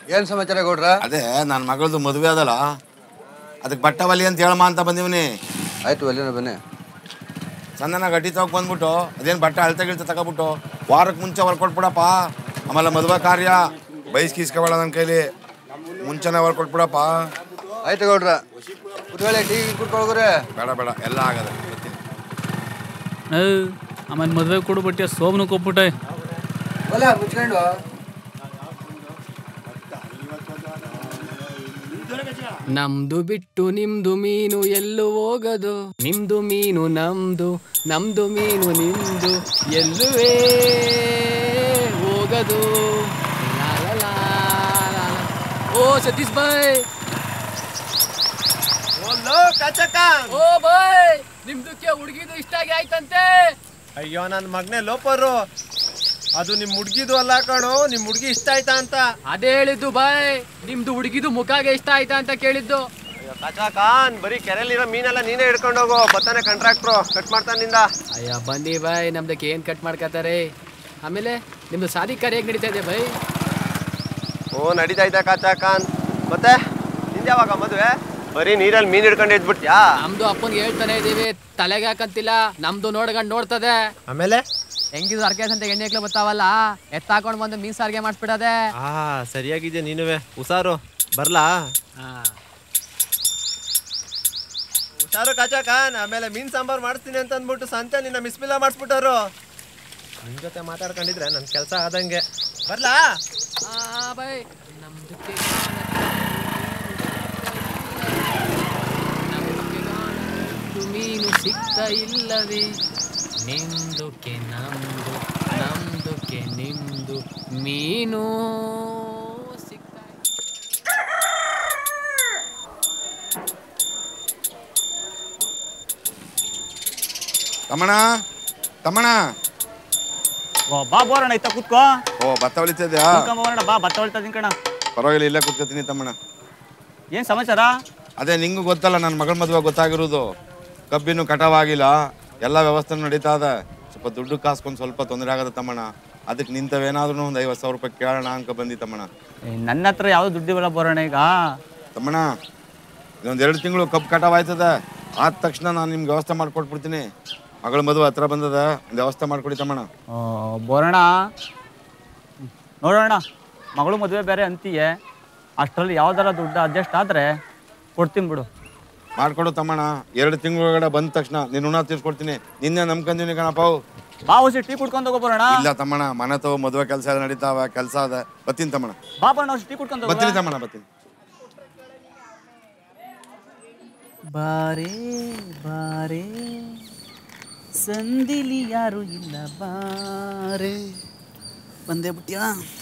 ಏನ್ ಸಮಾಚಾರ ಗೌಡ್ರ ಅದೇ ನನ್ನ ಮಗಳದು ಮದುವೆ ಅದಲ್ಲ ಅದಕ್ಕೆ ಬಟ್ಟವಲಿ ಅಂತ ಹೇಳಮ್ಮ ಅಂತ ಬಂದಿವ್ನಿ ಆಯ್ತು ಅಲ್ಲಿನ ಬನ್ನಿ ಚಂದನ ಗಟ್ಟಿ ತಗೊಂಡ್ ಬಂದ್ಬಿಟ್ಟು ಅದೇನು ಬಟ್ಟೆ ಅಳ್ತೆ ಗಿಳ್ತೆ ತಗೊಬಿಟ್ಟು ವಾರಕ್ಕೆ ಮುಂಚೆ ಹೊರ್ಕೊಟ್ಬಿಡಪ್ಪ ಆಮೇಲೆ ಮದುವೆ ಕಾರ್ಯ ಬೈಸ್ಕೀಸ್ಕೊಬೇಡ ನನ್ನ ಕೈಲಿ ಮುಂಚೆನೆ ಹೊರ್ಕೊಟ್ಬಿಡಪ್ಪ ಆಯ್ತು ಗೌಡ್ರ ಕುತ್ಕೊಳ್ಳಿ ಟೀ ಕುತ್ಕೊಳ್ಗ್ರೆ ಬೇಡ ಬೇಡ ಎಲ್ಲ ಆಗದೆ ಆಮೇಲೆ ಮದುವೆ ಕೊಡು ಬಟ್ಟೆ ಸೋಮ್ನು ಕೊಟ್ಬಿಟ್ಟೆ ಒಲ ಮುಚ್ಕೊಂಡು ನಮ್ದು ಬಿಟ್ಟು ನಿಮ್ದು ಮೀನು ಎಲ್ಲೂ ಹೋಗದು ನಿಮ್ದು ಮೀನು ನಮ್ದು ನಮ್ದು ಮೀನು ನಿಮ್ದು ಎಲ್ಲುವೇ ಹೋಗದು ಲಾ ಲಾ ಲಾ ಲಾ. ಓ ಸತೀಶ್ ಬಾಯ್ ಓ ಬಾಯ್ ನಿಮ್ದಕ್ಕೆ ಹುಡುಗಿದು ಇಷ್ಟ ಆಗಿ ಆಯ್ತಂತೆ ಅಯ್ಯೋ ನನ್ನ ಮಗನೇ ಲೋಪರು ಅದು ನಿಮ್ ಹುಡ್ಗಿದು ಅಲ್ಲ ಕಣೋ ನಿಮ್ ಹುಡ್ಗಿ ಇಷ್ಟ ಆಯ್ತಾ ಅಂತ ಅದೇ ಹೇಳಿದ್ದು ಬಾಯ್ ನಿಮ್ದು ಹುಡುಗಿದು ಮುಖಾಗೆ ಇಷ್ಟ ಆಯ್ತಾ ಅಂತ ಕೇಳಿದ್ದು ಖಾನ್ ಬರೀ ಕೆರೆಯಲ್ಲಿರೋ ಮೀನೆಲ್ಲ ನೀನೇ ಹಿಡ್ಕೊಂಡು ಹೋಗು ಬತ್ತಾನೆ ಕಾಂಟ್ರಾಕ್ಟ್ರು ಕಟ್ ಮಾಡ್ತಾನೆ ನಿಂದ ಅಯ್ಯ ಬನ್ನಿ ಬಾಯ್ ನಮ್ದಕ್ಕೆ ಏನ್ ಕಟ್ ಮಾಡ್ಕತಾರೆ ಆಮೇಲೆ ನಿಮ್ದು ಸಾದಿ ಕಾರ್ಯ ಹೇಗ್ ನಡೀತಾ ಇದೆ ಬಾಯ್ ಓ ನಡೀತಾ ಇದ್ದ ಕಾಚಾ ಖಾನ್ ಮತ್ತೆ ನಿಂದ ಯಾವಾಗ ಮದುವೆ ಬರೀ ನೀರಲ್ಲಿ ಮೀನ್ ಹಿಡ್ಕೊಂಡು ಇದ್ಬಿಟ್ಯಾ ನಮ್ದು ಅಪ್ಪನ್ಗೆ ಹೇಳ್ತಾನೆ ಇದೀವಿ ತಲೆಗೆ ಹಾಕಂತಿಲ್ಲ ನಮ್ದು ನೋಡ್ಕೊಂಡ್ ನೋಡ್ತದೆ ಆಮೇಲೆ ಹೆಂಗಿದ್ರು ಅರ್ಕೆ ಅಂತ ಎಣ್ಣೆಕ್ಲು ಬರ್ತಾವಲ್ಲ ಎತ್ತಾಕೊಂಡ್ ಬಂದು ಮೀನ್ ಸಾರಿಗೆ ಮಾಡ್ಬಿಡದೆ ಆ ಸರಿಯಾಗಿದೆ ನೀನುವೆ ಹುಷಾರು ಬರ್ಲಾ ಹುಷಾರು ಕಾಚಾ ಖಾನ್ ಆಮೇಲೆ ಮೀನ್ ಸಾಂಬಾರ್ ಮಾಡಿಸ್ತೀನಿ ಅಂತ ಅಂದ್ಬಿಟ್ಟು ಸಂತೆ ನಿನ್ನ ಮಿಸ್ಬಿಲ್ಲ ಮಾಡಿಸ್ಬಿಟ್ಟವ್ರು ನಿನ್ ಜೊತೆ ಮಾತಾಡ್ಕೊಂಡಿದ್ರೆ ನನ್ ಕೆಲಸ ಆದಂಗೆ ಬರ್ಲಾ ಬಾಯ್ ನಮ್ದಕ್ಕೆ ಮೀನು ಸಿಗ್ತಾ ಇಲ್ಲವೇ ನಿಮ್ದುಕ್ಕೆ ನಮ್ದು ನಮ್ದುಕ್ಕೆ ನಿಮ್ದು ಮೀನು ಸಿಗ್ತಾ ತಮ್ಮಣ ತಮ್ಮಣ ಬಾ ಬೋರಣ ಇತ್ತ ಕೂತ್ಕೋ ಓ ಭತ್ತ ಹೊಲಿತಿದ್ಯಾ ಬೋರಣ ಬಾ ಭತ್ತ ಹೊಳ್ತಾ ಇದೀನಿ ಕಣ ಪರವಾಗಿಲ್ಲ ಇಲ್ಲೇ ಕೂತ್ಕೊತೀನಿ ತಮ್ಮಣ ಏನ್ ಸಮಾಚಾರ ಅದೇ ನಿಂಗೂ ಗೊತ್ತಲ್ಲ ನನ್ನ ಮಗಳ ಮದುವೆ ಗೊತ್ತಾಗಿರೋದು ಕಬ್ಬಿನೂ ಕಟಾವಾಗಿಲ್ಲ ಎಲ್ಲ ವ್ಯವಸ್ಥೆ ನಡೀತಾ ಇದೆ ಸ್ವಲ್ಪ ದುಡ್ಡು ಕಾಸ್ಕೊಂಡು ಸ್ವಲ್ಪ ತೊಂದರೆ ಆಗದ ತಮ್ಮಣ ಅದಕ್ಕೆ ನಿಂತವೇನಾದ್ರೂ ಒಂದು ಐವತ್ತು ಸಾವಿರ ರೂಪಾಯಿ ಕೇಳೋಣ ಅನ್ಕ ಬಂದಿ ತಮ್ಮಣ ಏ, ನನ್ನ ಹತ್ರ ಯಾವ್ದು ದುಡ್ಡಿವಲ್ಲ ಬೋರಣ ಈಗ ತಮ್ಮಣ ಇದೊಂದು ಎರಡು ತಿಂಗಳು ಕಬ್ಬು ಕಟಾವ್ ಆಯ್ತದ ಆದ ತಕ್ಷಣ ನಾನು ನಿಮ್ಗೆ ವ್ಯವಸ್ಥೆ ಮಾಡ್ಕೊಟ್ಬಿಡ್ತೀನಿ ಮಗಳ ಮದುವೆ ಹತ್ರ ಬಂದದ ಒಂದು ವ್ಯವಸ್ಥೆ ಮಾಡ್ಕೊಡಿ ತಮ್ಮಣ ಆ, ಬೋರಣ ನೋಡೋಣ ಮಗಳು ಮದುವೆ ಬೇರೆ ಅಂತೀಯೆ ಅಷ್ಟರಲ್ಲಿ ಯಾವ್ದಾರ ದುಡ್ಡು ಅಡ್ಜಸ್ಟ್ ಆದ್ರೆ ಕೊಡ್ತೀನಿ ಬಿಡು ಮಾಡ್ಕೊಡು ತಮ್ಮಣ ಎರಡು ತಿಂಗಳೊಳಗಡೆ ಬಂದ ತಕ್ಷಣ ನಿನ್ನ ಋಣ ತೀರ್ಸ್ಕೊಡ್ತೀನಿ ನಿನ್ನೆ ನಂಬ್ಕೊಂದಿನಿ ಕಣಪ್ಪ ಅವು. ಬಾ ಹುಸಿ ಟೀ ಕುಡ್ಕೊಂಡು ಹೋಗೋ ಬೋರಣ ಇಲ್ಲ ತಮ್ಮಣ ಮನೆ ತಗೋ ಮದುವೆ ಕೆಲಸ ಎಲ್ಲ ನಡೀತಾವ ಕೆಲಸ ಅದ ಬತ್ತೀನಿ ತಮ್ಮಣ ಬಾ ಬೋರಣ ಟೀ ಕುಡ್ಕೊಂಡು ಬತ್ತೀನಿ ತಮ್ಮಣ ಬತ್ತೀನಿ ಬಾರೇ ಬಾರೇ ಸಂದಿಲಿ ಯಾರು ಇಲ್ಲ ಬಾರೇ ಬಂದೇ ಬಿಟ್ಯಾ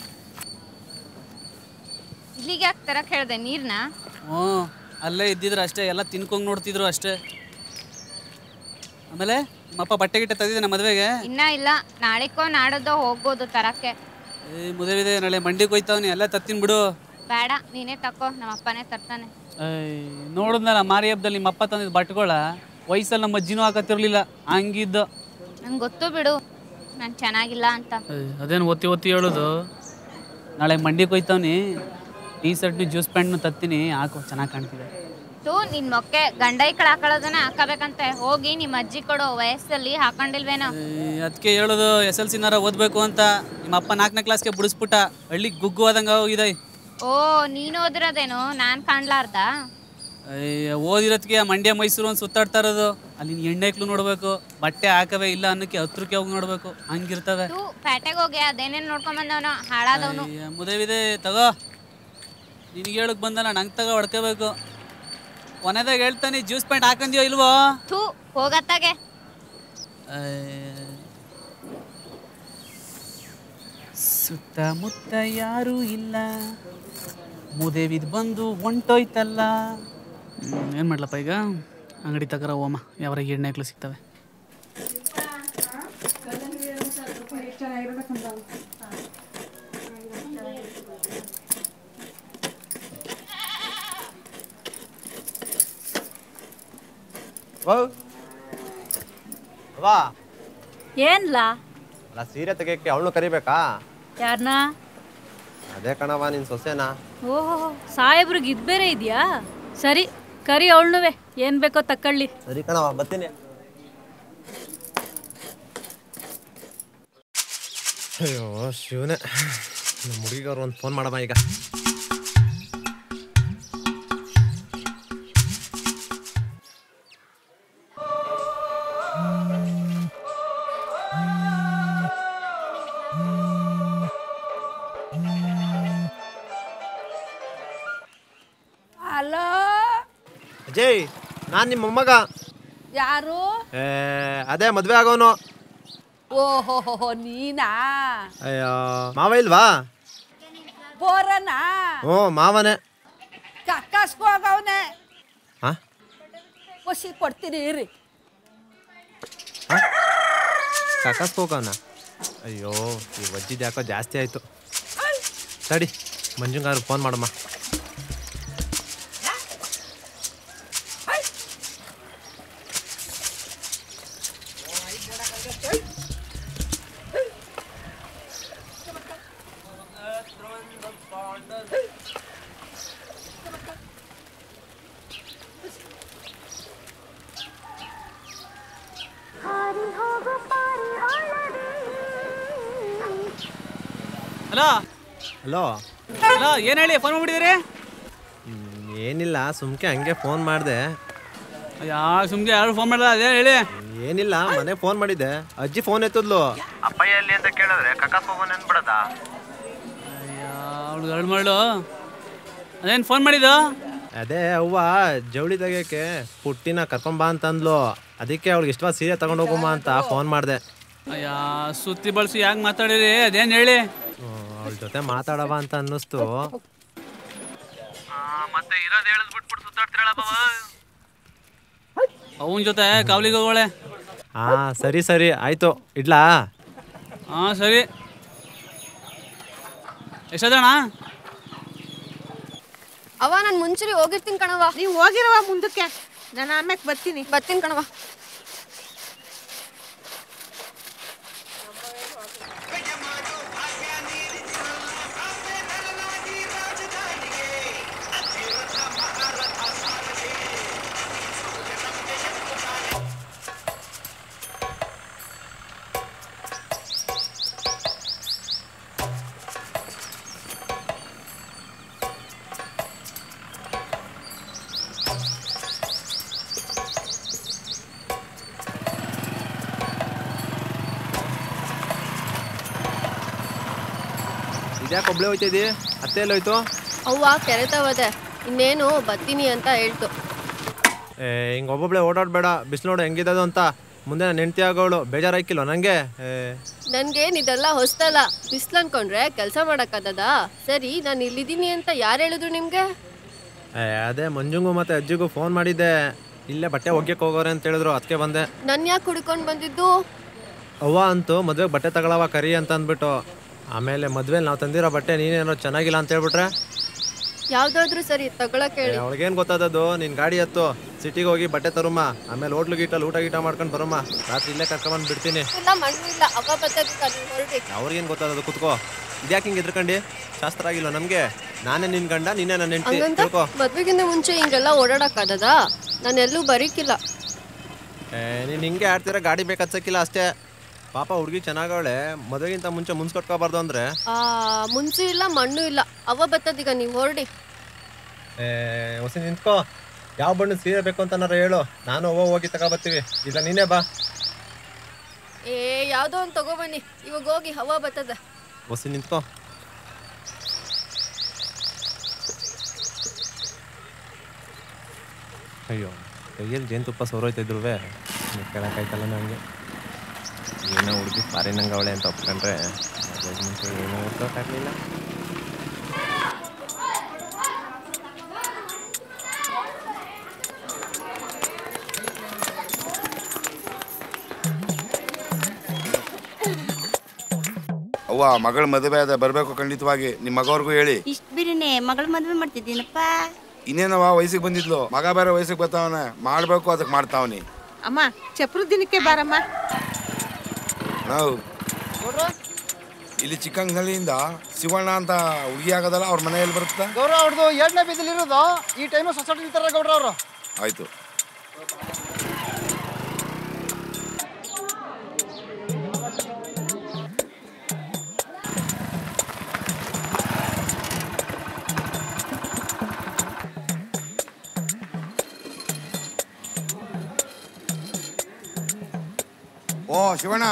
ಇಲ್ಲಿಗೆ ಯಾಕೆ ತರಕ್ ಹೇಳ್ದೆ ನೀರ್ನ ಹ್ಞೂ ಅಲ್ಲೇ ಇದ್ದಿದ್ರು ಅಷ್ಟೇ ಎಲ್ಲ ತಿನ್ಕೊಂಡ್ ನೋಡ್ತಿದ್ರು ಅಷ್ಟೇ ಆಮೇಲೆ ನಿಮ್ಮಪ್ಪ ಬಟ್ಟೆ ಗಿಟ್ಟೆ ತೆಗೆದಿದ್ದಾನೆ ಮದುವೆಗೆ ಇನ್ನ ಇಲ್ಲ ನಾಳೆಕೋ ನಾಡದೋ ಹೋಗ್ಬೋದು ತರಕ್ಕೆ ಏ ಮದುವೆ ನಾಳೆ ಮಂಡಿಗೆ ಹೋಯ್ತಾವನಿ ಎಲ್ಲ ತತ್ತೀನಿ ಬಿಡು ಬೇಡ ನೀನೇ ತಕೋ ನಮ್ಮ ಅಪ್ಪನೇ ತರ್ತಾನೆ ಏಯ್, ನೋಡಿದ್ನಲ್ಲ ಮಾರಿ ಹಬ್ಬದಲ್ಲಿ ನಿಮ್ಮಪ್ಪ ತಂದಿದ್ದು ಬಟ್ಟೆಗಳ ವಯಸ್ಸಲ್ಲಿ ನಮ್ಮ ಅಜ್ಜಿನೂ ಹಾಕತ್ತಿರ್ಲಿಲ್ಲ ಹಂಗಿದ್ದು ನಂಗೆ ಗೊತ್ತು ಬಿಡು ನಾನು ಚೆನ್ನಾಗಿಲ್ಲ ಅಂತ ಏಯ್, ಅದೇನು ಒತ್ತಿ ಒತ್ತಿ ಹೇಳೋದು ನಾಳೆ ಮಂಡಿಗೆ ಹೋಯ್ತಾವನಿ ಟೀ ಶರ್ಟ್ನು ಜ್ಯೂಸ್ ಪ್ಯಾಂಟ್ನು ತತ್ತೀನಿ ಹಾಕು ಚೆನ್ನಾಗಿ ಕಾಣ್ತಿದೆ ತೂ ನಿನ್ ಮೊಕ್ಕೆ ಗಂಡ ಐಕಳ ಹಾಕೊಳ್ಳೋದನ್ನ ಹಾಕಬೇಕಂತೆ ಹೋಗಿ ನಿಮ್ಮ ಅಜ್ಜಿ ಕೊಡೋ ವಯಸ್ಸಲ್ಲಿ ಹಾಕೊಂಡಿಲ್ವೇನೋ ಅದಕ್ಕೆ ಹೇಳೋದು ಎಸ್ ಎಲ್ ಸಿನಾರ ಓದಬೇಕು ಅಂತ ನಿಮ್ಮ ಅಪ್ಪ ನಾಲ್ಕನೇ ಕ್ಲಾಸ್ಗೆ ಬಿಡಿಸ್ಬಿಟ್ಟ ಹಳ್ಳಿ ಗುಗ್ಗು ಆದಂಗೆ ಹೋಗಿದೆ ಓ ನೀನು ಓದಿರೋದೇನು ನಾನ್ ಕಾಣ್ಲಾರ್ದ ಅಯ್ಯ, ಓದಿರೋದ್ಕೆ ಮಂಡ್ಯ ಮೈಸೂರು ಒಂದು ಸುತ್ತಾಡ್ತಾ ಇರೋದು ಅಲ್ಲಿ ಎಣ್ಣೆಕ್ಲು ನೋಡ್ಬೇಕು ಬಟ್ಟೆ ಹಾಕವೇ ಇಲ್ಲ ಅನ್ನಕ್ಕೆ ಹತ್ರಕ್ಕೆ ಹೋಗಿ ನೋಡ್ಬೇಕು ಹಂಗಿರ್ತವೆ ತೂ ಪೇಟೆಗೆ ಹೋಗಿ ಅದೇನೇನ್ ನೋಡ್ಕೊಂಡ್ ಬಂದವನು ಹಾಳಾದವನು ಅಯ್ಯ, ಮುದೇವಿದೆ ತಗೋ ನಿನಗೆ ಹೇಳಕ್ ಬಂದಲ್ಲ ನಂಗೆ ತಗೋ ಹೊಡ್ಕೋಬೇಕು ಕೊನೆದಾಗ ಹೇಳ್ತಾನೆ ಜ್ಯೂಸ್ ಪ್ಯಾಂಟ್ ಹಾಕಂದ್ಯೋ ಇಲ್ವೋ ಥೂ ಹೋಗತ್ತಾಗೆ ಅಯ್ಯ. ಸುತ್ತಮುತ್ತ ಯಾರೂ ಇಲ್ಲ ಮುದೇವಿದ್ ಬಂದು ಹೊಂಟೋಯ್ತಲ್ಲ ಏನು ಮಾಡ್ಲಪ್ಪ ಈಗ ಅಂಗಡಿ ತಗರ ಓಮ ಯಾವ್ರ ಎಣ್ಣೆಕ್ಲು ಸಿಗ್ತವೆ ವಾ ಏನ್ಲಾ ಅಲ್ಲ ಸೀರೆ ತೆಗಿಯಕ್ಕೆ ಅವಳು ಕರಿಬೇಕಾ ಯಾರನ್ನ ಅದೇ ಕಣವ ನಿನ್ ಸೊಸೆನಾ ಓಹೋ ಸಾಹೇಬ್ರಿಗೆ ಇದ್ ಬೇರೆ ಇದೆಯಾ ಸರಿ ಕರಿ ಅವಳುವೆ ಏನ್ ಬೇಕೋ ತಕ್ಕಳ್ಳಿ ಸರಿ ಕಣವ ಬರ್ತೀನಿ ಅಯ್ಯೋ ಶಿವನೇ ನಮ್ಮ ಹುಡುಗಿಗವ್ರು ಒಂದು ಫೋನ್ ಮಾಡಮ್ಮ ಈಗ ಹಲೋ ಅಜಯ್ ನಾನು ನಿಮ್ಮ ಮೊಮ್ಮಗ ಯಾರು ಏ, ಅದೇ ಮದ್ವೆ ಆಗೋನು ಓಹೋ ನೀನಾ ಅಯ್ಯೋ ಮಾವ ಇಲ್ವಾ ಬೋರನಾ ಹ್ಞೂ ಮಾವನೇ ಕಕ್ಕಸ್ಕೋಗವ್ನೆ ಹಾ ಒಸಿ ಕೊಡ್ತೀನಿ ಇರಿ ಕಕ್ಕಸ್ಕೋಕವನ ಅಯ್ಯೋ ಈ ವಜ್ಜಿದ್ ಯಾಕೋ ಜಾಸ್ತಿ ಆಯ್ತು ತಡಿ ಮಂಜುಂಗಾರು ಫೋನ್ ಮಾಡಮ್ಮ ಹಲೋ ಹಲೋ ಹಲೋ ಏನ್ ಹೇಳಿ ಫೋನ್ ಮಾಡ್ಬಿಟ್ಟಿದ್ದೀರಿ ಏನಿಲ್ಲ ಸುಮ್ಕೆ ಹಂಗೆ ಫೋನ್ ಮಾಡಿದೆ ಯಾ ಸುಮ್ಗೆ ಯಾರು ಫೋನ್ ಮಾಡಲ್ಲ ಅದೇ ಹೇಳಿ ಏನಿಲ್ಲ ಮನೆ ಫೋನ್ ಮಾಡಿದ್ದೆ ಅಜ್ಜಿ ಫೋನ್ ಎತ್ತದ್ಲು ಅಪ್ಪ ಎಲ್ಲಿ ಅಂತ ಕೇಳಿದ್ರೆ ಕಕ್ಕಸ್ಕೋಬನ್ ಅನ್ಬಿಡದ ಅವಳು ಎರಡು ಮಾಡಲು ಅದೇನು ಫೋನ್ ಮಾಡಿದ್ದು ಅದೇ ಅವ್ವ ಜವಳಿ ತೆಗಿಯಕ್ಕೆ ಪುಟ್ಟಿನ ಕರ್ಕೊಂಬಾ ಅಂತಂದ್ಲು ಅದಕ್ಕೆ ಅವಳಿಗೆ ಇಷ್ಟವಾದ ಸೀರೆ ತಗೊಂಡು ಹೋಗಮ್ಮ ಅಂತ ಫೋನ್ ಮಾಡಿದೆ ಅಯ್ಯ ಸುತ್ತಿ ಬಳಸಿ ಯಾಕೆ ಮಾತಾಡಿರಿ ಅದೇನು ಹೇಳಿ ಅವಳ ಜೊತೆ ಮಾತಾಡವ ಅಂತ ಅನ್ನಿಸ್ತು ಮತ್ತೆ ಇರೋದು ಹೇಳದ್ ಬಿಟ್ಬಿಟ್ಟು ಸುತ್ತಾಡ್ತಿರಲ್ಲ ಅವನ ಜೊತೆ ಕಾವಲಿಗೆ ಹೋಗೋಳೆ ಹಾ ಸರಿ ಸರಿ ಆಯ್ತು ಇಡ್ಲಾ ಹಾ ಸರಿ ಎಷ್ಟದಣ್ಣ ಅವ ನಾನು ಮುಂಚೆ ಹೋಗಿರ್ತೀನಿ ಕಣವ ನೀವು ಹೋಗಿರವ ಮುಂದಕ್ಕೆ ನಾನು ಆಮ್ಯಾಕ್ ಬರ್ತೀನಿ ಬರ್ತೀನಿ ಕಣವ ಇದ್ಯಾಕೆ ಒಬ್ಳೆ ಹೋಯ್ತಿದ್ದಿ ಅತ್ತೆ ಎಲ್ಲ ಹೋಯ್ತು ಅವ್ವ ಕೆರೆತವದೆ ಇನ್ನೇನು ಬರ್ತೀನಿ ಅಂತ ಹೇಳ್ತು ಏ ಹಿಂಗೆ ಒಬ್ಬೊಬ್ಳೆ ಓಡಾಡ್ಬೇಡ ಬಿಸಿಲು ನೋಡು ಹೆಂಗಿದದು ಅಂತ ಮುಂದೆ ನಾನು ಹೆಂಡ್ತಿ ಆಗೋಳು ಬೇಜಾರಾಯ್ಕಿಲ್ವ ನನಗೆ ಏ ನನ್ಗೇನ್ ಇದೆಲ್ಲ ಹೊಸ್ತಲ್ಲ ಬಿಸ್ಲು ಅನ್ಕೊಂಡ್ರೆ ಕೆಲಸ ಮಾಡಕ್ಕದ ಸರಿ ನಾನು ಇಲ್ಲಿದ್ದೀನಿ ಅಂತ ಯಾರು ಹೇಳಿದ್ರು ನಿಮ್ಗೆ ಏ, ಅದೇ ಮಂಜುಂಗು ಮತ್ತೆ ಅಜ್ಜಿಗೂ ಫೋನ್ ಮಾಡಿದ್ದೆ ಇಲ್ಲೇ ಬಟ್ಟೆ ಒಗ್ಯಕ್ಕೆ ಹೋಗೋರೆ ಅಂತ ಹೇಳಿದ್ರು ಅದಕ್ಕೆ ಬಂದೆ ನನ್ ಯಾಕೆ ಹುಡ್ಕೊಂಡ್ ಬಂದಿದ್ದು ಅವ್ವ ಅಂತೂ ಮದ್ವೆಗೆ ಬಟ್ಟೆ ತಗೊಳವ ಕರಿ ಅಂತ ಅಂದ್ಬಿಟ್ಟು ಆಮೇಲೆ ಮದ್ವೆಲಿ ನಾವು ತಂದಿರೋ ಬಟ್ಟೆ ನೀನೇನೋ ಚೆನ್ನಾಗಿಲ್ಲ ಅಂತ ಹೇಳ್ಬಿಟ್ರೆ ಯಾವ್ದಾದ್ರು ಸರಿ ತಗೊಳಕ್ ಹೇಳಿ ಅವಳಿಗೇನು ಗೊತ್ತಾದದು ನಿನ್ನ ಗಾಡಿ ಹತ್ತು ಸಿಟಿಗೆ ಹೋಗಿ ಬಟ್ಟೆ ತರುಮ್ಮ ಆಮೇಲೆ ಹೋಟ್ಲು ಗೀಟಲ್ಲಿ ಊಟ ಗೀಟ ಮಾಡ್ಕೊಂಡು ಬರಮ್ಮ ರಾತ್ರಿ ಇಲ್ಲೇ ಕರ್ಕೊಂಬಂದು ಬಿಡ್ತೀನಿ ಇಲ್ಲ ಮಣ್ಣು ಇಲ್ಲ ಅವ್ವ ಬರ್ತದ ಹೊರಡಿ ಅವ್ರಿಗೇನು ಗೊತ್ತಾದದು ಕುತ್ಕೋ ಇದ್ಯಾಕೆ ಹಿಂಗೆ ಎದ್ರಕಂಡು ಶಾಸ್ತ್ರ ಆಗಿಲ್ಲ ನಮಗೆ ನಾನೇ ನಿನ್ನ ಗಂಡ ನೀನೇ ನನ್ನ ಹೆಂಡ್ತಿ ಹಂಗಂತ ತಿಳ್ಕೊ ಮದ್ವೆಗಿಂತ ಮುಂಚೆ ಹಿಂಗೆಲ್ಲ ಓಡಾಡಕ್ಕದ ನಾನು ಎಲ್ಲೂ ಬರೀಕಿಲ್ಲ ಏ ನೀನು ಹಿಂಗೆ ಆಡ್ತೀರ ಗಾಡಿ ಬೇಕು ಹಚ್ಚಕ್ಕಿಲ್ಲ ಅಷ್ಟೇ ಪಾಪ ಹುಡುಗಿ ಚೆನ್ನಾಗವಳೆ ಮದುವೆಗಿಂತ ಮುಂಚೆ ಮುನ್ಸ್ಕೊಟ್ಕೋಬಾರ್ದು ಅಂದ್ರೆ ಆ ಮುಂಚೆ ಇಲ್ಲ ಮಣ್ಣು ಇಲ್ಲ ಅವ್ವ ಬರ್ತದೀಗ ನೀವು ಹೊರಡಿ ಏ ಹೊಸ ನಿಂತ್ಕೋ ಯಾವ ಬಣ್ಣ ಸೀರೆ ಬೇಕು ಅಂತನಾರ ಹೇಳು ನಾನು ಅವ್ವ ಹೋಗಿ ತಗೊಬರ್ತೀವಿ ಇಲ್ಲ ನೀನೇ ಬಾ ಏ ಯಾವ್ದೋ ಒಂದು ತಗೊಬನ್ನಿ ಇವಾಗ ಹೋಗಿ ಹವಾ ಬರ್ತದ ಹೊಸ ನಿಂತ್ಕೋ ಅಯ್ಯೋ ಕೈಯಲ್ಲಿ ಜೇನುತುಪ್ಪ ಸೋರೋಯ್ತಿದ್ರು ಕೇಳೋಕ್ಕಾಯ್ತಲ್ಲ ನನಗೆ ಏನೋ ಹುಡುಗಿ ಫಾರಿನಂಗೆ ಅವಳೆ ಅಂತ ಒಪ್ಕೊಂಡ್ರೆ ಮದುವೆಗೆ ಮುಂಚೆ ಏನೋ ಹುಡ್ಕೋಕ್ಕಾಗಲಿಲ್ಲ ಅವ್ವ ಮಗಳ ಮದುವೆ ಅದ ಬರಬೇಕು ಖಂಡಿತವಾಗಿ ನಿಮ್ಮ ಮಗವ್ರಿಗೂ ಹೇಳಿ ಇಷ್ಟ ಬಿರಿನೆ ಮಗಳ ಮದ್ವೆ ಮಾಡ್ತಿದ್ದೀನಪ್ಪ ಇನ್ನೇನವ ವಯಸ್ಸಿಗೆ ಬಂದಿದ್ಲು ಮಗ ಬೇರೆ ವಯಸ್ಸಿಗೆ ಬರ್ತಾವನೆ ಮಾಡ್ಬೇಕು ಅದಕ್ಕೆ ಮಾಡ್ತಾವನಿ ಅಮ್ಮ ಚಪ್ರ ದಿನಕ್ಕೆ ಬಾರಮ್ಮ ನಾವು ಇಲ್ಲಿ ಚಿಕ್ಕಂಗಲ್ಲಿಂದ ಶಿವಣ್ಣ ಅಂತ ಹುಡುಗಿ ಆಗೋದಲ್ಲ ಅವ್ರ ಮನೆಯಲ್ಲಿ ಬರುತ್ತಾ ಗೌರವ ಅವ್ರದ್ದು ಎರಡನೇ ಬೀದಿಲಿ ಇರೋದು ಈ ಟೈಮು ಸೊಸೈಟಿ ನಿಂತಾರ ಗೌಡ್ರ ಅವರು ಆಯ್ತು ಓ ಶಿವಣ್ಣ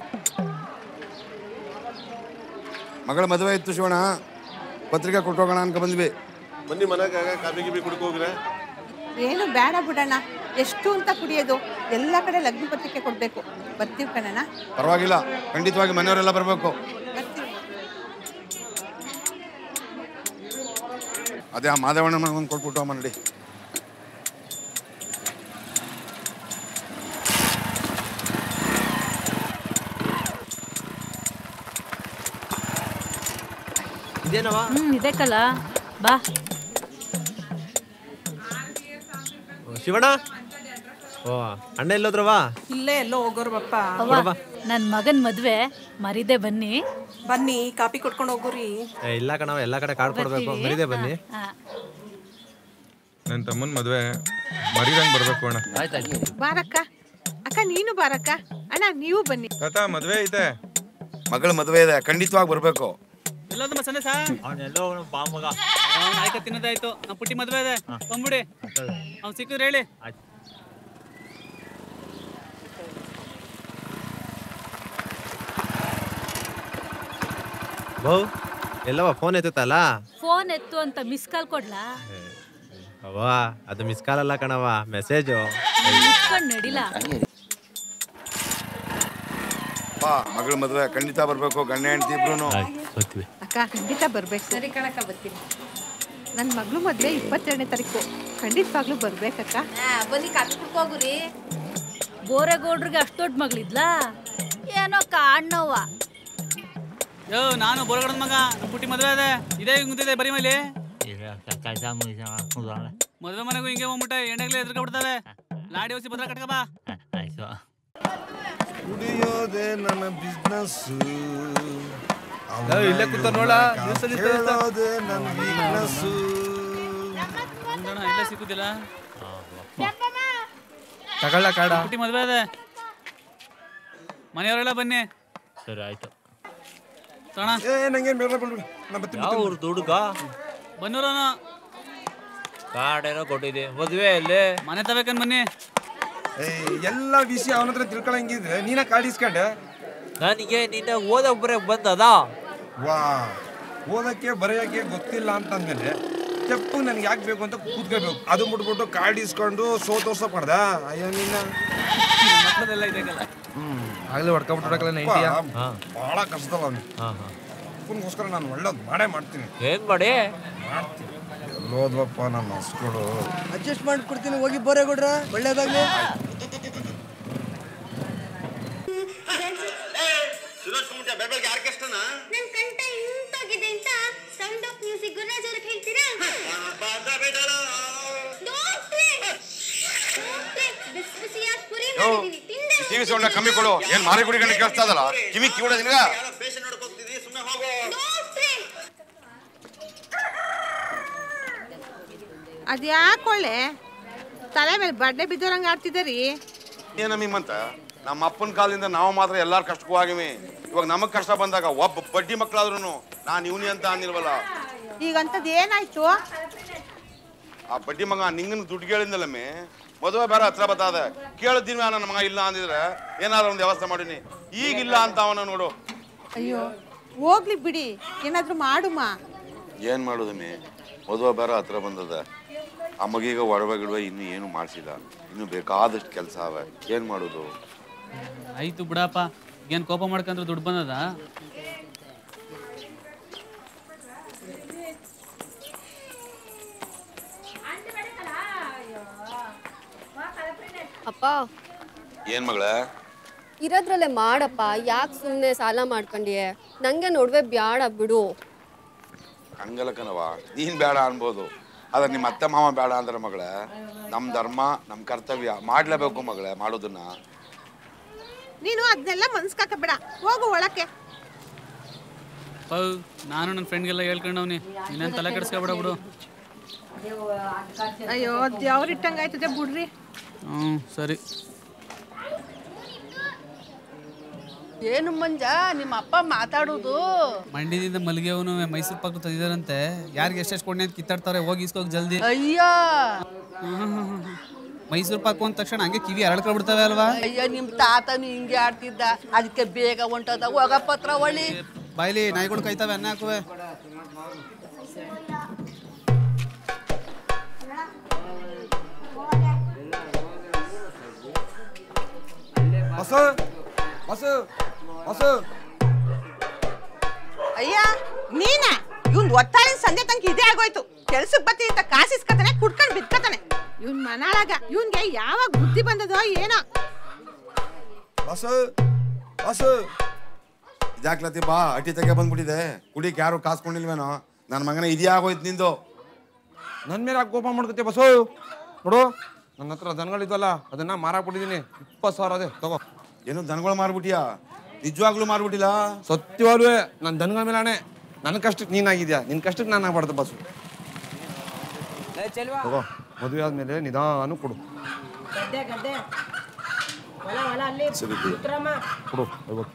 ಮಗಳ ಮದುವೆ ಇತ್ತು ಶಿವಣ್ಣ ಪತ್ರಿಕೆ ಕೊಟ್ಟೋಗೋಣ ಅನ್ಕೊ ಬಂದ್ವಿ ಬನ್ನಿ ಮನೆಗೆ ಕಾಫಿ ಗಿಬಿ ಕುಡ್ಕೊ ಹೋಗ್ರೆ ಏನು ಬೇಡ ಬಿಡಣ್ಣ ಎಷ್ಟು ಅಂತ ಕುಡಿಯೋದು ಎಲ್ಲ ಕಡೆ ಲಗ್ನ ಪತ್ರಿಕೆ ಕೊಡ್ಬೇಕು ಬರ್ತೀವಿ ಕಣಣ್ಣ ಪರವಾಗಿಲ್ಲ ಖಂಡಿತವಾಗಿ ಮನೆಯವರೆಲ್ಲ ಬರಬೇಕು ಅದೇ ಆ ಮಾದೇವಣ್ಣ ಒಂದು ಕೊಟ್ಬಿಟ್ಟು ಅಮ್ಮ ನಡಿ ಇದೇನವ ಹ್ಮ್ ಇದೆ ಕಲ ಬಾ ಶಿವಣ್ಣ ಓ ಅಣ್ಣ ಎಲ್ಲೋದ್ರವಾ ಇಲ್ಲೇ ಎಲ್ಲೋ ಹೋಗೋರು ಬಪ್ಪ ಅವ್ವ ನನ್ ಮಗನ್ ಮದ್ವೆ ಮರಿದೆ ಬನ್ನಿ ಬನ್ನಿ ಕಾಪಿ ಕೊಟ್ಕೊಂಡು ಹೋಗುರಿ ಏ, ಇಲ್ಲ ಕಣವ ಎಲ್ಲ ಕಡೆ ಕಾರ್ಡ್ ಕೊಡ್ಬೇಕು ಬರ್ತೀವಿ. ಮರಿದೆ ಬನ್ನಿ ಹಾ. ನನ್ನ ತಮ್ಮನ ಮದುವೆ ಮರಿದಂಗೆ ಬರ್ಬೇಕು ಅಣ್ಣ ಬಾರಕ್ಕ ಅಕ್ಕ ನೀನು ಬಾರಕ್ಕ ಅಣ್ಣ ನೀವು ಬನ್ನಿ ತಾತ ಮದುವೆ ಐತೆ ಮಗಳ ಮದುವೆ ಇದೆ ಖಂಡಿತವಾಗಿ ಬರಬೇಕು ಎಲ್ಲೋದು ಮಸನೆ ಸಾ ಅವನೆಲ್ಲೋ ಬಾಮಗ ಅವ್ನು ಆಯ್ಕ ತಿನ್ನೋದಾಯ್ತು ನಮ್ಮ ಪುಟ್ಟಿ ಮದುವೆ ಇದೆ ಬಂದ್ಬಿಡಿ ಅವ್ನು ಸಿಕ್ಕಿದ್ರೆ ಹೇಳಿ ಬೌ ಎಲ್ಲವ ಫೋನ್ ಎತ್ತಲ್ಲ ಫೋನ್ ಎತ್ತು ಅಂತ ಮಿಸ್ ಕಾಲ್ ಕೊಡ್ಲಾ ಅವ್ವ ಅದು ಮಿಸ್ ಕಾಲ್ ಅಲ್ಲ ಕಣವ ಮೆಸೇಜು ಇಟ್ಕೊಂಡ್ ನಡಿಲ ಬಾ ಮಗಳ ಮದುವೆ ಖಂಡಿತ ಬರಬೇಕು ಗಂಡ ಹೆಂಡತಿ ಇಬ್ರು ಅಕ್ಕ ಖಂಡಿತ ಬರ್ಬೇಕು ಸರಿ ಕಣಕ್ಕ ಬರ್ತೀನಿ ನನ್ನ ಮಗಳು ಮದುವೆ ಇಪ್ಪತ್ತೆರಡನೇ ತಾರೀಕು ಖಂಡಿತವಾಗ್ಲೂ ಬರ್ಬೇಕಕ್ಕ ಬನ್ನಿ ಕಾಪಿ ಕುಡ್ಕೋಗುರಿ ಬೋರೆಗೌಡ್ರಿಗೆ ಅಷ್ಟು ದೊಡ್ಡ ಮಗಳಿದ್ಲಾ ಏನೋ ಕಾಣ್ಣವ್ವ ಯೋ ನಾನು ಬೋರ್ಗಡದ ಮಗ ನಮ್ಮ ಪುಟ್ಟಿ ಮದುವೆ ಇದೆ ಇದೇ ಗುಂತಿದೆ ಬರಿ ಮೇಲೆ ಮದುವೆ ಮನೆಗೂ ಹಿಂಗೆ ಹೋಗ್ಬಿಟ್ಟೆ ಎಣ್ಣೆಗ್ಲೆ ಎದ್ರಕೊಂಡ್ಬಿಡ್ತವೆ ಲಾಡಿ ಹೊಸಿ ಭದ್ರ ಕಟ್ಕ ಬಾ ಕುಡಿಯೋದೇ ನನ್ನ ಬಿಸ್ನೆಸ್ ಇಲ್ಲೇ ಕೂತ ನೋಡ, news ಅಲ್ಲಿ ಇರ್ತಾ ಇರ್ತಾ. ಕೇಳೋದೇ ನನ್ನ ವೀಕ್ನೆಸ್ ಒಂದಣ ಇಲ್ಲೇ ಸಿಕ್ಕುದಿಲ್ಲ ತಗೊಳ್ಳ ಕಾಡ ಪುಟ್ಟಿ ಮದುವೆ ಇದೆ ಮನೆಯವರೆಲ್ಲ ಬನ್ನಿ ಸರಿ ಆಯ್ತು ತೋಣ ಏ ನಂಗೇನ್ ಬೇಡ ಬಿಡು ನಾ ಬರ್ತೀನಿ ಯಾವ ಊರ್ದು ಹುಡುಗ ಬನ್ನೂರನ ಕಾರ್ಡೇನೋ ಕೊಟ್ಟಿದ್ದೆ ಮದುವೆ ಅಲ್ಲಿ ಮನೆ ತಬೇಕನ್ ಬನ್ನಿ ಏ ಎಲ್ಲ ವಿಷಯ ಅವನ ಹತ್ರ ತಿಳ್ಕೊಳಂಗಿದ್ರೆ ನೀನ ಕಾಡಿಸ್ಕೊಂಡೆ ನನಗೆ ನಿನ್ನ ಓದೊಬ್ಬರೇ ಬಂದದ ವಾ ಓದಕ್ಕೆ ಬರೆಯೋಕ್ಕೆ ಗೊತ್ತಿಲ್ಲ ಅಂತಂದ್ಮೇಲೆ ತೆಪ್ಪು ನನಗೆ ಯಾಕೆ ಬೇಕು ಅಂತ ಕೂತ್ಕೋಬೇಕು ಅದು ಮುಟ್ಬಿಟ್ಟು ಕಾರ್ಡ್ ಇಸ್ಕೊಂಡು ಸೋ ತೋರ್ಸ ಮಾಡ್ದ ಅಯ್ಯೋ ನಿನ್ನ ಮಕ್ಕಳದೆಲ್ಲ ಇದೆಲ್ಲ ಆಗ್ಲೇ ಹೊಡ್ಕೊಂಡ್ಬಿಟ್ರಕಲ್ಲ ನೈಂಟಿಯ ಬಹಳ ಕಷ್ಟದಲ್ಲ ಅವನು ಅಪ್ಪನಿಗೋಸ್ಕರ ನಾನು ಒಳ್ಳೇದು ಮಾಡೇ ಮಾಡ್ತೀನಿ ಏನ್ ಮಾಡಿ ಮಾಡ್ತೀನಿ ಎಲ್ಲೋದ್ವಪ್ಪ ನಮ್ಮ ಹಸ್ಗಳು ಅಡ್ಜಸ್ಟ್ ಮಾಡಿ ಕೊಡ್ತೀನಿ ಹೋಗಿ ಬೋರೇಗೌಡ್ರ ಒಳ್ಳೇದಾಗ್ಲಿ ನನ್ ಕಂಠ ಇಂಪಾಗಿದೆ ಅಂತ ಸೌಂಡ್ ಆಫ್ ಮ್ಯೂಸಿಕ್ ಗುರುರಾಜ್ ಅವ್ರಿಗೆ ಹೇಳ್ತೀರಾ ಡಾಕ್ಟ್ರೇ! ಡಾಕ್ಟ್ರೇ, ಬಿಸಿ ಬಿಸಿಯಾದ ಪುರಿ ಮಾಡಿದೀನಿ ತಿಂದೆ ಟಿವಿ ಸೌಂಡ್ ಕಮ್ಮಿ ಕೊಡು ಏನ್ ಮಾರಿ ಗುಡಿ ಗಂಟೆ ಕೇಳಿಸ್ತಾ ಇದಲ್ಲ ಕಿವಿ ಕಿವಿಡ ನಿನಗ ಡಾಕ್ಟ್ರೇ! ಅದ್ಯಾಕೊಳ್ಳೆ ತಲೆ ಮೇಲೆ ಬಡ್ಡೆ ಬಿದ್ದೋರಂಗೆ ಆಡ್ತಿದ್ದೀರಿ ಏನಮ್ಮಿ ಮಂತ ನಮ್ಮ ಅಪ್ಪನ ಕಾಲದಿಂದ ನಾವು ಮಾತ್ರ ಎಲ್ಲಾರು ಕಷ್ಟಕ್ಕೂ ಆಗಿವಿ ಇವಾಗ ನಮಗ್ ಕಷ್ಟ ಬಂದಾಗ ಒಬ್ಬ ಬಡ್ಡಿ ಮಕ್ಕಳಾದ್ರು ನಾನು ಇವನಿ ಅಂತ ಅಂದಿಲ್ವಲ್ಲ ಈಗ ಅಂಥದ್ದು ಏನಾಯ್ತು ಆ ಬಡ್ಡಿ ಮಗ ನಿಂಗನ್ ದುಡ್ಡು ಕೇಳಿದ್ನಲ್ಲಮ್ಮಿ ಮದುವೆ ಬೇರೆ ಹತ್ರ ಬತ್ತಾದ ಕೇಳಿದ್ದೀನಿ ನನ್ನ ಮಗ ಇಲ್ಲ ಅಂದಿದ್ರೆ ಏನಾದ್ರು ಒಂದು ವ್ಯವಸ್ಥೆ ಮಾಡೀನಿ ಈಗ ಇಲ್ಲ ಅಂತ ಅವನ ನೋಡು ಅಯ್ಯೋ ಹೋಗ್ಲಿ ಬಿಡಿ ಏನಾದ್ರೂ ಮಾಡುಮ್ಮ ಏನ್ ಮಾಡೋದಮ್ಮಿ ಮದುವೆ ಬೇರೆ ಹತ್ರ ಬಂದದ ಆ ಮಗೀಗ ಒಡವೆ ಗಿಡವೆ ಇನ್ನೂ ಏನು ಮಾಡಿಸಿಲ್ಲ ಇನ್ನು ಬೇಕಾದಷ್ಟು ಕೆಲಸ ಅವೆ ಏನ್ ಮಾಡೋದು ಆಯ್ತು ಬಿಡಪ್ಪ ಏನ್ ಕೋಪ ಮಾಡ್ಕೊಂಡ್ರೆ ದುಡ್ಡು ಬಂದದ ಅಪ್ಪ ಏನ್ ಮಗಳ ಇರೋದ್ರಲ್ಲೇ ಮಾಡಪ್ಪ ಯಾಕೆ ಸುಮ್ಮನೆ ಸಾಲ ಮಾಡ್ಕೊಂಡಿಯೆ ನಂಗೆ ನೋಡ್ವೆ ಬ್ಯಾಡ ಬಿಡು ಹಂಗಲ್ಲ ಕಣವ ನೀನ್ ಬೇಡ ಅನ್ಬೋದು ಆದ್ರೆ ನಿಮ್ಮ ಅತ್ತೆ ಮಾವ ಬೇಡ ಅಂದ್ರೆ ಮಗಳ ನಮ್ ಧರ್ಮ ನಮ್ ಕರ್ತವ್ಯ ಮಾಡ್ಲೇಬೇಕು ಮಗಳೇ ಮಾಡೋದನ್ನ ನೀನು ಅದನ್ನೆಲ್ಲ ಮನ್ಸ್ಕಾಕ ಬೇಡ ಹೋಗು ಒಳಕ್ಕೆ ಹೌ ನಾನು ನನ್ನ ಫ್ರೆಂಡ್ಗೆಲ್ಲ ಹೇಳ್ಕೊಂಡವ್ನಿ ಇನ್ನೇನು ತಲೆ ಕೆಡಿಸ್ಕೊಬೇಡ ಬಿಡು ಅಯ್ಯೋ ದೇವ್ರ ಇಟ್ಟಂಗ ಆಯ್ತದೆ ಬಿಡ್ರಿ ಹ್ಞೂ ಸರಿ ಏನು ಮಂಜ ನಿಮ್ಮ ಅಪ್ಪ ಮಾತಾಡೋದು ಮಂಡ್ಯದಿಂದ ಮಲ್ಲಿಗೆವನು ಮೈಸೂರು ಪಕ್ಕ ತಂದಿದಾರಂತೆ ಯಾರಿಗೆ ಎಷ್ಟೆಷ್ಟು ಕೊಡ್ನಿ ಅಂತ ಕಿತ್ತಾಡ್ತಾರೆ ಹೋಗಿ ಇಸ್ಕೋಗಿ ಜಲ್ದಿ ಅಯ್ಯ ಮೈಸೂರು ಪಾಕು ಅಂದ ತಕ್ಷಣ ಹಂಗೆ ಕಿವಿ ಹರಡ್ಕೊಬಿಡ್ತವೆ ಅಲ್ವಾ ಅಯ್ಯ ನಿಮ್ ತಾತನು ಹಿಂಗೆ ಆಡ್ತಿದ್ದ ಅದಕ್ಕೆ ಬೇಗ ಹೊಂಟದ ಹೋಗ ಪತ್ರ ಒಳ್ಳಿ ಬಾಯ್ಲಿ ನಾಯಿಗಳು ಕಾಯ್ತವೆ ಅನ್ನ ಹಾಕುವೆ ಬಸ್ಸು ಬಸ್ಸು ಬಸ್ಸು ಅಯ್ಯ ನೀನ ಇವ್ನ್ ಒತ್ತಾಳಿನ ಸಂಜೆ ತನಕ ಇದೇ ಆಗೋಯ್ತು ಕೆಲ್ಸಕ್ಕೆ ಬತ್ತಿ ಅಂತ ಕಾಸಿಸ್ಕತಾನೆ ಕುಡ್ಕೊಂಡ್ ಬಿದ್ಕತಾನೆ ಇವ್ನ್ ಮನಾಳಾಗ ಇವ್ನ್ಗೆ ಯಾವಾಗ ಬುದ್ಧಿ ಬಂದದೋ ಏನೋ ಬಸ್ಸು ಬಸ್ಸು ಇದಾಕ್ಲತಿ ಬಾ ಅಟ್ಟಿ ತೆಗೆ ಬಂದ್ಬಿಟ್ಟಿದೆ ಕುಡಿಕ್ ಯಾರು ಕಾಸ್ಕೊಂಡಿಲ್ವೇನೋ ನನ್ನ ಮಗನ ಇದೇ ಆಗೋಯ್ತು ನಿಂದು ನನ್ನ ಮೇಲೆ ಯಾಕೆ ಕೋಪ ಮಾಡ್ಕೊತೀಯ ಬಸ್ಸು ನೋಡು ನನ್ನ ಹತ್ರ ದನಗಳಿದ್ವಲ್ಲ ಅದನ್ನ ಮಾರಾಕ್ಬಿಟ್ಟಿದ್ದೀನಿ ಇಪ್ಪತ್ತು ಸಾವಿರ ಅದೇ ತಗೋ ಏನು ದನಗಳು ಮಾರ್ಬಿಟ್ಟಿಯಾ ನಿಜವಾಗ್ಲೂ ಮಾರ್ಬಿಟ್ಟಿಲ್ಲ ಸತ್ಯವಾಗ್ಲೂ ನನ್ನ ದನಗಳ ಮೇಲೆ ಆಣೆ ನನ್ನ ಕಷ್ಟಕ್ಕೆ ನೀನಾಗಿದ್ಯಾ ನಿನ್ನ ಕಷ್ಟಕ್ಕೆ ನಾನು ಆಗ್ಬಾರ್ದು ಬಸ್ಸು ತಗೋ ಮದುವೆ ಆದ್ಮೇಲೆ ನಿಧಾನ ಕೊಡು ಗದ್ದೆ ಗದ್ದೆ ಹೊಲ ಹೊಲ ಅಲ್ಲಿ ಸರಿ ಬಿಡು. ಉತ್ತರಮ್ಮ ಕೊಡು ಐವತ್ತು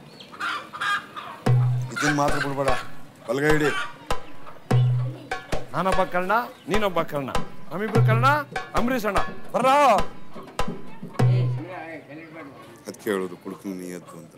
ಇದನ್ನ ಮಾತ್ರ ಬಿಡ್ಬೇಡ ಬಲ್ಗೈ ಹಿಡಿ ನಾನೊಬ್ಬ ಕರ್ಣ ನೀನೊಬ್ಬ ಕರ್ಣ ನಮ್ಮಿಬ್ರು ಕರ್ಣ ಅಂಬರೀಷ್ ಅಣ್ಣ ಬರ್ರ ಅದಕ್ಕೆ ಹೇಳೋದು ಕುಡುಕು ನೀಯತ್ತು ಅಂತ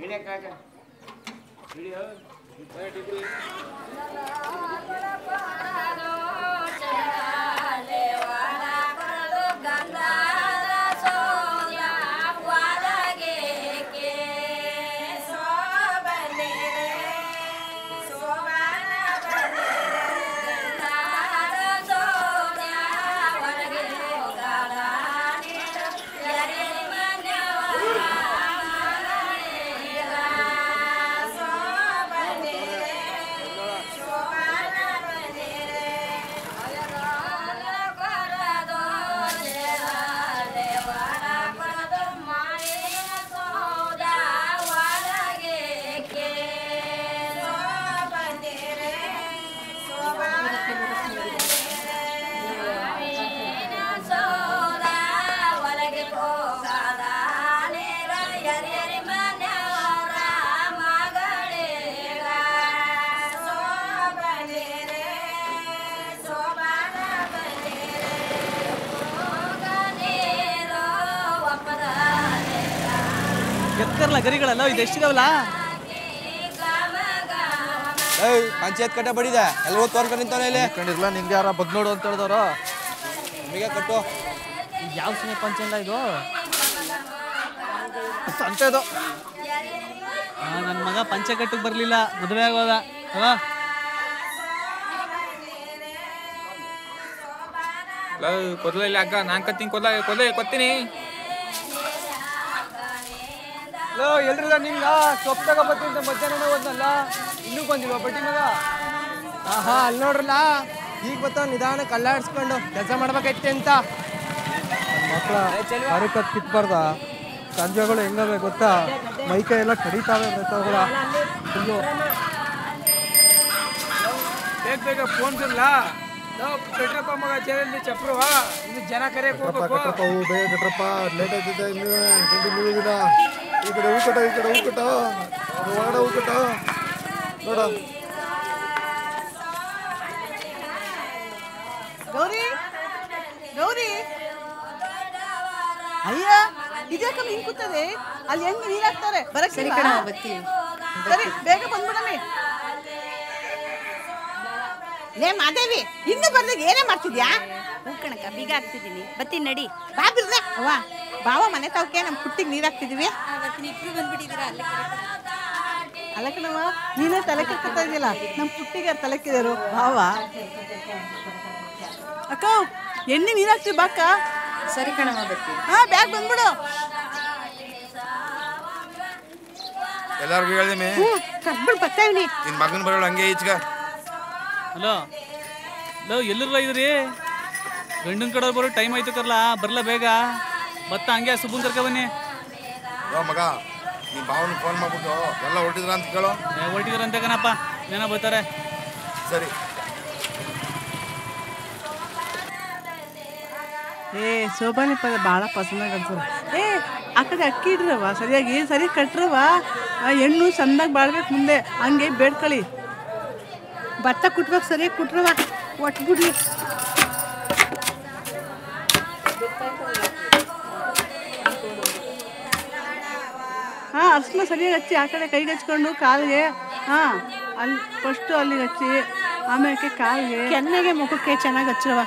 ಎತ್ಕರ್ಲ ಗರಿಗಳಲ್ಲ ಇದು ಎಷ್ಟಿದಾವಲ್ಲ ಏಯ್ ಪಂಚಾಯತ್ ಕಟ್ಟೆ ಬಡಿದೆ ಎಲ್ಲರೂ ತೋರ್ಕೊಂಡು ನಿಂತವನೆ ಇಲ್ಲಿ ಕಂಡಿರ್ಲ ನಿಂಗೆ ಯಾರ ಬಗ್ ನೋಡು ಅಂತ ಹೇಳಿದವರು ನಿಮಗೆ ಕಟ್ಟು ಯಾವ ಸಿಮೆ ಪಂಚಾಯತ್ ಇದು ಸಂತೆದು ನನ್ನ ಮಗ ಪಂಚಕಟ್ಟಿಗೆ ಬರಲಿಲ್ಲ ಮದುವೆ ಆಗೋದ ಅಲ್ವಾ ಕೊದ್ಲ ಇಲ್ಲಿ ಅಗ್ಗ ನಾನ್ ಕತ್ತೀನಿ ಕೊಲ್ಲ ಕೊಲ್ಲ ಕೊತ್ತೀನಿ ಲೋ ಎಲ್ರಿಲ್ಲ ನಿಂಗ ಸೊಪ್ಪು ತಗೋಬತ್ತಿ ಅಂತ ಮಧ್ಯಾಹ್ನ ಹೋದ್ನಲ್ಲ ಇನ್ನೂ ಬಂದಿಲ್ವಾ ಬಡ್ಡಿ ಮಗ ಆಹಾ ಅಲ್ಲಿ ನೋಡ್ರಲ್ಲ ಈಗ ಬರ್ತಾವ ನಿಧಾನ ಕಲ್ಲಾಡ್ಸ್ಕೊಂಡು ಕೆಲಸ ಮಾಡ್ಬೇಕೈತೆ ಅಂತ ಮಕ್ಕಳ ಅರಕತ್ ಕಿತ್ಬಾರ್ದ ಸಂಜೆಗಳು ಹೆಂಗವೆ ಗೊತ್ತಾ ಮೈಕೈ ಎಲ್ಲ ಕಡಿತಾವೆ ರಥಗಳ ಫುಲ್ಲು ಬೇಗ ಬೇಗ ಫೋನ್ ಸಿಗ್ಲ ಕಟ್ರಪ್ಪ ಮಗ ಚೇರಲ್ಲಿ ಚಪ್ರುವ ಇನ್ನು ಜನ ಕರೆಯಕ್ ಕಟ್ರಪ್ಪ ಹೋಗ್ಬೇಕು ಕಟ್ರಪ್ಪ ಹೂ ಬೇಗ ಕಟ್ರಪ್ಪ ಲೇಟ್ ಆಯ್ತಿದೆ ಇನ್ನು ಗಂಟೆ ಮುಗಿದಿಲ್ಲ ಈ ಕಡೆ ಹೂ ಕಟ್ಟ ಈ ಕಡೆ ಹೂ ಕಟ್ಟ ಒಳಗಡೆ ಹೂ ಕಟ್ಟ ನೋಡ ಗೌರಿ ಗೌರಿ ಅಯ್ಯ ಇದ್ಯಾಕ ಹಿಂಗ್ ಕೂತದೆ ಅಲ್ಲಿ ಹೆಂಗ್ ನೀರ್ ಹಾಕ್ತಾರೆ ಬರಕ್ ಸರಿ ಇಲ್ವಾ? ಕಣವ್ವ, ಬರ್ತೀವಿ. ಸರಿ ಬೇಗ ಬಂದ್ಬಿಡಮ್ಮಿ ಲೇ ಮಾದೇವಿ ಇನ್ನು ಬರ್ದಾಗ ಏನೇ ಮಾಡ್ತಿದ್ಯಾ ಹೂ ಕಣಕ್ಕ ಬೀಗ ಹಾಕ್ತಿದ್ದೀನಿ ಬತ್ತೀನಿ ನಡಿ ಬಾ ಬಿರ್ರೆ ಅವ್ವ ಬಾವ ಮನೆ ತವಕ್ಕೆ ನಮ್ ಪುಟ್ಟಿಗೆ ನೀರ್ ಹಾಕ್ತಿದೀವಿ ಇಬ್ರು ಬಂದ್ಬಿಟ್ಟಿದ್ದೀರಾ ಅಲ್ಲಿ ಅಲ್ಲ ಕಣವ್ವ ನೀನೇ ತಲೆ ಕೆಡ್ತಾ ಇದೆಯಲ್ಲ ನಮ್ ಪುಟ್ಟಿಗೆ ತಲೆಕಿದರು ಭಾವ ಅಕ್ಕ ಎಣ್ಣೆ ನೀರ್ ಹಾಕ್ತೀವಿ ಬಾಕ ಸರಿ ಕಣವ್ವ ಬರ್ತೀವಿ ಹಾ ಬ್ಯಾಗ್ ಬಂದ್ಬಿಡು ಎಲ್ಲಾರ್ಗು ಹೇಳ್ದೆ ಮೇ ಹ್ಞೂ ಕರ್ಬಿಡ್ ಬರ್ತಾ ಇವ್ನಿ ನಿನ್ ಮಗನ್ ಬರೋಳು ಹಂಗೆ ಈಚ್ಗ ಹಲೋ ಲೋ ಎಲ್ಲಿರ್ಲ ಇದ್ರಿ ಗಂಡನ ಕಡೆ ಬರೋ ಟೈಮ್ ಆಯ್ತು ಕರ್ಲ ಬರ್ಲ ಬೇಗ ಬತ್ತ ಹಂಗೆ ಸುಬ್ಬನ್ ಕರ್ಕ ಬನ್ನಿ ಯೋ ಮಗ ನೀನ್ ಭಾವನ ಫೋನ್ ಮಾಡ್ಬಿಟ್ಟು ಎಲ್ಲ ಹೊರಟಿದ್ರ ಅಂತ ಕೇಳೋ ಹೊರಟಿದ್ರಂತೆ ಕಣಪ್ಪ ಏನೋ ಬರ್ತಾರೆ ಸರಿ ಏ ಸೋಬಾನೆ ಪದ ಭಾಳ ಪಸಂದಾಗ ಅನ್ಸಲ್ಲ ಏ ಆ ಕಡೆ ಅಕ್ಕಿ ಇಡ್ರವ ಸರಿಯಾಗಿ ಸರಿ ಕಟ್ರವ ಆ ಹೆಣ್ಣು ಚಂದಾಗಿ ಬಾಳ್ಬೇಕು ಮುಂದೆ ಹಂಗೆ ಬೇಡ್ಕೊಳ್ಳಿ ಭತ್ತ ಕುಟ್ಬೇಕು ಸರಿಯಾಗಿ ಕುಟ್ರವ ಒಟ್ಬಿಡ್ಲಿ ಹಾಂ ಅರ್ಶಿನ ಸರಿಯಾಗಿ ಹಚ್ಚಿ ಆ ಕಡೆ ಕೈಗೆ ಹಚ್ಕೊಂಡು ಕಾಲಿಗೆ ಹಾಂ ಅಲ್ಲಿ ಫಸ್ಟು ಅಲ್ಲಿಗೆ ಹಚ್ಚಿ ಆಮೇಲೆ ಕಾಲಿಗೆ ಕೆನ್ನೆಗೆ ಮುಖಕ್ಕೆ ಚೆನ್ನಾಗಿ ಹಚ್ಚಿರವ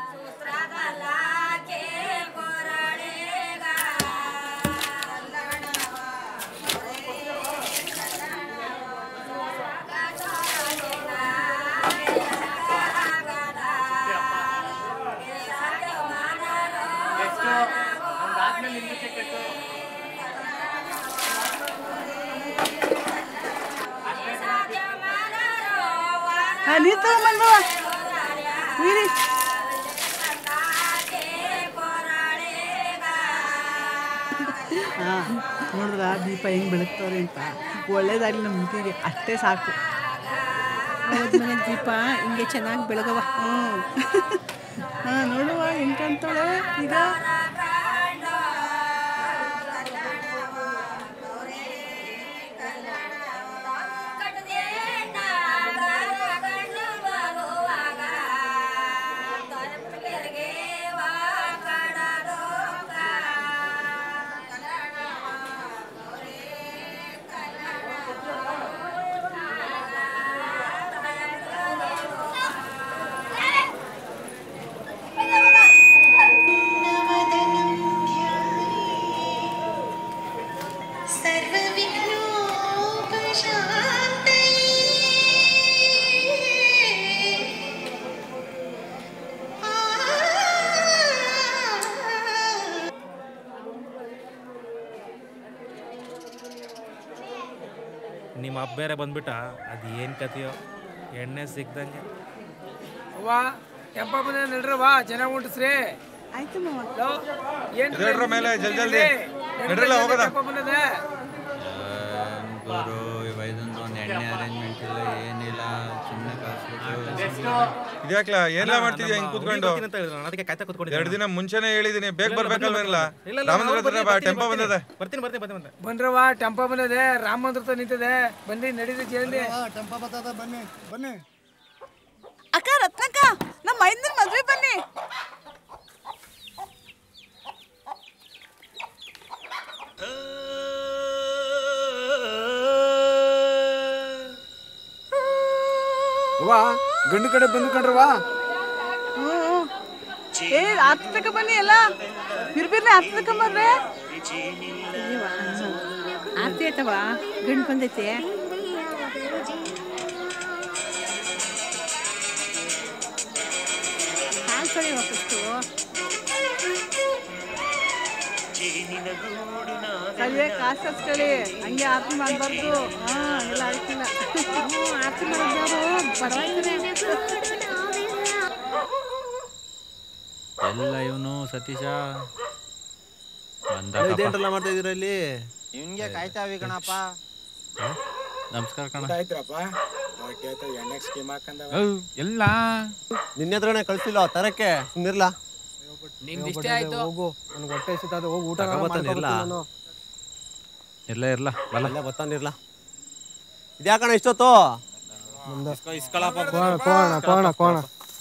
ಹಾಂ ನೀರು ತಗೊಂಬಂದ್ರವ ನೀರಿ ಹಾಂ ನೋಡಿದ್ರ ದೀಪ ಹೆಂಗ್ ಬೆಳಗ್ತವ್ರೆ ಅಂತ ಒಳ್ಳೇದಾಗ್ಲಿ ನಮ್ಮ ಮುಖಿಗೆ ಅಷ್ಟೇ ಸಾಕು ಹೋದ್ಮೇಲೆ ದೀಪ ಹಿಂಗೆ ಚೆನ್ನಾಗಿ ಬೆಳಗವ ಹ್ಞೂ ಹಾಂ ನೋಡುವ ಹೆಂಗ್ ಕಾಣ್ತಾಳೆ ಈಗ ನಿಮ್ಮ ಅಪ್ಪ ಬೇರೆ ಬಂದ್ಬಿಟ್ಟ ಅದು ಏನು ಕತೆಯೋ ಎಣ್ಣೆ ಸಿಕ್ದಂಗೆ ಅವ್ವ ಕೆಂಪ ಬಂದ ನಡ್ರವ್ವ ಜನ ಉಂಟಸ್ರಿ ಆಯ್ತು ಮಾವ ಏನ್ ಎದ್ದೇಳ್ರ ಮೇಲೆ, ಜಲ್ದಿ ಜಲ್ದಿ. ನಡ್ರಲ್ಲ, ಹೋಗೋದ. ಕೆಂಪ ಬಂದದೆ ಗುರು ಇವೈದೊಂದು ಒಂದು ಎಣ್ಣೆ ಅರೇಂಜ್ಮೆಂಟ್ ಇಲ್ಲ ಏನಿಲ್ಲ ಸುಮ್ಮನೆ ಕಳ್ಸ್ಬಿಟ್ಟು ಇದ್ಯಾಕ್ಲ ಏನೆಲ್ಲ ಮಾಡ್ತಿದ್ಯಾ ಹಿಂಗ್ ಕೂತ್ಕೊಂಡು ಅದಕ್ಕೆ ಕಾಯ್ತಾ ಕೂತ್ಕೊಂಡಿದ್ದೆ ಎರಡು ದಿನ ಮುಂಚೆನೆ ಹೇಳಿದೀನಿ ಬೇಗ ಬರ್ಬೇಕಲ್ವೇನಿಲ್ಲ ಇಲ್ಲ, ಇಲ್ಲ, ರಾಮಂದ್ರ ಬರ್ತೀನಿ, ಹತ್ರ ಬಾ ಬರ್ತೀನಿ, ಟೆಂಪೋ ಬಂದದೆ ಬರ್ತೀನಿ ಬರ್ತೀನಿ ಬರ್ತೀನಿ ಬರ್ತೀನಿ ಬಂದ್ರವ್ವ ಟೆಂಪ ಬಂದದೆ ರಾಮ ಮಂದ್ರ ಹತ್ರ ನಿಂತದೆ ಬನ್ನಿ ನಡೀರಿ ಜಲ್ದಿ ಟೆಂಪ ಬರ್ತದ ಬನ್ನಿ ಬನ್ನಿ ಅಕ್ಕ ರತ್ನಕ್ಕ ನಮ್ಮ ಮೈಂದ್ರ ಮದ್ವೆ ಬನ್ನಿ ಅವ್ವ ಗಂಡು ಕಡೆ ಬಂದು ಕಂಡ್ರವ್ವ ಹ್ಞೂ ಏ ಹತ್ತಕ್ಕ ಬನ್ನಿ ಎಲ್ಲ ಬಿರ್ಬಿರ್ನೆ ಹತ್ತಕ್ಕ ಬರ್ರೆ ಆರ್ತಿ ಆಯ್ತವ ಗಂಡು ಬಂದೈತೆ ಕಾಲ್ ತೊಳೆಯುವ ಫಸ್ಟು ಕಲಿಯ ಕಾಸು ಹಚ್ಕೊಳ್ಳಿ ಹಂಗೆ ಆರ್ತಿ ಮಾಡಬಾರ್ದು ಹಾ ಎಲ್ಲ ಆಯ್ತಿಲ್ಲ ಆರ್ತಿ ಮಾಡಿದವರು ಎಲ್ಲ ಇವನು ಸತೀಶ ಇದೇನ್ರಲ್ಲ ಮಾಡ್ತಾ ಇದೀರ ಇಲ್ಲಿ ಇವನ್ಗೆ ಕಾಯ್ತಾವಿ ಕಣಪ್ಪ ನಮಸ್ಕಾರ ಕಣ ಆಯ್ತ್ರಪ್ಪ ಹೊಟ್ಟೆ ಆಯ್ತು ಎಣ್ಣೆ ಸ್ಕೀಮ್ ಹಾಕಂದವ ಎಲ್ಲ ನಿನ್ನ ಹತ್ರನೇ ಕಳ್ಸಿಲ್ಲ ತರಕ್ಕೆ ಸುಮ್ನಿರ್ಲಾ ನಿಮ್ದು ಇಷ್ಟೇ ಆಯ್ತು ಹೋಗು ನನ್ಗೆ ಹೊಟ್ಟೆ ಹಸಿತದೆ ಹೋಗಿ ಊಟ ತಗೊಬತ್ತಾನಿರ್ಲ ಇರ್ಲ ಇರ್ಲ ಬಲ್ಲ ಅಲ್ಲೇ ಬತ್ತಾನಿರ್ಲ ಇದ್ಯಾಕಣ ಇಷ್ಟೊತ್ತು ಇಸ್ಕೊಳಪ್ಪ ಕೋಣ ಕೋಣ ಕೋಣ ಕೋಣ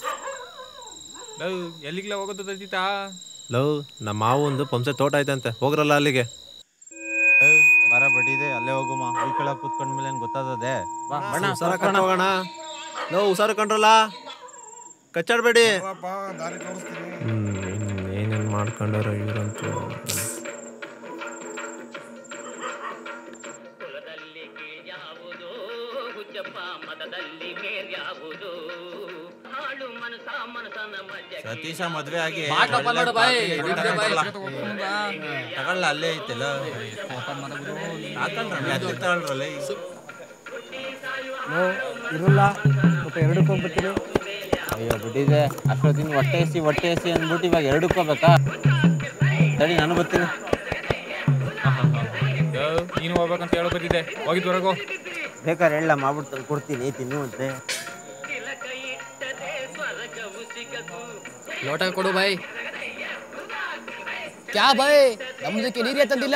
ಎಲ್ಲಿಗ್ಲ ಹೋಗೋದು ತದ್ದೀತಾ ಲವ್ ನಮ್ಮ ಮಾವು ಒಂದು ಪಂಸೆ ತೋಟ ಐತಂತೆ ಹೋಗ್ರಲ್ಲ ಅಲ್ಲಿಗೆ ಬರ ಬಡಿದೆ ಅಲ್ಲೇ ಹೋಗುಮ ಉಳ್ಕೊಳ ಕೂತ್ಕೊಂಡ್ಮೇಲೆ ಏನ್ ಗೊತ್ತಾದದೆ ಬಾ ಬಣ್ಣ ಹುಷಾರ ಹೋಗೋಣ ಲವ್ ಹುಷಾರು ಕಂಡ್ರಲ್ಲ ಕಚ್ಚಾಡ್ಬೇಡಿ ದಾರಿ ತೋರಿಸ್ತೀನಿ ಹ್ಮ್ ಏನೇನ್ ಮಾಡ್ಕೊಂಡಾರ ಇವ್ರಂತೂ ಸತೀಶ ಮದ್ವೆ ಆಗಿ ಬಾಟ್ಲಪ್ಪ ಒಳ್ಳೆ ನೋಡು ಬಾಯ್. ಪಾರ್ಟಿ ಇದ್ರೆ ಬಾಯ್. ತಗೊಂಡ್ರಲ್ಲ. ತಗೊಳ್ಳ ಅಲ್ಲೇ ಐತಲ್ಲ ಹಾಕೊಂಡ್ರಲ್ಲ ಅದೇ ತಗೊಳ್ರಲ್ಲ ಇರಲ್ಲ ಮತ್ತೆ ಎರಡಕ್ಕೆ ಹೋಗ್ಬಿಡ್ತೀನಿ ಅಯ್ಯೋ ಬಿಟ್ಟಿದೆ ಅಷ್ಟೊತ್ತಿನ ಹೊಟ್ಟೆ ಎಸಿ ಹೊಟ್ಟೆ ಎಸಿ ಅಂದ್ಬಿಟ್ಟು ಇವಾಗ ಎರಡಕ್ಕೆ ಹೋಗ್ಬೇಕಾ ತಡಿ ನಾನು ಬರ್ತೀನಿ ನೀನು ಹೋಗ್ಬೇಕಂತ ಹೇಳೋ ಬಂದಿದ್ದೆ ಹೋಗಿದ್ ಹೊರಗೋ ಬೇಕಾದ್ರೆ ಹೇಳ ಮಾಡ್ಬಿಟ್ಟು ಕೊಡ್ತೀನಿ ತಿನ್ನು ಅಂತೆ ಲೋಟ ಕೊಡು ಬಾಯ್ ಕ್ಯಾ ಬಾಯ್ ನಮ್ದಕ್ಕೆ ನೀರೇ ತಂದಿಲ್ಲ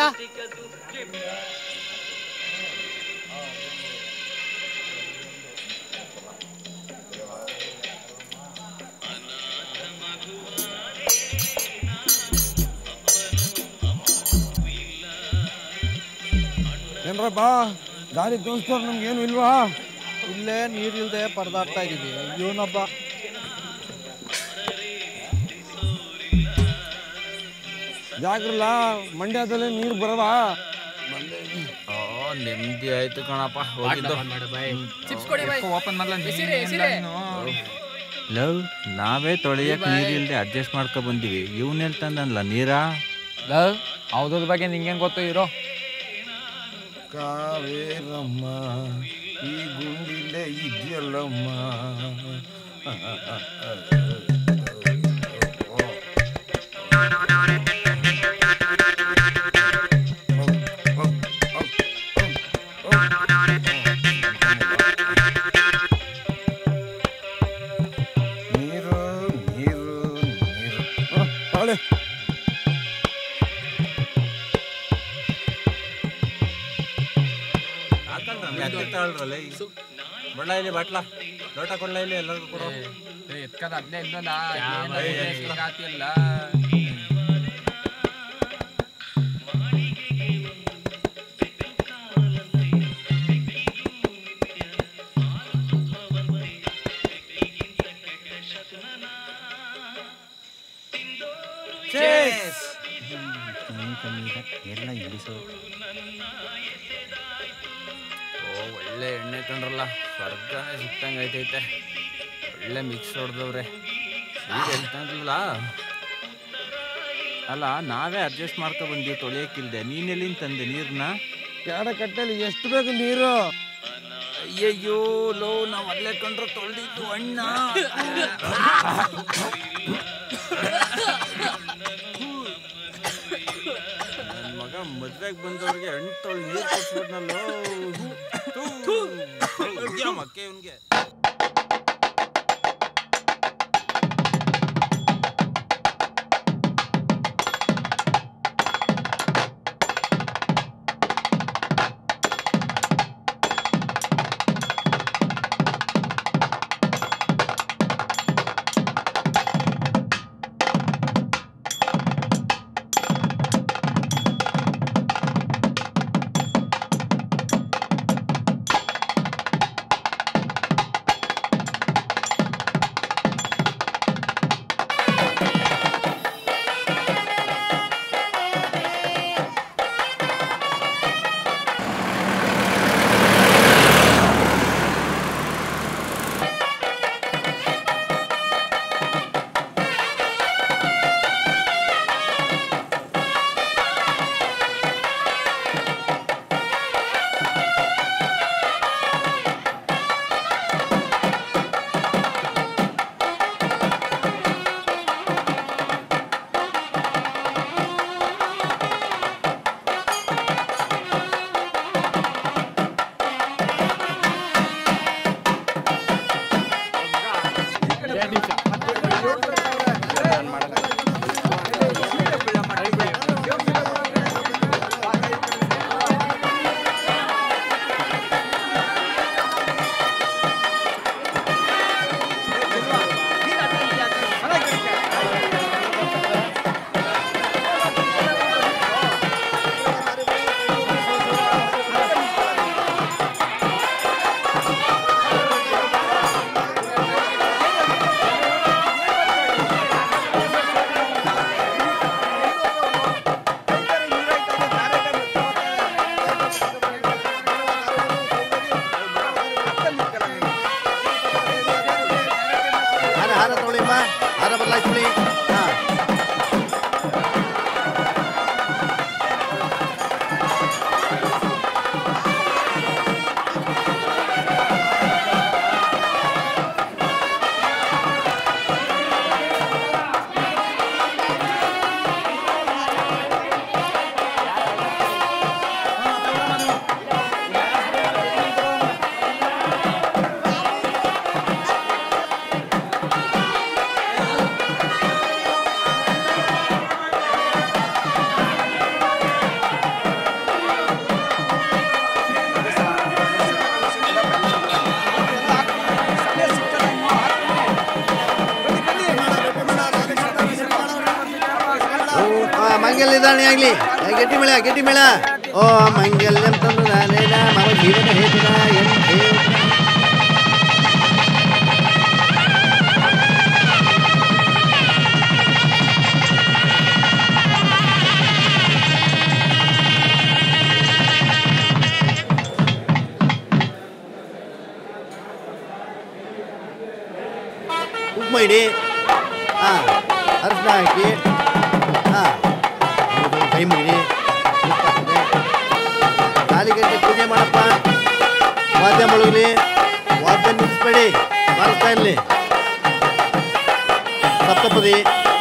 ಏನ್ರಪ್ಪ ದಾರಿ ತೋರಿಸ್ತಾರೆ ನಮ್ಗೆ ಏನು ಇಲ್ವಾ ಇಲ್ಲೇ ನೀರಿಲ್ದೆ ಪರದಾಡ್ತಾ ಇದೀವಿ ಇವನೊಬ್ಬ ಜಾಗ್ರಲ್ಲ ಮಂಡ್ಯದಲ್ಲಿ ನೀರು ಬರವಾ ನೆಮ್ಮದಿ ಆಯ್ತು ಕಣಪ್ಪ ಚಿಪ್ಸ್ ಕೊಡಿ ಬಾಯ್ ಓಪನ್ ಎಸಿರೆ, ಎಸಿರೆ. ಲವ್ ನಾವೇ ತೊಳೆಯಕ್ ನೀರಿಲ್ದೆ ಅಡ್ಜಸ್ಟ್ ಮಾಡ್ಕೊ ಬಂದಿವಿ ಇವನೆಲ್ ತಂದನ್ಲ ನೀರಾ ಲವ್ ಹೌದ್ರ ಬಗ್ಗೆ ನಿಂಗೇನ್ ಗೊತ್ತು ಇರೋ ಕಾವೇರಮ್ಮ ಈ ಗುಂಡಿಲೆ ಇದೆಯಲ್ಲಮ್ಮ ನೀರು ನೀರು ನೀರು ತಾಳೆ ಬಣ್ಣ ಇಲ್ಲಿ ಬಾಟ್ಲ ಲೋಟ ಕೊಡ್ಲ ಇಲ್ಲಿ ಎಲ್ಲರಿಗೂ ಕೊಡು ಎತ್ಕದ ಅದ್ನೇ ಇದ್ನಲ್ಲ ಯಾ ಏನ್ ಬೈ, ಅದ್ನೇ ಎತ್ಕೊ. ಸಿಗಾತಿಯಲ್ಲ. ಎಲ್ಲ ಇಂಗ್ಲೀಷು ಓ ಒಳ್ಳೆ ಎಣ್ಣೆ ಕಂಡ್ರಲ್ಲ ಸ್ವರ್ಗನೇ ಸಿಕ್ತಂಗೆ ಐತೈತೆ ಒಳ್ಳೆ ಮಿಕ್ಸ್ ಹೊಡೆದವ್ರೆ ಈಗ ಎಲ್ತಂಗಿಲ್ಲ ಅಲ್ಲ ನಾವೇ ಅಡ್ಜಸ್ಟ್ ಮಾಡ್ಕೊ ಬಂದೀವಿ ತೊಳೆಯಕ್ಕಿಲ್ದೆ ನೀನ್ ಎಲ್ಲಿಂದ ತಂದೆ ನೀರ್ನ ಯಾರ ಕಟ್ಟೆಲಿ ಎಷ್ಟು ಬೇಕು ನೀರು ಅಯ್ಯಯ್ಯೋ ಲೋ ನಾವ್ ಅಲ್ಲೇ ಕಂಡ್ರೆ ತೊಳೆದಿದ್ದು ಅಣ್ಣ ನನ್ ಮಗ ಮದ್ವೆಗ್ ಬಂದವ್ರಿಗೆ ಹಣ್ಣು ತೊಳ್ದು ನೀರು ಕೊಡ್ಸ್ಬಿಟ್ನಲ್ಲೋ ಮಕ್ಕೆ ಇವ್ನ್ಗೆ ಮಂಗಲ್ಯ ದಾಣಿ ಆಗ್ಲಿ ಏ, ಗಟ್ಟಿ ಮೇಳ ಗಟ್ಟಿ ಮೇಳ ಓ ಮಂಗಲ್ಯಂ ತಂದು ನಾನೇನ ಮಮ ಜೀವನ ಹೇತುನ ಎಂ ಹೇ ಕುಂಕುಮ ಇಡಿ ಹಾಂ ಅರಿಶಿನ ಹಾಕಿ ಹಾಂ ಕೈ ಮುಗಿಡಿ ತಾಲಿ ಗಂಟೆ ಪೂಜೆ ಮಾಡಪ್ಪ ವಾದ್ಯ ಮುಳುಗಲಿ ವಾದ್ಯ ನಿಲ್ಲಿಸ್ಬೇಡಿ ಬಾರಿಸ್ತಾ ಇರಲಿ ಸಪ್ತಪದಿ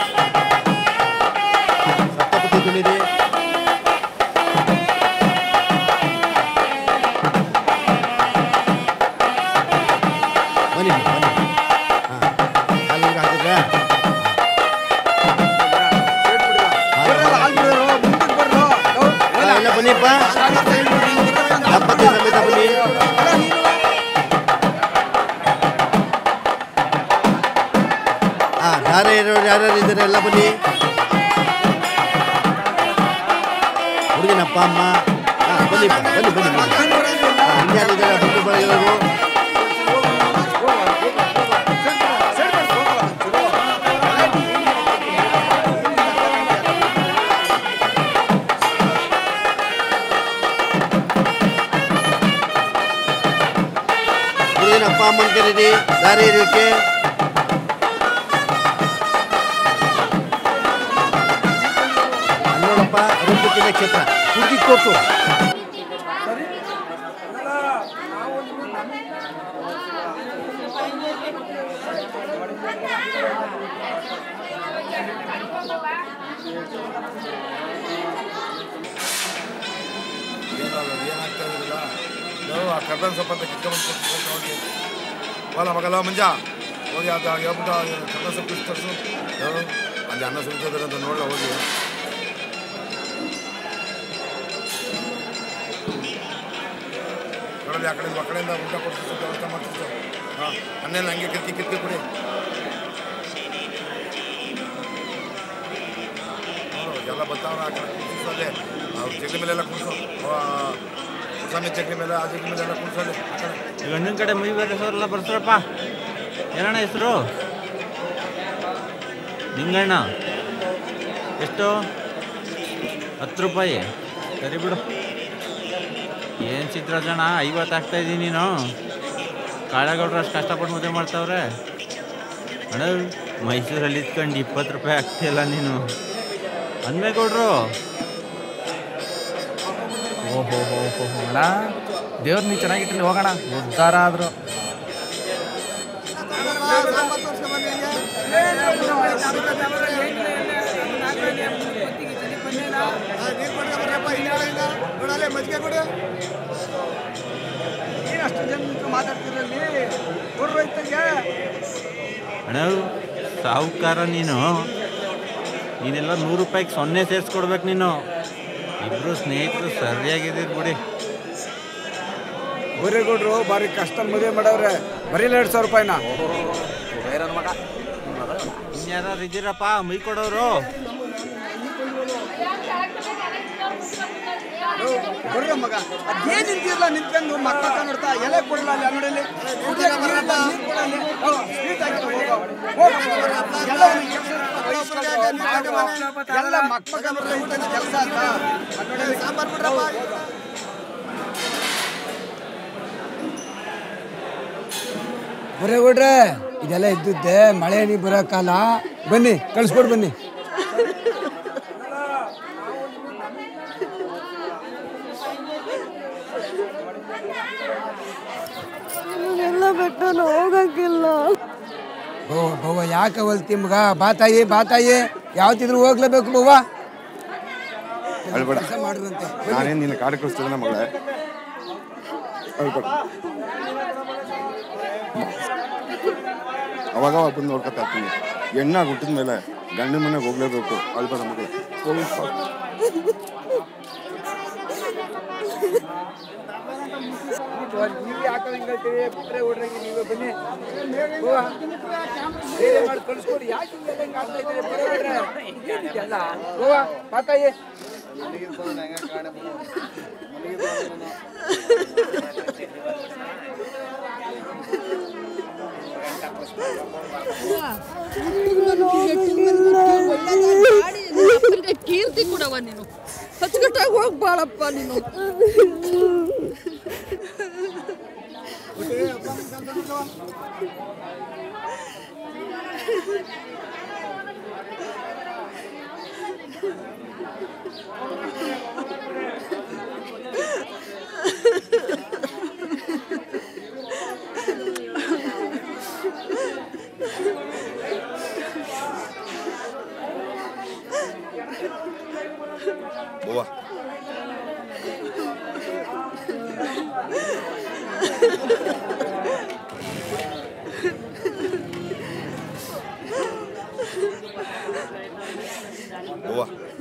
ಸಪ್ತಪದಿ ತುಳಿರಿ ಬನ್ನಿ ಬನ್ನಿ ಹಾಂ ಕಾಲಿಗೆ ಹಾಕಿದ್ರಾ ಹಾ, ಇಲ್ಲ ಬನ್ನಿಪ್ಪ ದಂಪತಿ ಸಮೇತ ಬನ್ನಿ ಹಾ ದಾರ ಇರೋರು ಯಾರ್ಯಾರು ಇದ್ದಾರೆ ಎಲ್ಲ ಬನ್ನಿ ಹುಡುಗಿನ ಅಪ್ಪ ಅಮ್ಮ ಹಾ ಬನ್ನಿಪ್ಪ ಬನ್ನಿ ಬನ್ನಿ ಬನ್ನಿ ಹಾ, ಇನ್ಯಾರಿದ್ದಾರೆ ಬಂಧು ಬಳಗದವರು ಹುಡುಗಿನ ಅಪ್ಪ ಅಮ್ಮನ ಕರೀರಿ ದಾರಿ ಇರೋಕ್ಕೆ ನೋಡಪ್ಪ ಅರುಂಧತಿ ನಕ್ಷತ್ರ ಹುಡುಗಿ ಕೊಟ್ಟು ಏನಾಗ್ತಾ ಇರೋದಿಲ್ಲ ನಾವು ಆ ಕರ್ಬೇವಿನ ಸೊಪ್ಪಂತ ಕಿತ್ಕೊಂಡ್ಬಂದು ಕೊಡ್ತೀನಿ ಹೋಗಿ ಹೋಲ ಮಗಲ ಮಂಜ ಹೋಗಿ ಅದು ಹೇಳ್ಬಿಟ್ಟು ಕರ್ಬೇವಿನ ಸೊಪ್ಪು ಇಷ್ಟು ತರಿಸು ನಾವು ಅಲ್ಲಿ ಅನ್ನ ಸುರಿತದ್ರೆ ಅಂತ ನೋಡಲ್ಲ ಹೋಗಿ ನೋಡಲಿ ಆ ಕಡೆಯಿಂದ ಆ ಕಡೆಯಿಂದ ಊಟ ಕೊಡ್ತಿತ್ತು ವ್ಯವಸ್ಥೆ ಮಾಡ್ತಿತ್ತು ಹಾಂ ಅನ್ನೆಲ್ಲ ಹಂಗೆ ಕಿರ್ಕಿ ಕಿರ್ಕಿ ಕೊಡಿ ನೋಡು, ಎಲ್ಲ ಬರ್ತಾವ್ರೆ ಆ ಕಡೆ ಕುಣಿಸೋದೆ ಅವ್ರ ಜಗಲಿ ಮೇಲೆಲ್ಲ ಕುಣಿಸೋ ಸ್ವಾಮಿ ಜಗಲಿ ಮೇಲೆ ಆ ಜಗಲಿ ಮೇಲೆಲ್ಲ ಕುಣಿಸೋದೆ ಆ ಕಡೆ ಗಂಡಿನ ಕಡೆ ಮೈ ಬೇರೆ ಹೆಸರೆಲ್ಲ ಬರ್ಸ್ರಪ್ಪ ಏನಣ್ಣ ಹೆಸರು ನಿಂಗಣ್ಣ ಎಷ್ಟು ಹತ್ತು ರೂಪಾಯಿ ಸರಿ ಬಿಡು ಏನು ಚಿತ್ರಜಣ ಐವತ್ತು ಆಗ್ತಾ ಇದ್ದೀನಿ ನೀನು ಕಾಳಗೌಡ್ರು ಅಷ್ಟು ಕಷ್ಟಪಟ್ಟು ಮದುವೆ ಮಾಡ್ತಾವ್ರೆ ಅಣ್ಣ ಮೈಸೂರಲ್ಲಿ ಇದ್ಕೊಂಡು ಇಪ್ಪತ್ತು ರೂಪಾಯಿ ಆಗ್ತಿಲ್ಲ ನೀನು ಅನ್ಬೇಗೌಡ್ರು ಓಹೋ ಹೋ ಹೋ ಹೋ ಅಣ್ಣ ದೇವ್ರು ನೀವು ಚೆನ್ನಾಗಿಟ್ಟಿಲ್ಲ ಹೋಗೋಣ ಉದ್ಧಾರ ಆದ್ರು ಮಜ್ಜಿಗೆ ಕೊಡು ನೀನು ಅಷ್ಟು ಜನ ಮಾತಾಡ್ತಿರಲ್ಲಿ ಕೊಡ್ರು ರೈತರಿಗೆ ಅಣ್ಣ ಸಾಹುಕಾರ ನೀನು ನೀನೆಲ್ಲ ನೂರು ರೂಪಾಯಿಗೆ ಸೊನ್ನೆ ಸೇರಿಸ್ಕೊಡ್ಬೇಕು ನೀನು ಇಬ್ರು ಸ್ನೇಹಿತರು ಸರಿಯಾಗಿದ್ದೀರಿ ಬಿಡಿ ಬೋರೇಗೌಡ್ರು ಬಾರಿ ಕಷ್ಟ ಮದುವೆ ಮಾಡವ್ರೆ ಬರೀ ಎರಡು ಸಾವಿರ ರೂಪಾಯಿನ ಇನ್ಯಾರು ಇದ್ದೀರಪ್ಪ ಮೈ ಕೊಡೋರು ಕೊಡ್ರ ಮಗ ಅದೇನ್ ನಿಂತಿರ್ಲ ನಿಂತ್ಕೊಂಡು ಮಕ್ಕಳ ನೋಡ್ತಾ ಎಲೆ ಕೊಡಲ್ಲ ಅಲ್ಲಿ ಅಂಗಡಿಯಲ್ಲಿ ಕುಡಿಯಕ್ಕೆ ನೀರಿಲ್ಲ, ನೀರ್ ಕೊಡಲ್ಲಿ. ಹೋ, sweet ಹಾಕಿ ಹೋಗು. ಹೋಗು. ಎಲ್ಲ ಅವ್ನಿಗೆ ಕೆಲ್ಸ ವಹಿಸ್ಕೊಂಡು ಎಲ್ಲ ಮಕ್ಕ ಮಗ ಬರ್ತಾ ಕೆಲಸ ಅಂತ ಅಂಗಡಿಯಲ್ಲಿ ಸಾಂಬಾರ್ ಬಿಡ್ರಪ್ಪ ಬರೇಗೌಡ್ರೆ ಇದೆಲ್ಲ ಇದ್ದಿದ್ದೆ ಮಳೆ ನೀ ಬರೋ ಕಾಲ ಬನ್ನಿ ಕಳಿಸ್ಕೊಡ್ ಬನ್ನಿ ಎಲ್ಲ ಬಿಟ್ಟು ಹೋಗಕ್ಕಿಲ್ಲ ಬವ್ವ ಬವ್ವ ಯಾಕೆ ಹೊಲ್ತಿ ಮಗ ಬಾ ತಾಯಿ ಬಾ ತಾಯಿ ಯಾವತ್ತಿದ್ರು ಹೋಗ್ಲೇಬೇಕು ಬವ್ವ ಅಳ್ಬೇಡ ಕೆಲಸ ಮಾಡ್ರಂತೆ ನಾನೇನು ನಿನ್ನ ಕಾಡು ಕಳಿಸ್ತಿದ್ದೇನೆ ಮಗಳೇ ಅಳ್ಬೇಡ ಅವಾಗ ಅವಾಗ ಬಂದು ನೋಡ್ಕೊತಾ ಇರ್ತೀನಿ ಎಣ್ಣೆ ಹುಟ್ಟಿದ ಮೇಲೆ ಗಂಡನ ಮನೆಗೆ ಹೋಗ್ಲೇಬೇಕು ಅಳ್ಬೇಡ ಮಗಳು ಹೋಗಿ ನೀವು ಯಾಕೆ ಹಿಂಗಂತೀರಿ ಬಿಟ್ರೆ ಹುಡ್ರಿಗೆ ನೀವೇ ಬನ್ನಿ ಅವ್ವ, ಬೇರೆ ಮಾಡಿ ಕಳಿಸ್ಕೊಡಿ ಯಾಕೆ ಹಿಂಗೆಲ್ಲ ಹಿಂಗೆ ಆಡ್ತಾ ಇದ್ದೀರಿ ಬರೋಬ್ರೆ ಎಲ್ಲ ಹೋಗ ಮಾತಾಯಿ ಕೀರ್ತಿ ಕೊಡವ ನೀನು ಅಚ್ಚುಕಟ್ಟಾಗಿ ಹೋಗಿ ಬಾಳಪ್ಪ ನೀನು ಬವ್ವ ಬವ್ವ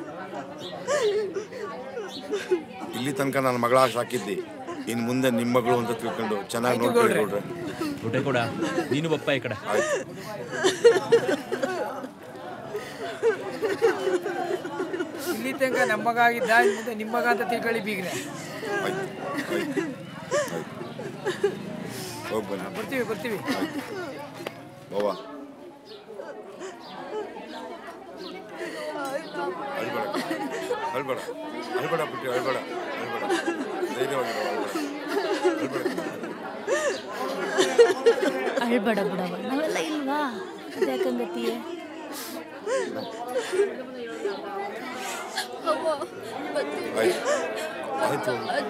ಇಲ್ಲಿ ತನಕ ನನ್ನ ಮಗಳ ಸಾಕಿದ್ದಿ ಇನ್ ಮುಂದೆ ನಿಮ್ಮ ಮಗಳು ಅಂತ ತಿಳ್ಕೊಂಡು ಚೆನ್ನಾಗಿ ನೋಡ್ಕೊಳ್ಳಿ ಗೌಡ್ರೆ ಊಟ ಕೂಡ ನೀನು ಬಪ್ಪ ಈ ಕಡೆ ಇಲ್ಲಿ ತನಕ ನಮ್ಮ ಮಗ ಆಗಿದ್ದ ಇನ್ ಮುಂದೆ ನಿಮ್ಮ ಮಗ ಅಂತ ತಿಳ್ಕೊಳ್ಳಿ ಬೀಗ್ರೆ ಹೋಗಿ ಬನ್ನಿ ಬರ್ತೀವಿ ಬರ್ತೀವಿ ಬವ್ವ ಅಳ್ಬೇಡ ಅಳ್ಬೇಡ ಅಳ್ಬೇಡ ಪುಟ್ಟಿ ಅಳ್ಬೇಡ ಅಳ್ಬೇಡ ಧೈರ್ಯವಾಗಿರು ಅಳ್ಬೇಡ ಅಳ್ಬೇಡ ಬಿಡವ ನಾವೆಲ್ಲ ಇಲ್ವಾ ಅದ್ಯಾಕಂಗತಿಯೇ ಆಯ್ತು ಆಯ್ತು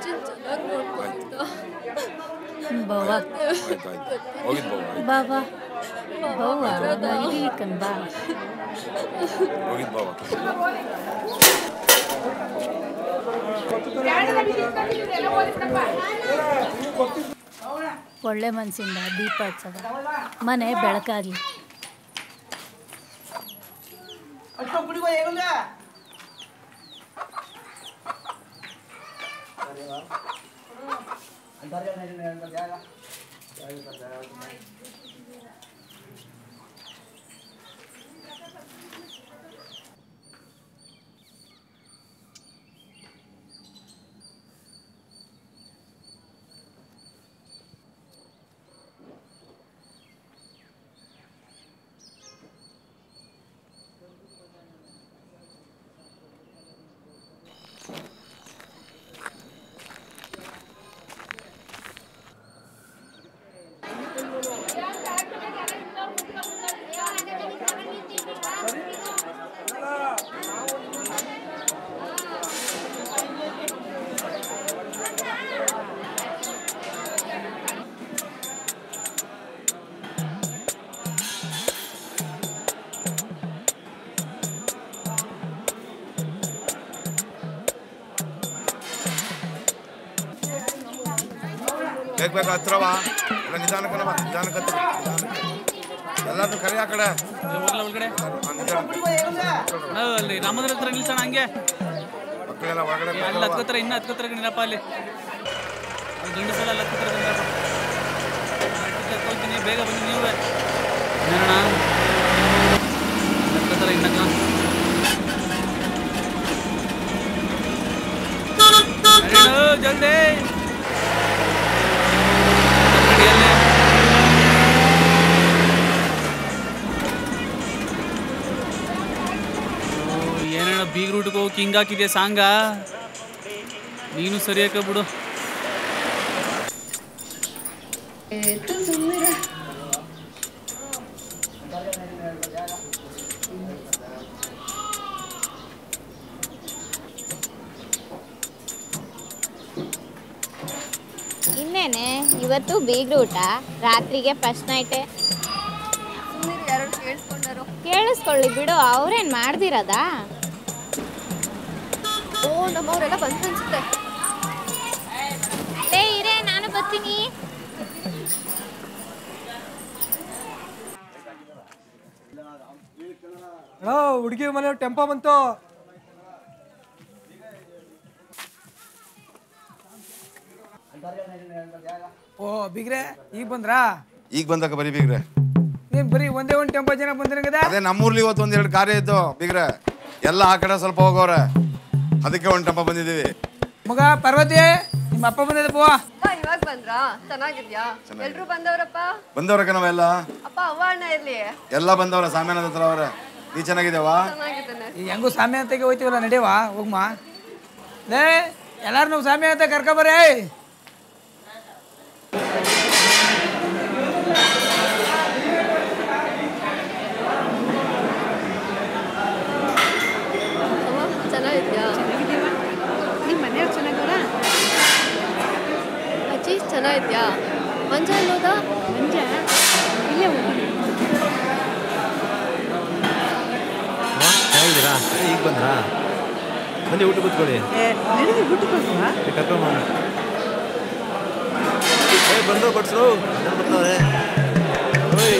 ಬವ್ವ ಆಯ್ತು ಆಯ್ತು ಹೋಗಿದ್ ಬವ್ವ ಬಾವಾ ಬವ್ವ ಮೈಲಿ ಕಣ್ ಬಾ ಹೋಗಿದ್ ಬವ್ವ ಒಳ್ಳೆ ಮನಸ್ಸಿಂದ ದೀಪ ಹಚ್ಚದ ಮನೆ ಬೆಳಕಾಗ್ಲಿ ಬೇಗ ಬೇಗ ಹತ್ರವಾ ಎಲ್ಲ ನಿಧಾನಕ್ಕನವ ನಿಧಾನಕ್ಕೆ ಹತ್ರ ಎಲ್ಲಾದ್ರೂ ಕರೆ ಆ ಕಡೆ ಹೋಗ್ಲ ಒಳಗಡೆ ಆ, ನಿಧಾನಕ್ಕೆ. ನಾವು ಅಲ್ಲಿ ರಾಮದ್ರ ಹತ್ರ ನಿಲ್ಸೋಣ ಹಂಗೆ ಮಕ್ಕಳೆಲ್ಲ ಹೊರಗಡೆ ಅಲ್ಲಿ ಕೂತ್ಕೊಳ್ಳವಾ? ಹತ್ಕೋತಾರೆ ಇನ್ನು ಹತ್ಕೋತಾರೆ ನಿರಪ್ಪ ಅಲ್ಲಿ ಅಲ್ಲಿ ಗಂಡಸೆಲ್ಲ ಅಲ್ಲಿ ಹತ್ಕೋತಾರೆ ನಿರಪ್ಪ ಟಿಕೆಟ್ ಹೋಗ್ತೀನಿ ಬೇಗ ಬನ್ನಿ ನೀವೇ ನೋಡೋಣ ಹತ್ಕೋತಾರೆ ಇನ್ನಕ್ಕ ಹೇಳು, ಜಲ್ದಿ ರೆಡಿಯಲ್ಲಿ ಏನೇಳ ಬೀಗ್ ರೂಟ್ಗೆ ಹೋಗಿ ಹಿಂಗ್ ಹಾಕಿದೆ ಸಾಂಗ ನೀನು ಸರಿಯಾಕ ಬಿಡು ಇನ್ನೇನೆ ಇವತ್ತು ಬೀಗ್ರ ಊಟ ರಾತ್ರಿಗೆ ಫಸ್ಟ್ ನೈಟೇ ಕೇಳಿಸ್ಕೊಳ್ಳಿ ಬಿಡು ಅವ್ರೇನ್ ಮಾಡ್ದಿರದಾ ಓ ನಮ್ಮವರೆಲ್ಲ ಬಂತು ಅನ್ಸುತ್ತೆ ಲೇ ಇರೇ ನಾನು ಬರ್ತೀನಿ ಹಲೋ ಹುಡುಗಿ ಮನೆ ಟೆಂಪೋ ಬಂತು ಓ ಬಿಗ್ರೆ ಈಗ ಬಂದ್ರಾ ಈಗ ಬಂದಾಗ ಬರೀ ಬೀಗ್ರೆ ಏನ್ ಬರೀ ಒಂದೇ ಒಂದ್ ಟೆಂಪೋ ಜನ ಬಂದ್ರಂಗದ ಅದೇ ನಮ್ಮೂರ್ಲಿ ಇವತ್ತು ಒಂದ್ ಎರಡು ಕಾರ್ಯ ಇದ್ದು ಬೀಗ್ರೆ ಎಲ್ಲ ಆ ಕಡೆ ಸ್ವಲ್ಪ ಹೋಗೋರೆ ಅದಕ್ಕೆ ಒಂಟಪ್ಪ ಬಂದಿದ್ದೀವಿ ಮಗ ಪಾರ್ವತಿ ನಿಮ್ಮ ಅಪ್ಪ ಬಂದಿದ್ದಪ್ಪ ಅಪ್ಪ ಇವಾಗ ಬಂದ್ರಾ ಚೆನ್ನಾಗಿದ್ಯಾ ಎಲ್ರು ಬಂದವ್ರಪ್ಪ ಬಂದವ್ರಕ್ಕ ನಾವೆಲ್ಲ ಅಪ್ಪ ಅವ್ವ ಅಣ್ಣ ಎಲ್ಲಿ ಎಲ್ಲ ಬಂದವ್ರ ಸಾಮ್ಯಾನದ ಹತ್ರ ಅವ್ರೆ ನೀ ಚೆನ್ನಾಗಿದ್ದೇವಾ ಚೆನ್ನಾಗಿದ್ದಾನೆ ಈ ಹೆಂಗೂ ಸಾಮಿ ಅಂತಗೆ ಹೋಯ್ತೀವಲ್ಲ ನಡೆಯವ ಹೋಗ್ಮ ಲೇ ಎಲ್ಲಾರು ನಾವು ಸಾಮಿ ಅಂತ ಕರ್ಕೊಬರೇ ಅವ್ವ ಚೆನ್ನಾಗಿದ್ಯಾ ನಿಮ್ಮ ಮನೆಯವ್ರು ಚೆನ್ನಾಗವ್ರ ಅಜ್ಜಿ ಚೆನ್ನಾಗಿದ್ಯಾ ಮಂಜ ಎಲ್ಲೋದ ಮಂಜ ಇಲ್ಲೇ ಹೋಗೋಣ ಚೆನ್ನಾಗಿದ್ದೀರಾ ಈಗ ಬಂದ್ರಾ ಬನ್ನಿ ಊಟ ಕೂತ್ಕೊಳ್ಳಿ ನನಗೆ ಬಿಟ್ಟುಕೊಳ್ವಾ ಏ, ಕರ್ಕೊಂಡ್ ಬನ್ನಿ. ಏ ಬಂದ್ರು ಬಡ್ಸ್ರು ಯಾರು ಬರ್ತಾವ್ರೆ ಓಯ್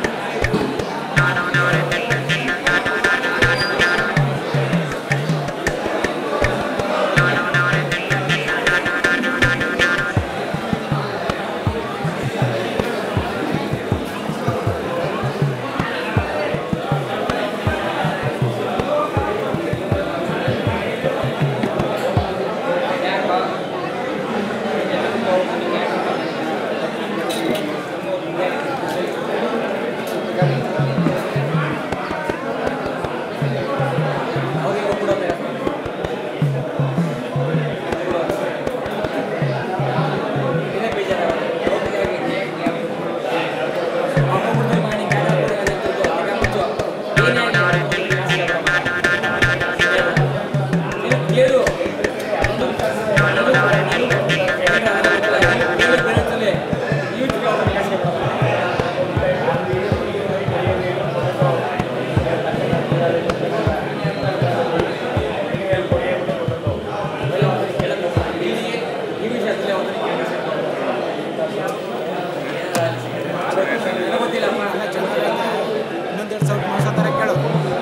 ಇನ್ನೊಂದೆರಡು ಸ್ವಲ್ಪ ಮಾಂಸ ತರ ಕೇಳು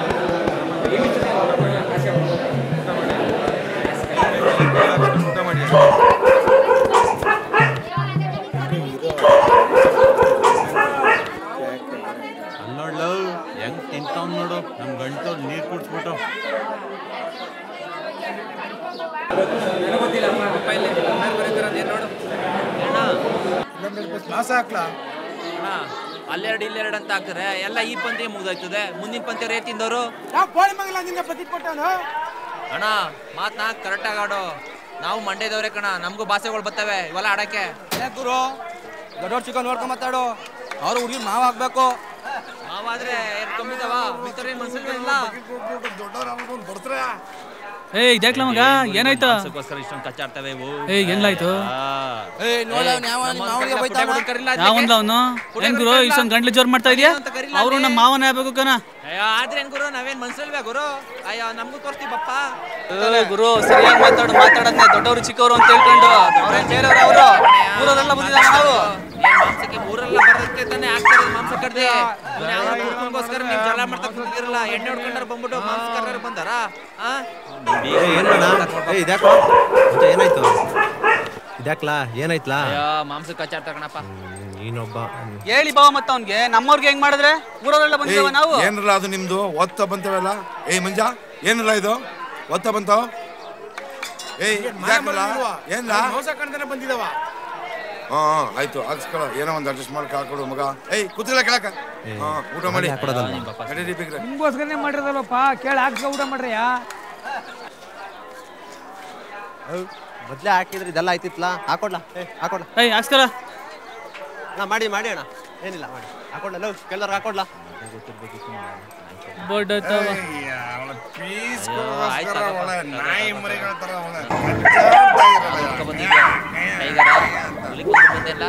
ಊಟ ಮಾಡಿ ಅಲ್ಲೋಳ್ಳು ಹೆಂಗ್ ತಿಂತಾವ್ ನೋಡು ನಮ್ ಗಂಟು ನೀರ್ ಕುಡ್ಸ್ಬಿಟ್ಟು ಇನ್ನೊಂದೆರಡು ಮಾಂಸ ಹಾಕ್ಲಾ ಅಲ್ಲೆರಡು ಇಲ್ಲೆರಡು ಅಂತ ಹಾಕಿದ್ರೆ ಎಲ್ಲ ಈ ಪಂದ್ಯ ಮುಗ್ದೋಯ್ತದೆ ಮುಂದಿನ ಪಂದ್ಯ ರೇ ತಿಂದವರು ಯಾವ ಕೋಳಿ ಮಗಲ ನಿನ್ನ ಬಕೆಟ್ ಕೊಟ್ಟವನು ಅಣ್ಣ ಮಾತ್ನಾ ಕರೆಕ್ಟಾಗಿ ಆಡೋ ನಾವು ಮಂಡ್ಯದವ್ರೆ ಕಣ ನಮಗೂ ಭಾಷೆಗಳು ಬರ್ತವೆ ಇವೆಲ್ಲ ಆಡಕ್ಕೆ ಗುರು ದೊಡ್ಡವ್ರ ಚಿಕನ್ ನೋಡ್ಕೊಂಡ್ ಮಾತಾಡು ಅವ್ರು ಹುಡುಗಿ ಮಾವ ಹಾಕ್ಬೇಕು ಮಾವಾದ್ರೆ ಏನ್ ಕಮ್ಮಿದವ ಮಿತ್ರರಿ ಮನ್ಸಿಲ್ಲ ಏಯ್ ಇದ್ಯಾಕ್ಲ ಮಗ ಏನಾಯ್ತು ಅದಕ್ಕೋಸ್ಕರ ಇಷ್ಟೊಂದು ಕಚ್ಚಾಡ್ತವೆ ಇವು ಏಯ್ ಏನ್ಲಾಯ್ತು ಏಯ್ ನೋಡ ಅವ್ನು ಯಾವ ನಿಮ್ಮ ಮಾವನಿಗೆ ಬೈತಾನ ಯಾವನ್ಲ ಅವನು ಏನ್ ಗುರು ಇಷ್ಟೊಂದು ಗಂಟ್ಲು ಜೋರ್ ಮಾಡ್ತಾ ಇದೀಯಾ ಅವರು ನಮ್ಮ ಮಾವನ ಆಗ್ಬೇಕು ಕಣ ಅಯ್ಯೋ ಆದ್ರೆ ಏನ್ ಗುರು ನಾವೇನ್ ಮನ್ಸಲ್ವೇ ಗುರು ಅಯ್ಯೋ ನಮಗೂ ತೋರ್ಸ್ತೀವಿ ಬಪ್ಪ ಏ ಗುರು ಸರಿಯಾಗಿ ಮಾತಾಡು ಮಾತಾಡದ್ನೆ ದೊಡ್ಡವರು ಚಿಕ್ಕವರು ಅಂತ ಹೇಳ್ಕೊಂಡು ಅವ್ರೇನ್ ಬೇರೆಯವ್ರು ಅವರು ಊರವರೆಲ್ಲ ಬಂದಿದ್ದಾರೆ ನಾವು ಏನ್ ಮಾಂಸಕ್ಕೆ ಊರೆಲ್ಲ ಬರೋದಕ್ಕೆ ತಾನೇ ಆಗ್ತಾರೆ ಮಾಂಸ ಕಡ್ದೆ ಕುಡ್ಕೊಂಡ್ಗೋಸ್ಕರ ನೀವು ಜಗಳ ಮಾಡ್ತಾ ಕುಂತಿರಲ್ಲ ಎಣ್ಣೆ ಹೊಡ್ಕೊಂಡ್ರೆ ಬಂದ್ಬಿಟ್ಟು ಮಾಂಸ ಕರ್ರರು ಬಂದಾರ ಆ ಏ ಏನಣ್ಣ ಏ ಇದ್ಯಾಕೋ ಮತ್ತೆ ಏನಾಯ್ತು ಇದ್ಯಾಕ್ಲಾ ಏನಾಯ್ತ್ಲಾ ಅಯ್ಯೋ ಮಾಂಸ ಕಚ್ಚಾಡ್ತಾ ಕಣಪ್ಪ ನೀನೊಬ್ಬ ಹೇಳಿ ಬಾವ ಮತ್ತ ಅವ್ನ್ಗೆ ನಮ್ಮವ್ರಿಗೆ ಹೆಂಗ್ ಮಾಡಿದ್ರೆ ಊರವರೆಲ್ಲ ಬಂದಿದ್ದೇವ ನಾವು ಏನ್ರಲ್ಲ ಅದು ನಿಮ್ದು ಒತ್ತ ಬಂತವಲ್ಲ ಏಯ್ ಮಂಜ ಏನಿಲ್ಲ ಇದು ಒತ್ತ ಬಂತಾವ್ ಏಯ್ ಇದ್ಯಾಕಲ್ಲ ಏನ್ಲ ಮಾಂಸ ಕಂಡ್ತಾನೆ ಬಂದಿದವ ಹಾ ಹಾ, ಆಯ್ತು ಹಾಕ್ಸ್ಕೊಳ ಏನೋ ಒಂದು ಅಡ್ಜಸ್ಟ್ ಮಾಡಕ್ ಹಾಕೊಡು ಮಗ ಏಯ್ ಕೂತಿಲ್ಲ ಕೆಳಕ ಹಾ ಊಟ ಮಾಡಿ ನಡೀರಿ ಬೇಕ್ರೆ ನಿಮ್ಗೋಸ್ಕರನೇ ಮಾಡಿರೋದಲ್ಲಪ್ಪ ಕೇಳಿ ಹಾಕ್ಸ್ಕೊ ಊಟ ಮಾಡ್ರಿಯಾ ಮೊದ್ಲೇ ಹಾಕಿದ್ರೆ ಇದೆಲ್ಲ ಆಯ್ತಿತ್ಲ ಹಾಕೊಡ್ಲಾ ಏ ಹಾಕೊಡ್ಲಾ ಏಯ್ ಹಾಕ್ಸ್ಕರ ಅಣ್ಣ ಮಾಡಿ ಮಾಡಿ ಅಣ್ಣ ಏನಿಲ್ಲ ಮಾಡಿ ಹಾಕೊಡ್ಲಾ ಲವ್ ಕೆಲ್ದಾರ ಹಾಕೊಡ್ಲಾ ಬಡ್ಡತ್ತವ ಪೀಸ್ ಆಯ್ತಪ್ಪ. ಒಳ್ಳೆ ನಾಯಿ ಮರಿಗಳ ತರ ಒಳ್ಳೆ ಬಂದಿದ್ದೆ ಟೈಗರ ಹುಲಿ ಕೊಂದು ಬಂದಿಲ್ಲ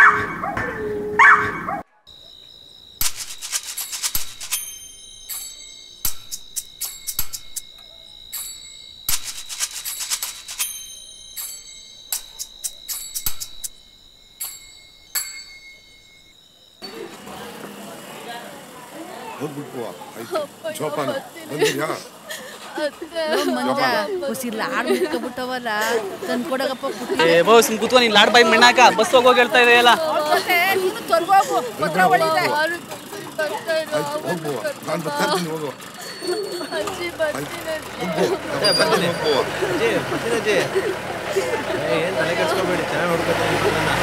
ಹೋಗ್ಬಿಟ್ಟು ಆಯ್ತು ಜೋಪಾನ ಬಂದಿದ್ಯಾ ಮಂಜ ಉಸಿರ್ಲ ಆಡ್ ಮುಟ್ಕೊಬಿಟ್ಟವಲ್ಲ ತಂದ್ಕೊಡಗಪ್ಪ ಏ ಬೋ ಸುಮ್ ಕೂತ್ಕೊ ನೀನ್ ಲಾಡ್ ಬಾಯಿ ಮಣ್ಣಾಕ ಬಸ್ ಹೋಗೋಗಿ ಹೇಳ್ತಾ ಇದೆಯಲ್ಲ ನೀನು ತೊರ್ಗೋಗು ಪತ್ರ ಹೊಳಿದೆ ಆಯ್ತು ಹೋಗುವ ನಾನು ಬರ್ತಾ ಇರ್ತೀನಿ ಹೋಗುವ ಅಜ್ಜಿ ಬರ್ತೀನಿ ಏ, ಬರ್ತೀನಿ ಅಜ್ಜಿ ಬರ್ತೀನಿ ಅಜ್ಜಿ ಏ, ಏನ್ ತಲೆ ಕೆಡ್ಸ್ಕೊಬೇಡಿ ಚೆನ್ನಾಗಿ ನೋಡ್ಕೊತೀನಿ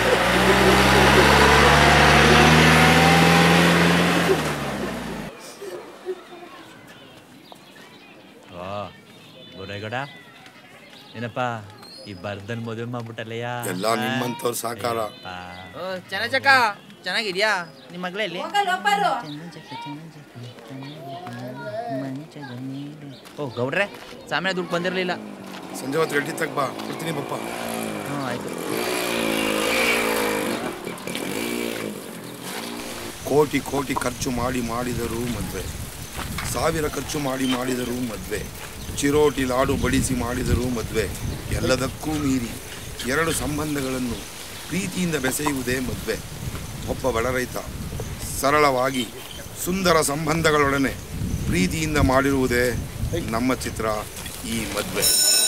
ಓ ಬೋರೇಗೌಡ ಏನಪ್ಪ ಈ ಬರ್ದನ್ ಮದುವೆ ಮಾಡ್ಬಿಟ್ಟಲ್ಲಯ್ಯ ಎಲ್ಲ ನಿಮ್ಮಂಥವ್ರ ಸಾಕಾರ ಓ ಚೆನ್ನಚಕ್ಕ ಚೆನ್ನಾಗಿದ್ಯಾ ನಿಮ್ಮ ಮಗಳಲ್ಲಿ ಓ ಗೌಡ್ರೆ ಸಾಮಾನ್ಯ ದುಡ್ಡು ಬಂದಿರಲಿಲ್ಲ ಸಂಜೆ ಹೊತ್ತು ರೆಡ್ಡಿ ತಗ ಬಾ ಕೊಡ್ತೀನಿ ಪಪ್ಪ ಹ್ಞೂ ಆಯ್ತು ಕೋಟಿ ಕೋಟಿ ಖರ್ಚು ಮಾಡಿ ಮಾಡಿದರೂ ಮದುವೆ ಸಾವಿರ ಖರ್ಚು ಮಾಡಿ ಮಾಡಿದರೂ ಮದುವೆ ಚಿರೋಟಿ ಲಾಡು ಬಡಿಸಿ ಮಾಡಿದರೂ ಮದುವೆ ಎಲ್ಲದಕ್ಕೂ ಮೀರಿ ಎರಡು ಸಂಬಂಧಗಳನ್ನು ಪ್ರೀತಿಯಿಂದ ಬೆಸೆಯುವುದೇ ಮದುವೆ ಒಬ್ಬ ಬಡ ರೈತ ಸರಳವಾಗಿ ಸುಂದರ ಸಂಬಂಧಗಳೊಡನೆ ಪ್ರೀತಿಯಿಂದ ಮಾಡಿರುವುದೇ ನಮ್ಮ ಚಿತ್ರ ಈ ಮದುವೆ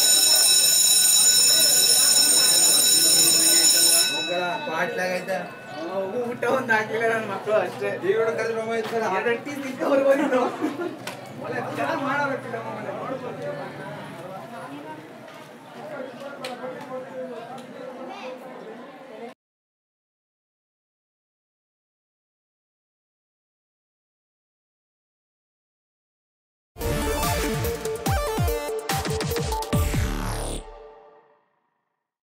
ಊಟ ಒಂದ್ ಹಾಕಿಲ್ಲ ನನ್ನ ಮಕ್ಕಳು ಅಷ್ಟೇ ಎರಡು ಟೀ ತಿಂದವ್ರು ಬಂದ್ರು. ಒಳ್ಳೆ ಚೆನ್ನಾಗ್ ಮಾಡಬೇಕಿಲ್ಲ ಮಗನೇ, ನೋಡ್ಬೋದು.